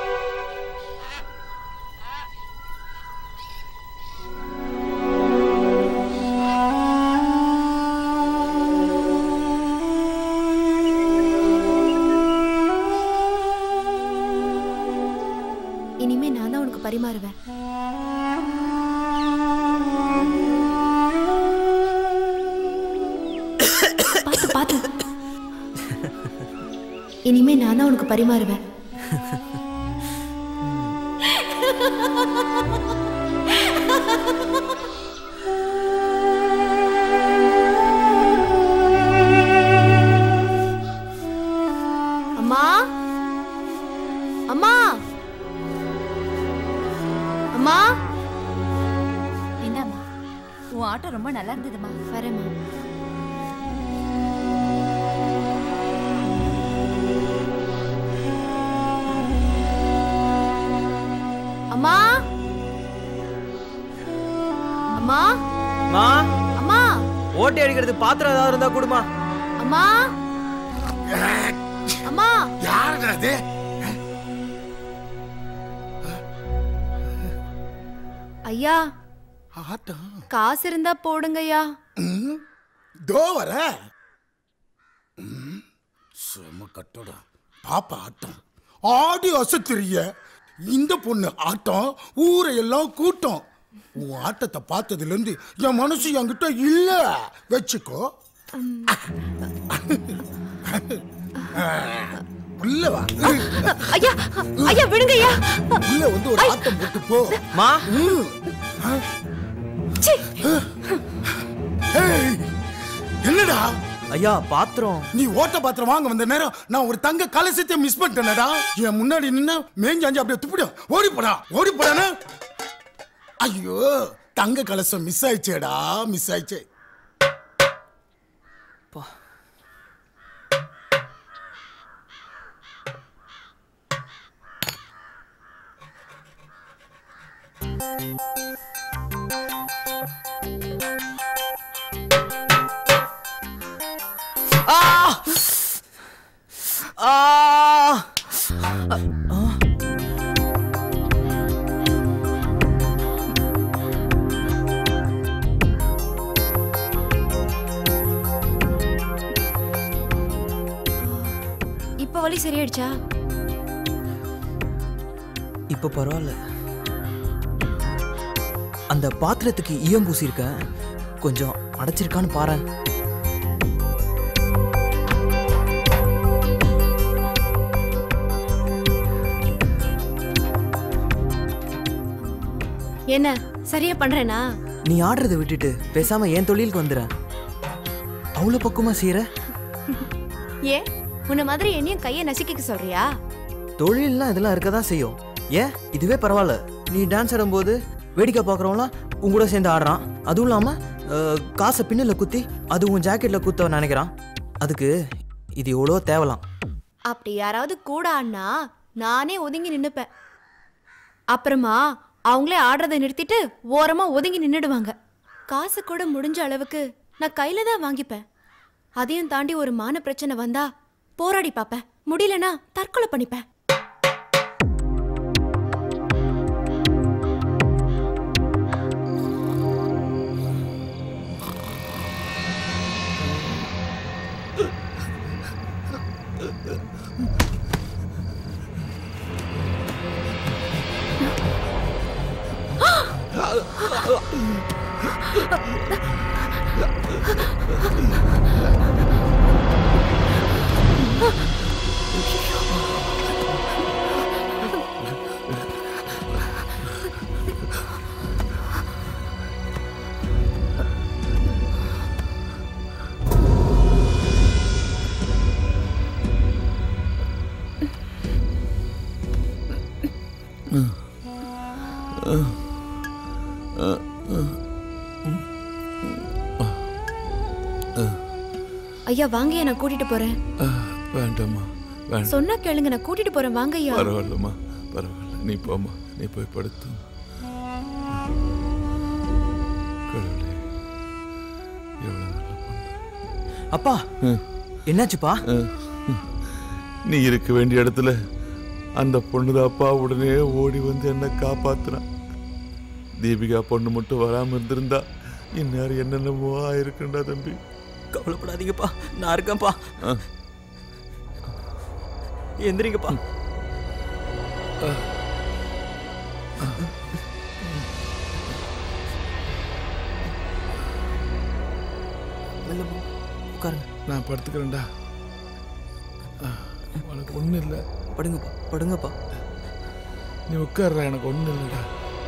இனிமே நான் தான் உனக்கு பரிமாறுவேன் பாத்து பாத்து இனிமே நான் தான் உனக்கு பரிமாறுவேன் அம்மா அம்மா அம்மா என்னம்மா உன் ஆட்டம் ரொம்ப நல்லா இருந்ததுமா வரேம்மா அம்மா அம்மா மா அம்மா ஓட்டை அடிக்கிறது பாத்திரம் ஏதாவது இருந்தா கொடுமா அம்மா அம்மா யாருடா அது ஐயா ஆட்டம் காசு இருந்தா போடுங்கய்யா தோ வர செம கட்டடம் பாப்பா ஆட்டம் ஆடி அசத்துறிய இந்த பொண்ணு ஆட்டம் ஊரை எல்லாம் கூட்டம் உன் ஆட்டத்தை பார்த்ததுல இருந்து என் மனசு என்கிட்ட இல்ல வச்சுக்கோ உள்ள வா ஐயா ஐயா விடுங்க ஐயா உள்ள வந்து ஒரு ஆட்டம் போட்டு போ மா ஏய், என்னடா ஐயா பாத்திரம் நீ ஓட்ட பாத்திரம் வாங்க வந்த நேரம் நான் ஒரு தங்க கலசத்தை மிஸ் பண்ணிட்டேனடா என் முன்னாடி நின்னு மேஞ்சாஞ்சு அப்படியே துப்பிடும் ஓடி போடா ஓடி போடானே ஐயோ தங்க கலசம் மிஸ் ஆயிடுச்சேடா மிஸ் ஆயிடுச்சே ஆ ஆ இப்ப வலி சரியாயிடுச்சா இப்போ பரவாயில்ல அந்த பாத்திரத்துக்கு ஈயம் பூசியிருக்கேன் கொஞ்சம் அடைச்சிருக்கான்னு பாரு என்ன சரியா பண்றேனா நீ ஆடுறதை விட்டுட்டு பேசாம என் தொழிலுக்கு வந்துற அவ்வளோ பக்குவமா செய்யற ஏன் உன்ன மாதிரி என்னையும் கையை நசுக்கிக்க சொல்றியா தொழில்லாம் இதெல்லாம் இருக்க தான் செய்யும் ஏன் இதுவே பரவாயில்ல நீ டான்ஸ் ஆடும்போது வேடிக்கை பார்க்குறவங்களாம் உன் கூட சேர்ந்து ஆடுறான் அதுவும் இல்லாமல் காசை பின்னில் குத்தி அது உன் ஜாக்கெட்டில் குத்த நினைக்கிறான் அதுக்கு இது எவ்வளோ தேவலாம் அப்படி யாராவது கூட ஆடினா நானே ஒதுங்கி நின்னுப்பேன் அப்புறமா அவங்களே ஆடுறதை நிறுத்திட்டு ஓரமா ஒதுங்கி நின்னுடுவாங்க காசு கூட முடிஞ்ச அளவுக்கு நான் கையில தான் வாங்கிப்பேன் அதையும் தாண்டி ஒரு மான பிரச்சனை வந்தா போராடி பார்ப்பேன் முடியலனா தற்கொலை பண்ணிப்பேன் ஐயா வாங்கய்யா நான் கூட்டிட்டு போறேன் வேண்டாம்மா வேண்டாம் சொன்னா கேளுங்க நான் கூட்டிட்டு போறேன் வாங்கய்யா பரவாயில்லம்மா பரவாயில்ல நீ போம்மா நீ போய் படுத்து கடவுளே எவ்வளவு நல்ல அப்பா என்னாச்சுப்பா நீ இருக்க வேண்டிய இடத்துல அந்த பொண்ணுதாப்பா உடனே ஓடி வந்து என்ன காப்பாத்துறான் தீபிகா பொண்ணு மட்டும் வராம இருந்திருந்தா இந்நேரம் என்னென்னமோ ஆயிருக்குண்டா தம்பி கவலைப்படாதீங்கப்பா நான் இருக்கேன்ப்பா எந்திரிங்கப்பா உட்காருங்க நான் படுத்துக்கிறேன்டா உனக்கு ஒன்றும் இல்லை படுங்கப்பா படுங்கப்பா நீ உட்கார்றா எனக்கு ஒன்றும் இல்லைடா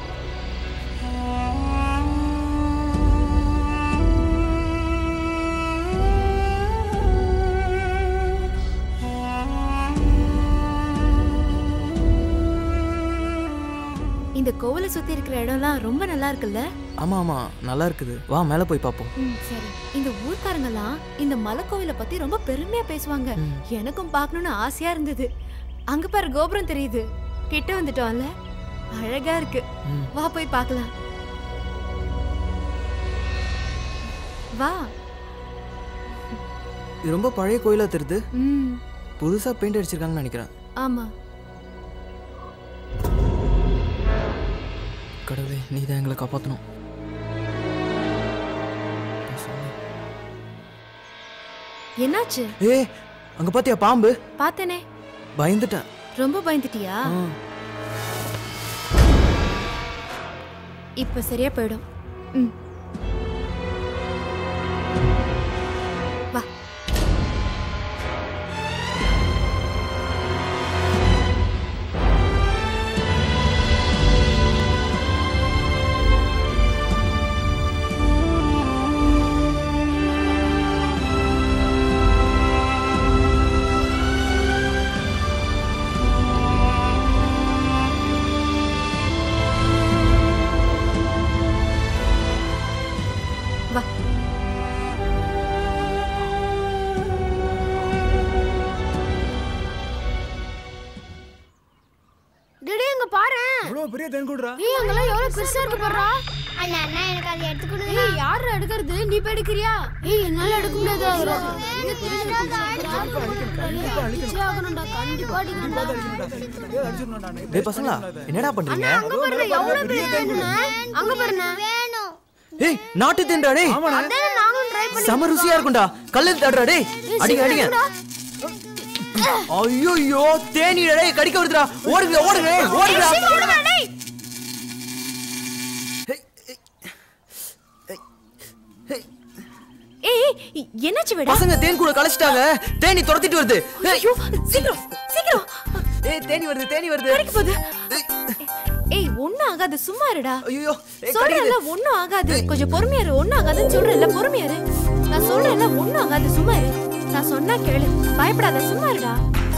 இந்த கோவிலை சுத்தி இருக்கிற இடம்லாம் ரொம்ப நல்லா இருக்குல்ல ஆமா ஆமா நல்லா இருக்குது வா மேலே போய் பார்ப்போம் ம், சரி இந்த ஊர்க்காரங்கெல்லாம் இந்த மலைக்கோவிலை பத்தி ரொம்ப பெருமையா பேசுவாங்க எனக்கும் பார்க்கணும்னு ஆசையா இருந்தது அங்க பாரு கோபுரம் தெரியுது கிட்ட வந்துட்டோம்ல அழகா இருக்கு வா போய் பார்க்கலாம் வா இது ரொம்ப பழைய கோயிலா தெரியுது ம் புதுசா பெயிண்ட் அடிச்சிருக்காங்கன்னு நினைக்கிறேன் ஆமா கடவுளே நீ தான் எங்களை காப்பாற்றணும் என்னாச்சு ஏ அங்க பாத்தியா பாம்பு பார்த்தனே பயந்துட்டேன் ரொம்ப பயந்துட்டியா இப்ப சரியா போயிடும் ம் வா வா டேடி அங்க பாரு இவ்வளவு பெரிய தேன் கூடுறா ஏய் அங்கெல்லாம் எவ்வளவு பெருசா இருக்கு பாருடா அண்ணா அண்ணா எனக்கு அதை எடுத்து கொடுங்க ஏய் யாரு எடுக்கிறது நீ போய் எடுக்கறியா ஏய் என்னால எடுக்க முடியாது அவரா ஆகணும்டா கண்டிப்பா அடிக்கணும்டா டேய் பசங்களா என்னடா பண்றீங்க அங்க பாருங்க எவ்வளவு பெரிய தேனுண்ணா அங்க பாருங்க வேணும் ஏய் நாட்டு தேன்டா டேய் அதான் நாங்களும் ட்ரை பண்ணி செம ருசியா இருக்கும்டா கல்லில் தடுறா டேய் அடிங்க அடிங்க ஐயோ தேனீடா டேய் கடிக்க வருதுடா ஓடுங்க ஓடுங்க டேய், ஓடுங்கடா ஏய் என்னாச்சு விட பசங்க தேன் கூட கலைச்சிட்டாங்க தேனி துரத்திட்டு வருது ஐயோ சீக்கிரம் சீக்கிரம் ஏய் தேனி வருது தேனி வருது கடிக்க போகுது ஏய் ஒண்ணும் ஆகாது சும்மா இருடா ஐயோ சொல்றேன்ல ஒண்ணும் ஆகாது கொஞ்சம் பொறுமையா இரு ஒண்ணும் ஆகாதுன்னு சொல்றேன்ல பொறுமையா இரு நான் சொல்றேன்ல ஒண்ணும் ஆகாது சும்மா இரு நான் சொன்னா கேளு பயப்படாத சும்மா இருடா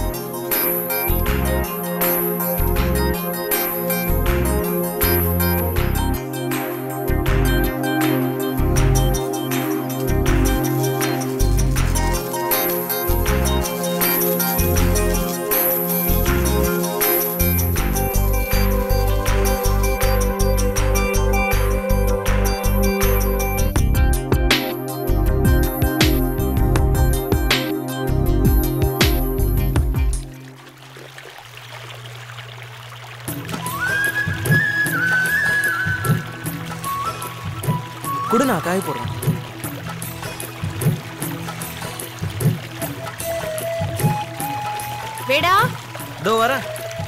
குடு நான் காய போடுறேன் வேடா இதோ வரேன்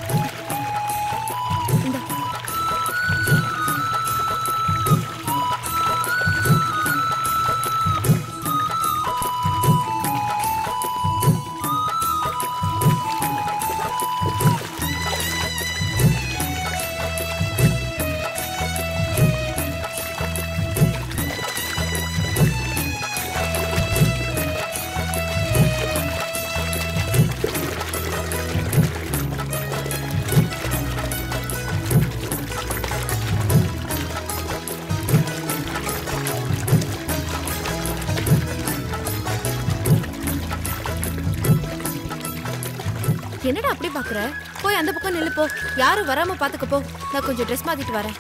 என்னடா அப்படி பாக்குற போய் அந்த பக்கம் நில்லு போ யாரும் வராம பாத்துக்க போ நான் கொஞ்சம் ட்ரெஸ் மாத்திட்டு வரேன்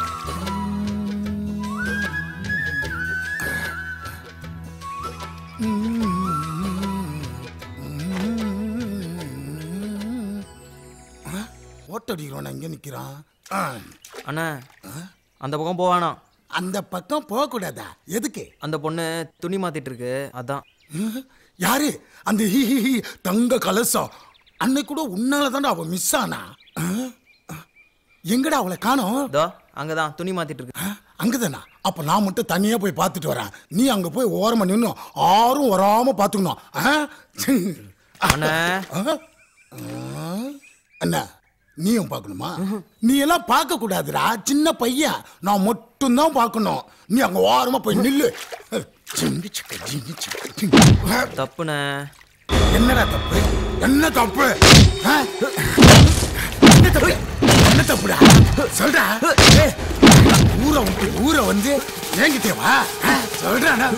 ஓட்டடிக்கிறவன் இங்க நிக்கிறான் ஆ. அண்ணா அந்த பக்கம் போவானாம் அந்த பக்கம் போக கூடாதா எதுக்கு அந்த பொண்ணு துணி மாத்திட்டு இருக்கு அதான் யாரு அந்த ஹி ஹி ஹி தங்க கலசம் அன்னைக்கு கூட உன்னால தான்டா அவ மிஸ் ஆனா ஆ? எங்கடா அவளை காணோம் இதோ அங்கதான் துணி மாத்திட்டு இருக்கு அங்கதானா அப்ப நான் மட்டும் தனியா போய் பார்த்துட்டு வரேன் நீ அங்க போய் ஓரமா நின்னு ஆரும் வராம பாத்துக்கணும் ஆ? அண்ணா. ஆ? ஆ? அண்ணா நீயும் பார்க்கணுமா நீ எல்லாம் பார்க்க கூடாதுடா சின்ன பையன் நான் மட்டும்தான் பார்க்கணும் நீ அங்க ஓரமா போய் நில்லு ஜிங்கு சிக்கு, ஜிங்கு சிக்கு, ஜிங்கு. தப்புண்ணே என்னடா தப்பு என்ன தப்பு ஆ? என்ன தப்பு என்ன தப்புடா சொல்றா ஏய், ஊரை விட்டு ஊரை வந்து ஏங்கிட்டே வா ஆ, சொல்றானா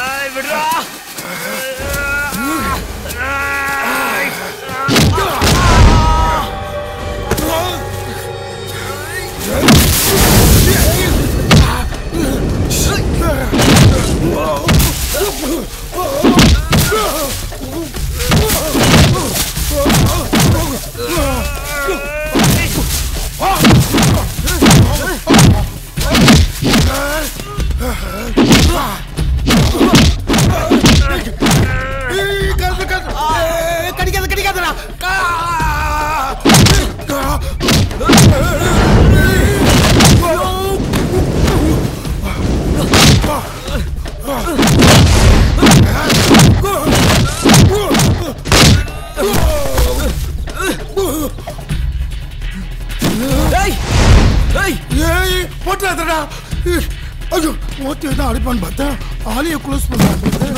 விடுறா ஏய் ஏய் ஏய் போட்டாதடா ஐயோ ஓட்டி தான் அடிப்பான்னு பார்த்தேன் ஆலியை க்ளோஸ் பண்ண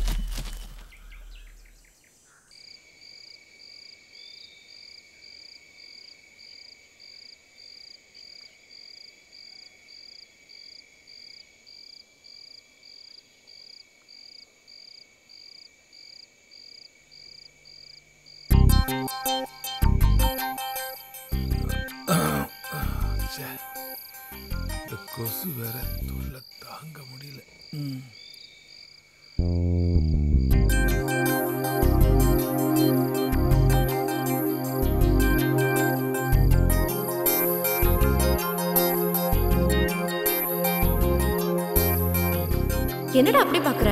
இந்த கொசு வேற தொல்லை தாங்க முடியல என்னடா அப்படி பாக்குற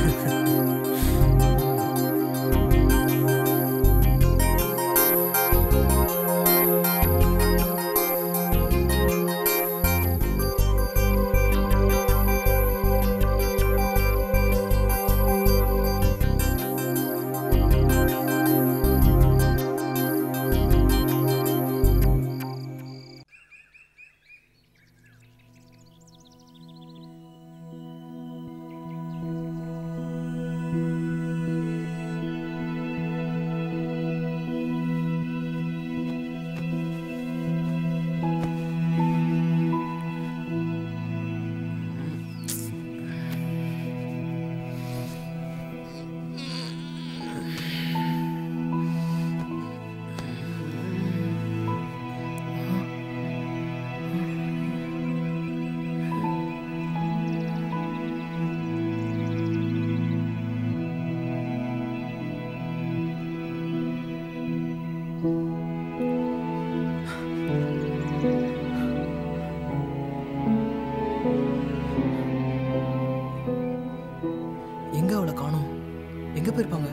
எங்க அவளை காணோம் எங்க போயிருப்பாங்க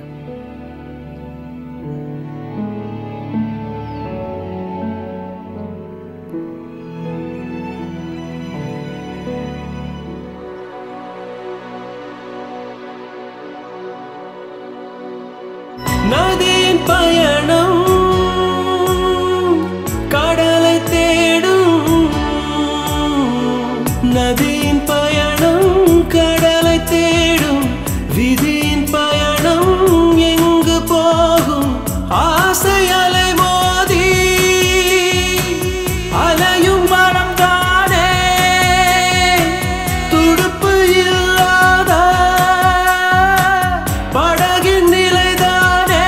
நதியின் பயணம் கடலை தேடும் நதியின் பயணம் கடலை தேடும் விதியின் பயணம் எங்கு போகும் ஆசை அலை மோதி அலையும் மனம் தானே துடுப்பு இல்லாத படகின் நிலைதானே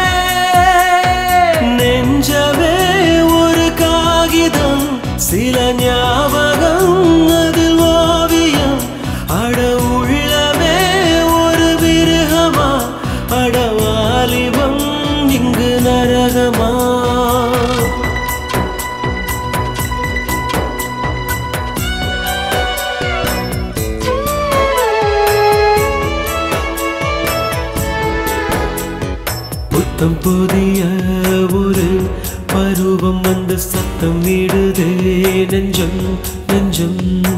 நெஞ்சமே ஒரு காகிதம் சில ஞாபகம் அதில் ஓவியம் அட உள்ளமே ஒரு விருகமா அடவாலிபம் இங்கு நரகமா புத்தம் புதிய ஒரு பருவம் வந்து சத்தம் விடுதே நெஞ்சம் நெஞ்சம்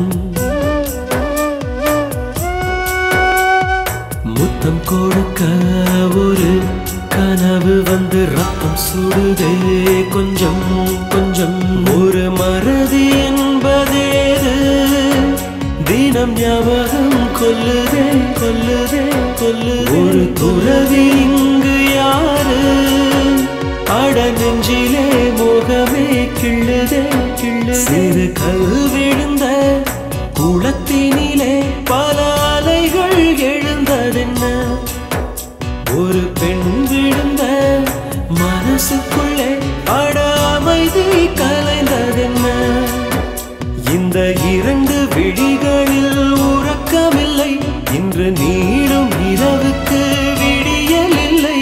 முத்தம் கொடுக்க ஒரு கனவு வந்து ரத்தம் சுடுதே கொஞ்சம் கொஞ்சம் ஒரு மறதி என்பதேது தினம் ஞாபகம் கொல்லுதே கொல்லுதே கொல்லு ஒரு துறவி இங்கு யாரு அட நெஞ்சிலே முகமே கிள்ளுதே கிள்ளு சிறு கல் விழுந்த குளத்தினிலே பல அலைகள் எழுந்ததென்ன ஒரு பெண் விழுந்த மனசுக்குள்ளே அட அமைதி கலைந்ததென்ன இந்த இரண்டு விழிகளில் உறக்கமில்லை இன்று நீடும் இரவுக்கு விடியல் இல்லை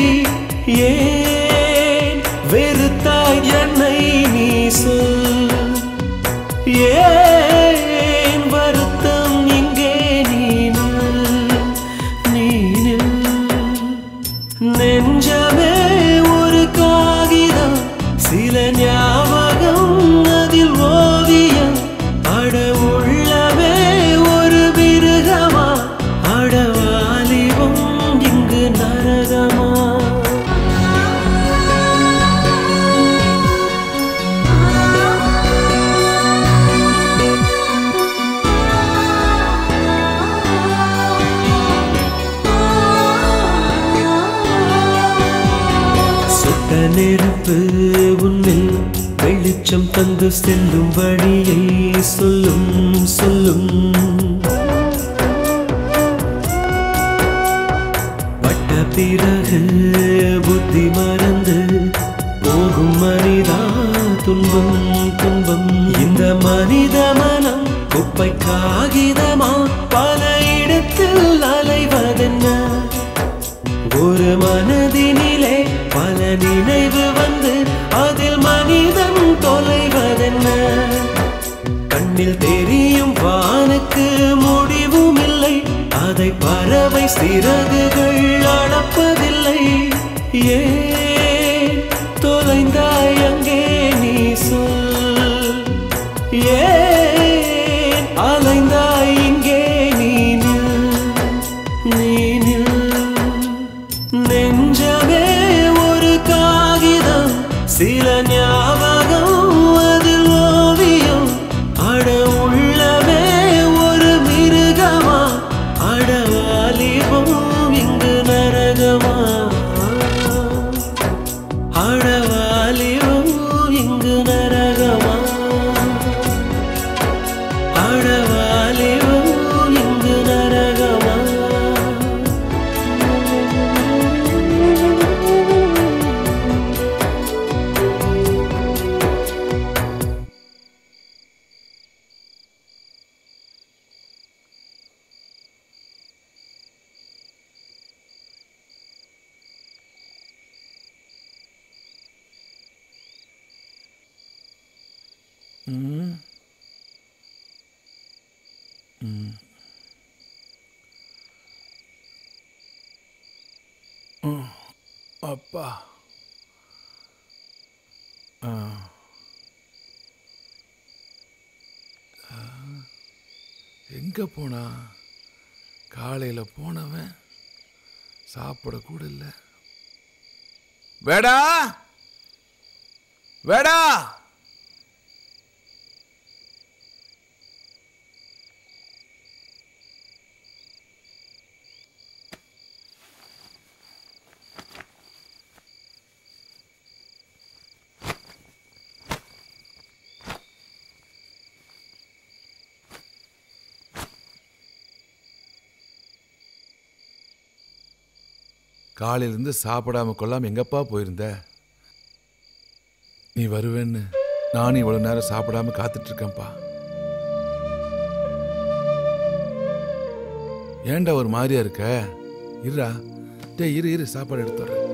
ஏன் வெறுத்தாய் என்னை நீ சொல் ஏன் வருத்தம் இங்கே நீ நில், நீ நில். நெஞ்சமே ஒரு காகிதம் சில ஞாபகம் அதில் ஓவியம் அட உள்ள நிலவு உன்னில் வெளிச்சம் தந்து செல்லும் வழியை சொல்லும் சொல்லும் பட்ட பிறகு புத்தி மறந்து போகும் மனிதா துன்பம் துன்பம் இந்த மனித மனம் குப்பை காகிதமா பல இடத்தில் அலைவதென்ன ஒரு மனதினிலே பல நினைவு வந்து அதில் மனிதன் தொலைவதென்ன கண்ணில் தெரியும் வானுக்கு முடிவும் இல்லை அதை பறவை சிறகுகள் அளப்பதில்லை ஏன் தொலைந்தாய் அங்கே நீ சொல் ஏன் அலைந்தாய் இங்கே நீ நில் நீ நில் நெஞ்சமே ஒரு காகிதம் சில ஞாபகம் அதில் ஓவியம் அட உள்ளமே ஒரு மிருகமா அடவாலிபம் இங்கு நரகமா அடவாலிபம் இங்கு நரகமா அடவாலிபம் இங்கு நரகமா ம். ம். ம். அப்பா ஆ. ஆ. எங்க போனா காலையில போனவன் சாப்பிட கூட இல்லை வேடா வேடா காலையிலேருந்து சாப்பிடாம கொள்ளாம எங்கப்பா போயிருந்த நீ வருவேன்னு நானும் இவ்வளவு நேரம் சாப்பிடாம காத்துட்டு இருக்கேன்ப்பா ஏன்டா ஒரு மாதிரியா இருக்க இருடா டேய் இரு இரு சாப்பாடு எடுத்து வரேன்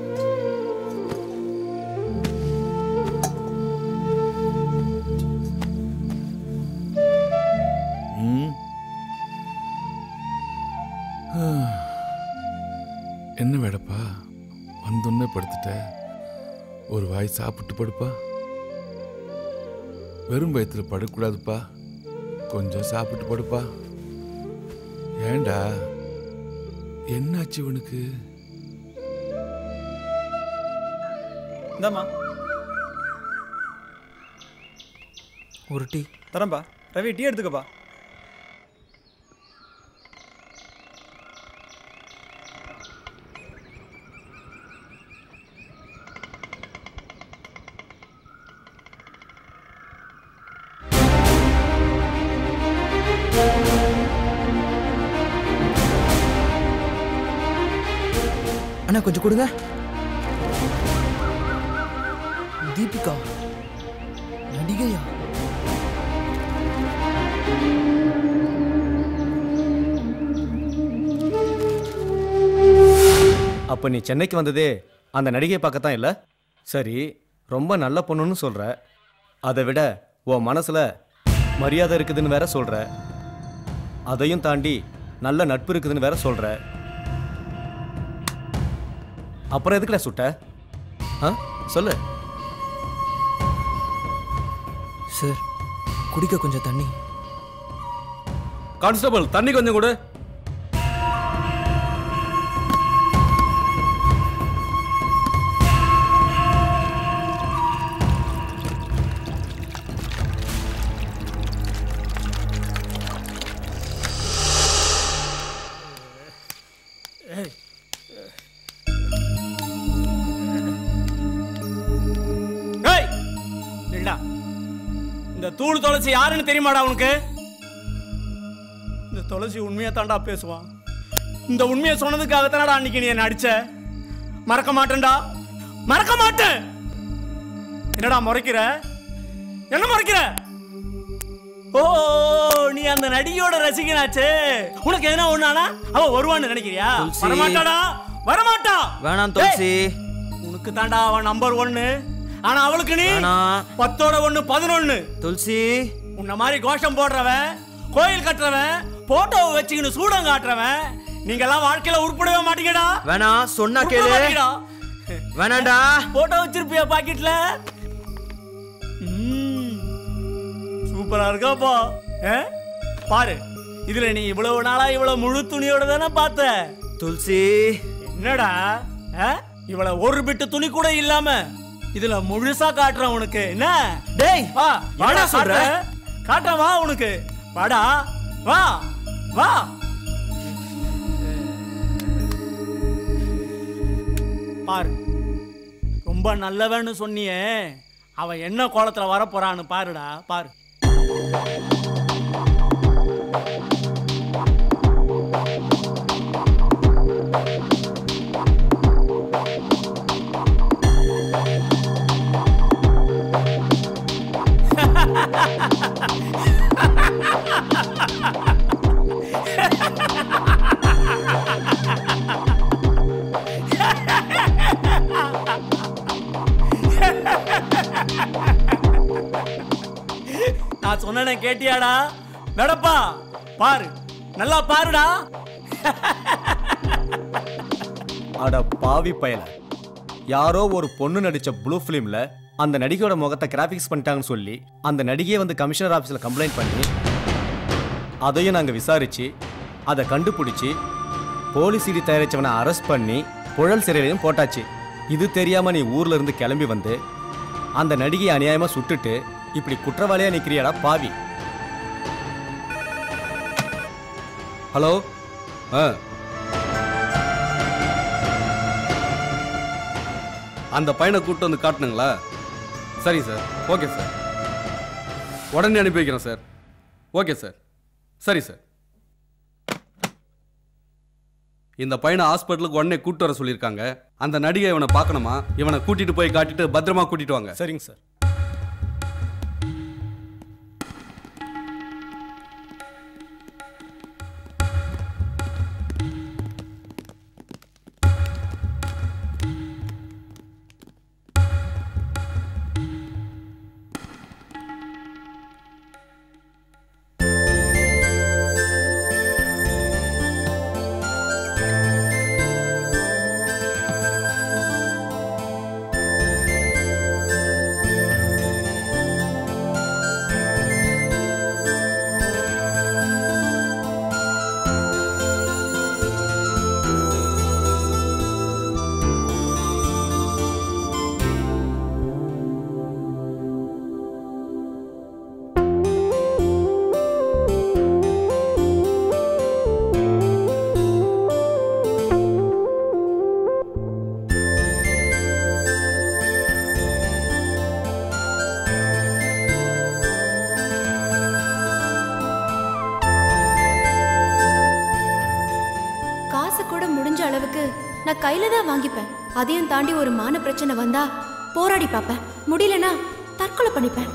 ம். ஆ. என்ன வேடப்பா வந்தோன்னே படுத்துட்ட ஒரு வாய் சாப்பிட்டு படுப்பா வெறும் வயிற்றுல படக்கூடாதுப்பா கொஞ்சம் சாப்பிட்டு படுப்பா ஏண்டா என்னாச்சு இவனுக்கு இந்தாம்மா ஒரு டீ தரேன்பா ரவி டீ எடுத்துக்கப்பா அண்ணா கொஞ்சம் கொடுங்க தீபிகா நடிகையா அப்போ நீ சென்னைக்கு வந்ததே அந்த நடிகையை பார்க்கத்தான் இல்லை சரி ரொம்ப நல்ல பொண்ணுன்னு சொல்கிற அதை விட உன் மனசில் மரியாதை இருக்குதுன்னு வேற சொல்கிற அதையும் தாண்டி நல்ல நட்பு இருக்குதுன்னு வேற சொல்கிற அப்புறம் எதுக்குல சுட்ட ஆ சொல்லு சார் குடிக்க கொஞ்சம் தண்ணி கான்ஸ்டபிள் தண்ணி கொஞ்சம் கொடு இந்த தூள் துளசி யாருன்னு தெரியுமாடா உனக்கு இந்த துளசி உண்மையை தாண்டா பேசுவான் இந்த உண்மையை சொன்னதுக்காக தானடா அன்னைக்கு நீ என்ன அடிச்ச மறக்க மாட்டேன்டா மறக்க மாட்டேன் என்னடா முறைக்கிற என்ன முறைக்கிற ஓ நீ அந்த நடிகையோட ரசிகனாச்சே உனக்கு எதனா ஒண்ணானா அவ வருவான்னு நினைக்கிறியா துளசி. வரமாட்டாடா வரமாட்டா வேணாம் துளசி உனக்கு தாண்டா அவன் நம்பர் ஒன்னு ஆனா அவளுக்கு நீ வேணாம். பத்தோட ஒண்ணு பதினொன்னு துளசி உன்ன மாதிரி கோஷம் போடுறவன் கோயில் கட்டுறவன் போட்டோவை வச்சுக்கின்னு சூடம் காட்டுறவன் நீங்க எல்லாம் வாழ்க்கையில உருப்படவே மாட்டீங்கடா வேணாம் சொன்னா உருப்பட கேளு மாட்டீங்கடா. வேணாண்டா போட்டோ வச்சிருப்பியா பாக்கெட்ல சூப்பரா இருக்காப்பா ஆ? பாரு இதுல நீ இவ்வளவு நாளா இவ்வளவு முழு துணியோட தானே பார்த்த துளசி என்னடா ஆ? இவ்வளவு ஒரு பிட்டு துணி கூட இல்லாம இதுல முழுசா காட்டுறேன் உனக்கு என்ன டேய் வா வாடா என்னடா சொல்ற? சொல்ற காட்டுறேன் வா உனக்கு வாடா வா வா பாரு ரொம்ப நல்லவன்னு சொன்னியே அவன் என்ன கோலத்துல வர போறான்னு பாருடா பாரு நான் சொன்னேனே கேட்டியாடா நடப்பா பாரு நல்லா பாருடா அட பாவி பயல யாரோ ஒரு பொண்ணு நடிச்ச ப்ளூ ஃபிலிம்ல அந்த நடிகையோட முகத்தை கிராஃபிக்ஸ் பண்ணிட்டாங்கன்னு சொல்லி அந்த நடிகையை வந்து கமிஷனர் ஆஃபீஸில் கம்ப்ளைண்ட் பண்ணி அதையும் நாங்கள் விசாரிச்சு அதை கண்டுபிடிச்சி போலீஸ் இடி தயாரிச்சவனை அரெஸ்ட் பண்ணி புழல் சிறையிலையும் போட்டாச்சு இது தெரியாம நீ ஊர்ல இருந்து கிளம்பி வந்து அந்த நடிகையை அநியாயமா சுட்டுட்டு இப்படி குற்றவாளியா நிக்கிறியாடா பாவி ஹலோ ஆ அந்த பையனை கூப்பிட்டு வந்து காட்டணுங்களா சரி சார் ஓகே சார் உடனே அனுப்பி வைக்கிறேன் சார் ஓகே சார் சரி சார் இந்த பையனை ஹாஸ்பிட்டலுக்கு உடனே கூட்டு வர சொல்லியிருக்காங்க அந்த நடிகை இவனை பார்க்கணுமா இவனை கூட்டிட்டு போய் காட்டிட்டு பத்திரமா கூட்டிட்டு வாங்க சரிங்க சார் காசு கூட முடிஞ்ச அளவுக்கு நான் கையில தான் வாங்கிப்பேன் அதையும் தாண்டி ஒரு மான பிரச்சனை வந்தா போராடி பார்ப்பேன் முடியலனா தற்கொலை பண்ணிப்பேன்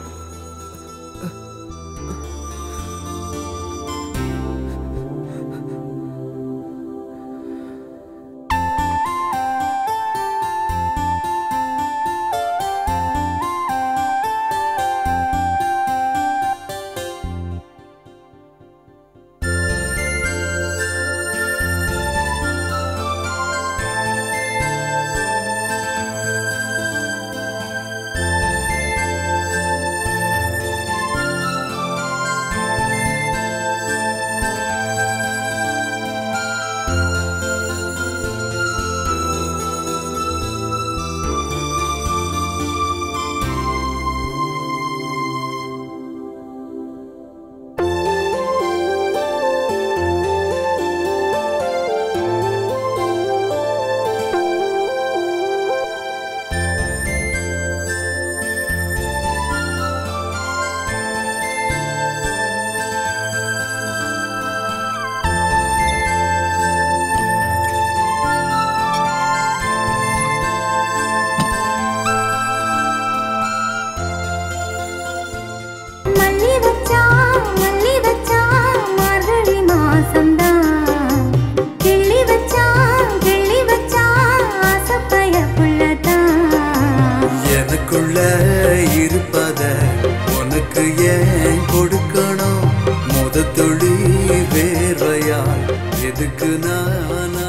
ஆ முத துளி வேர்வையால் எதுக்கு நான்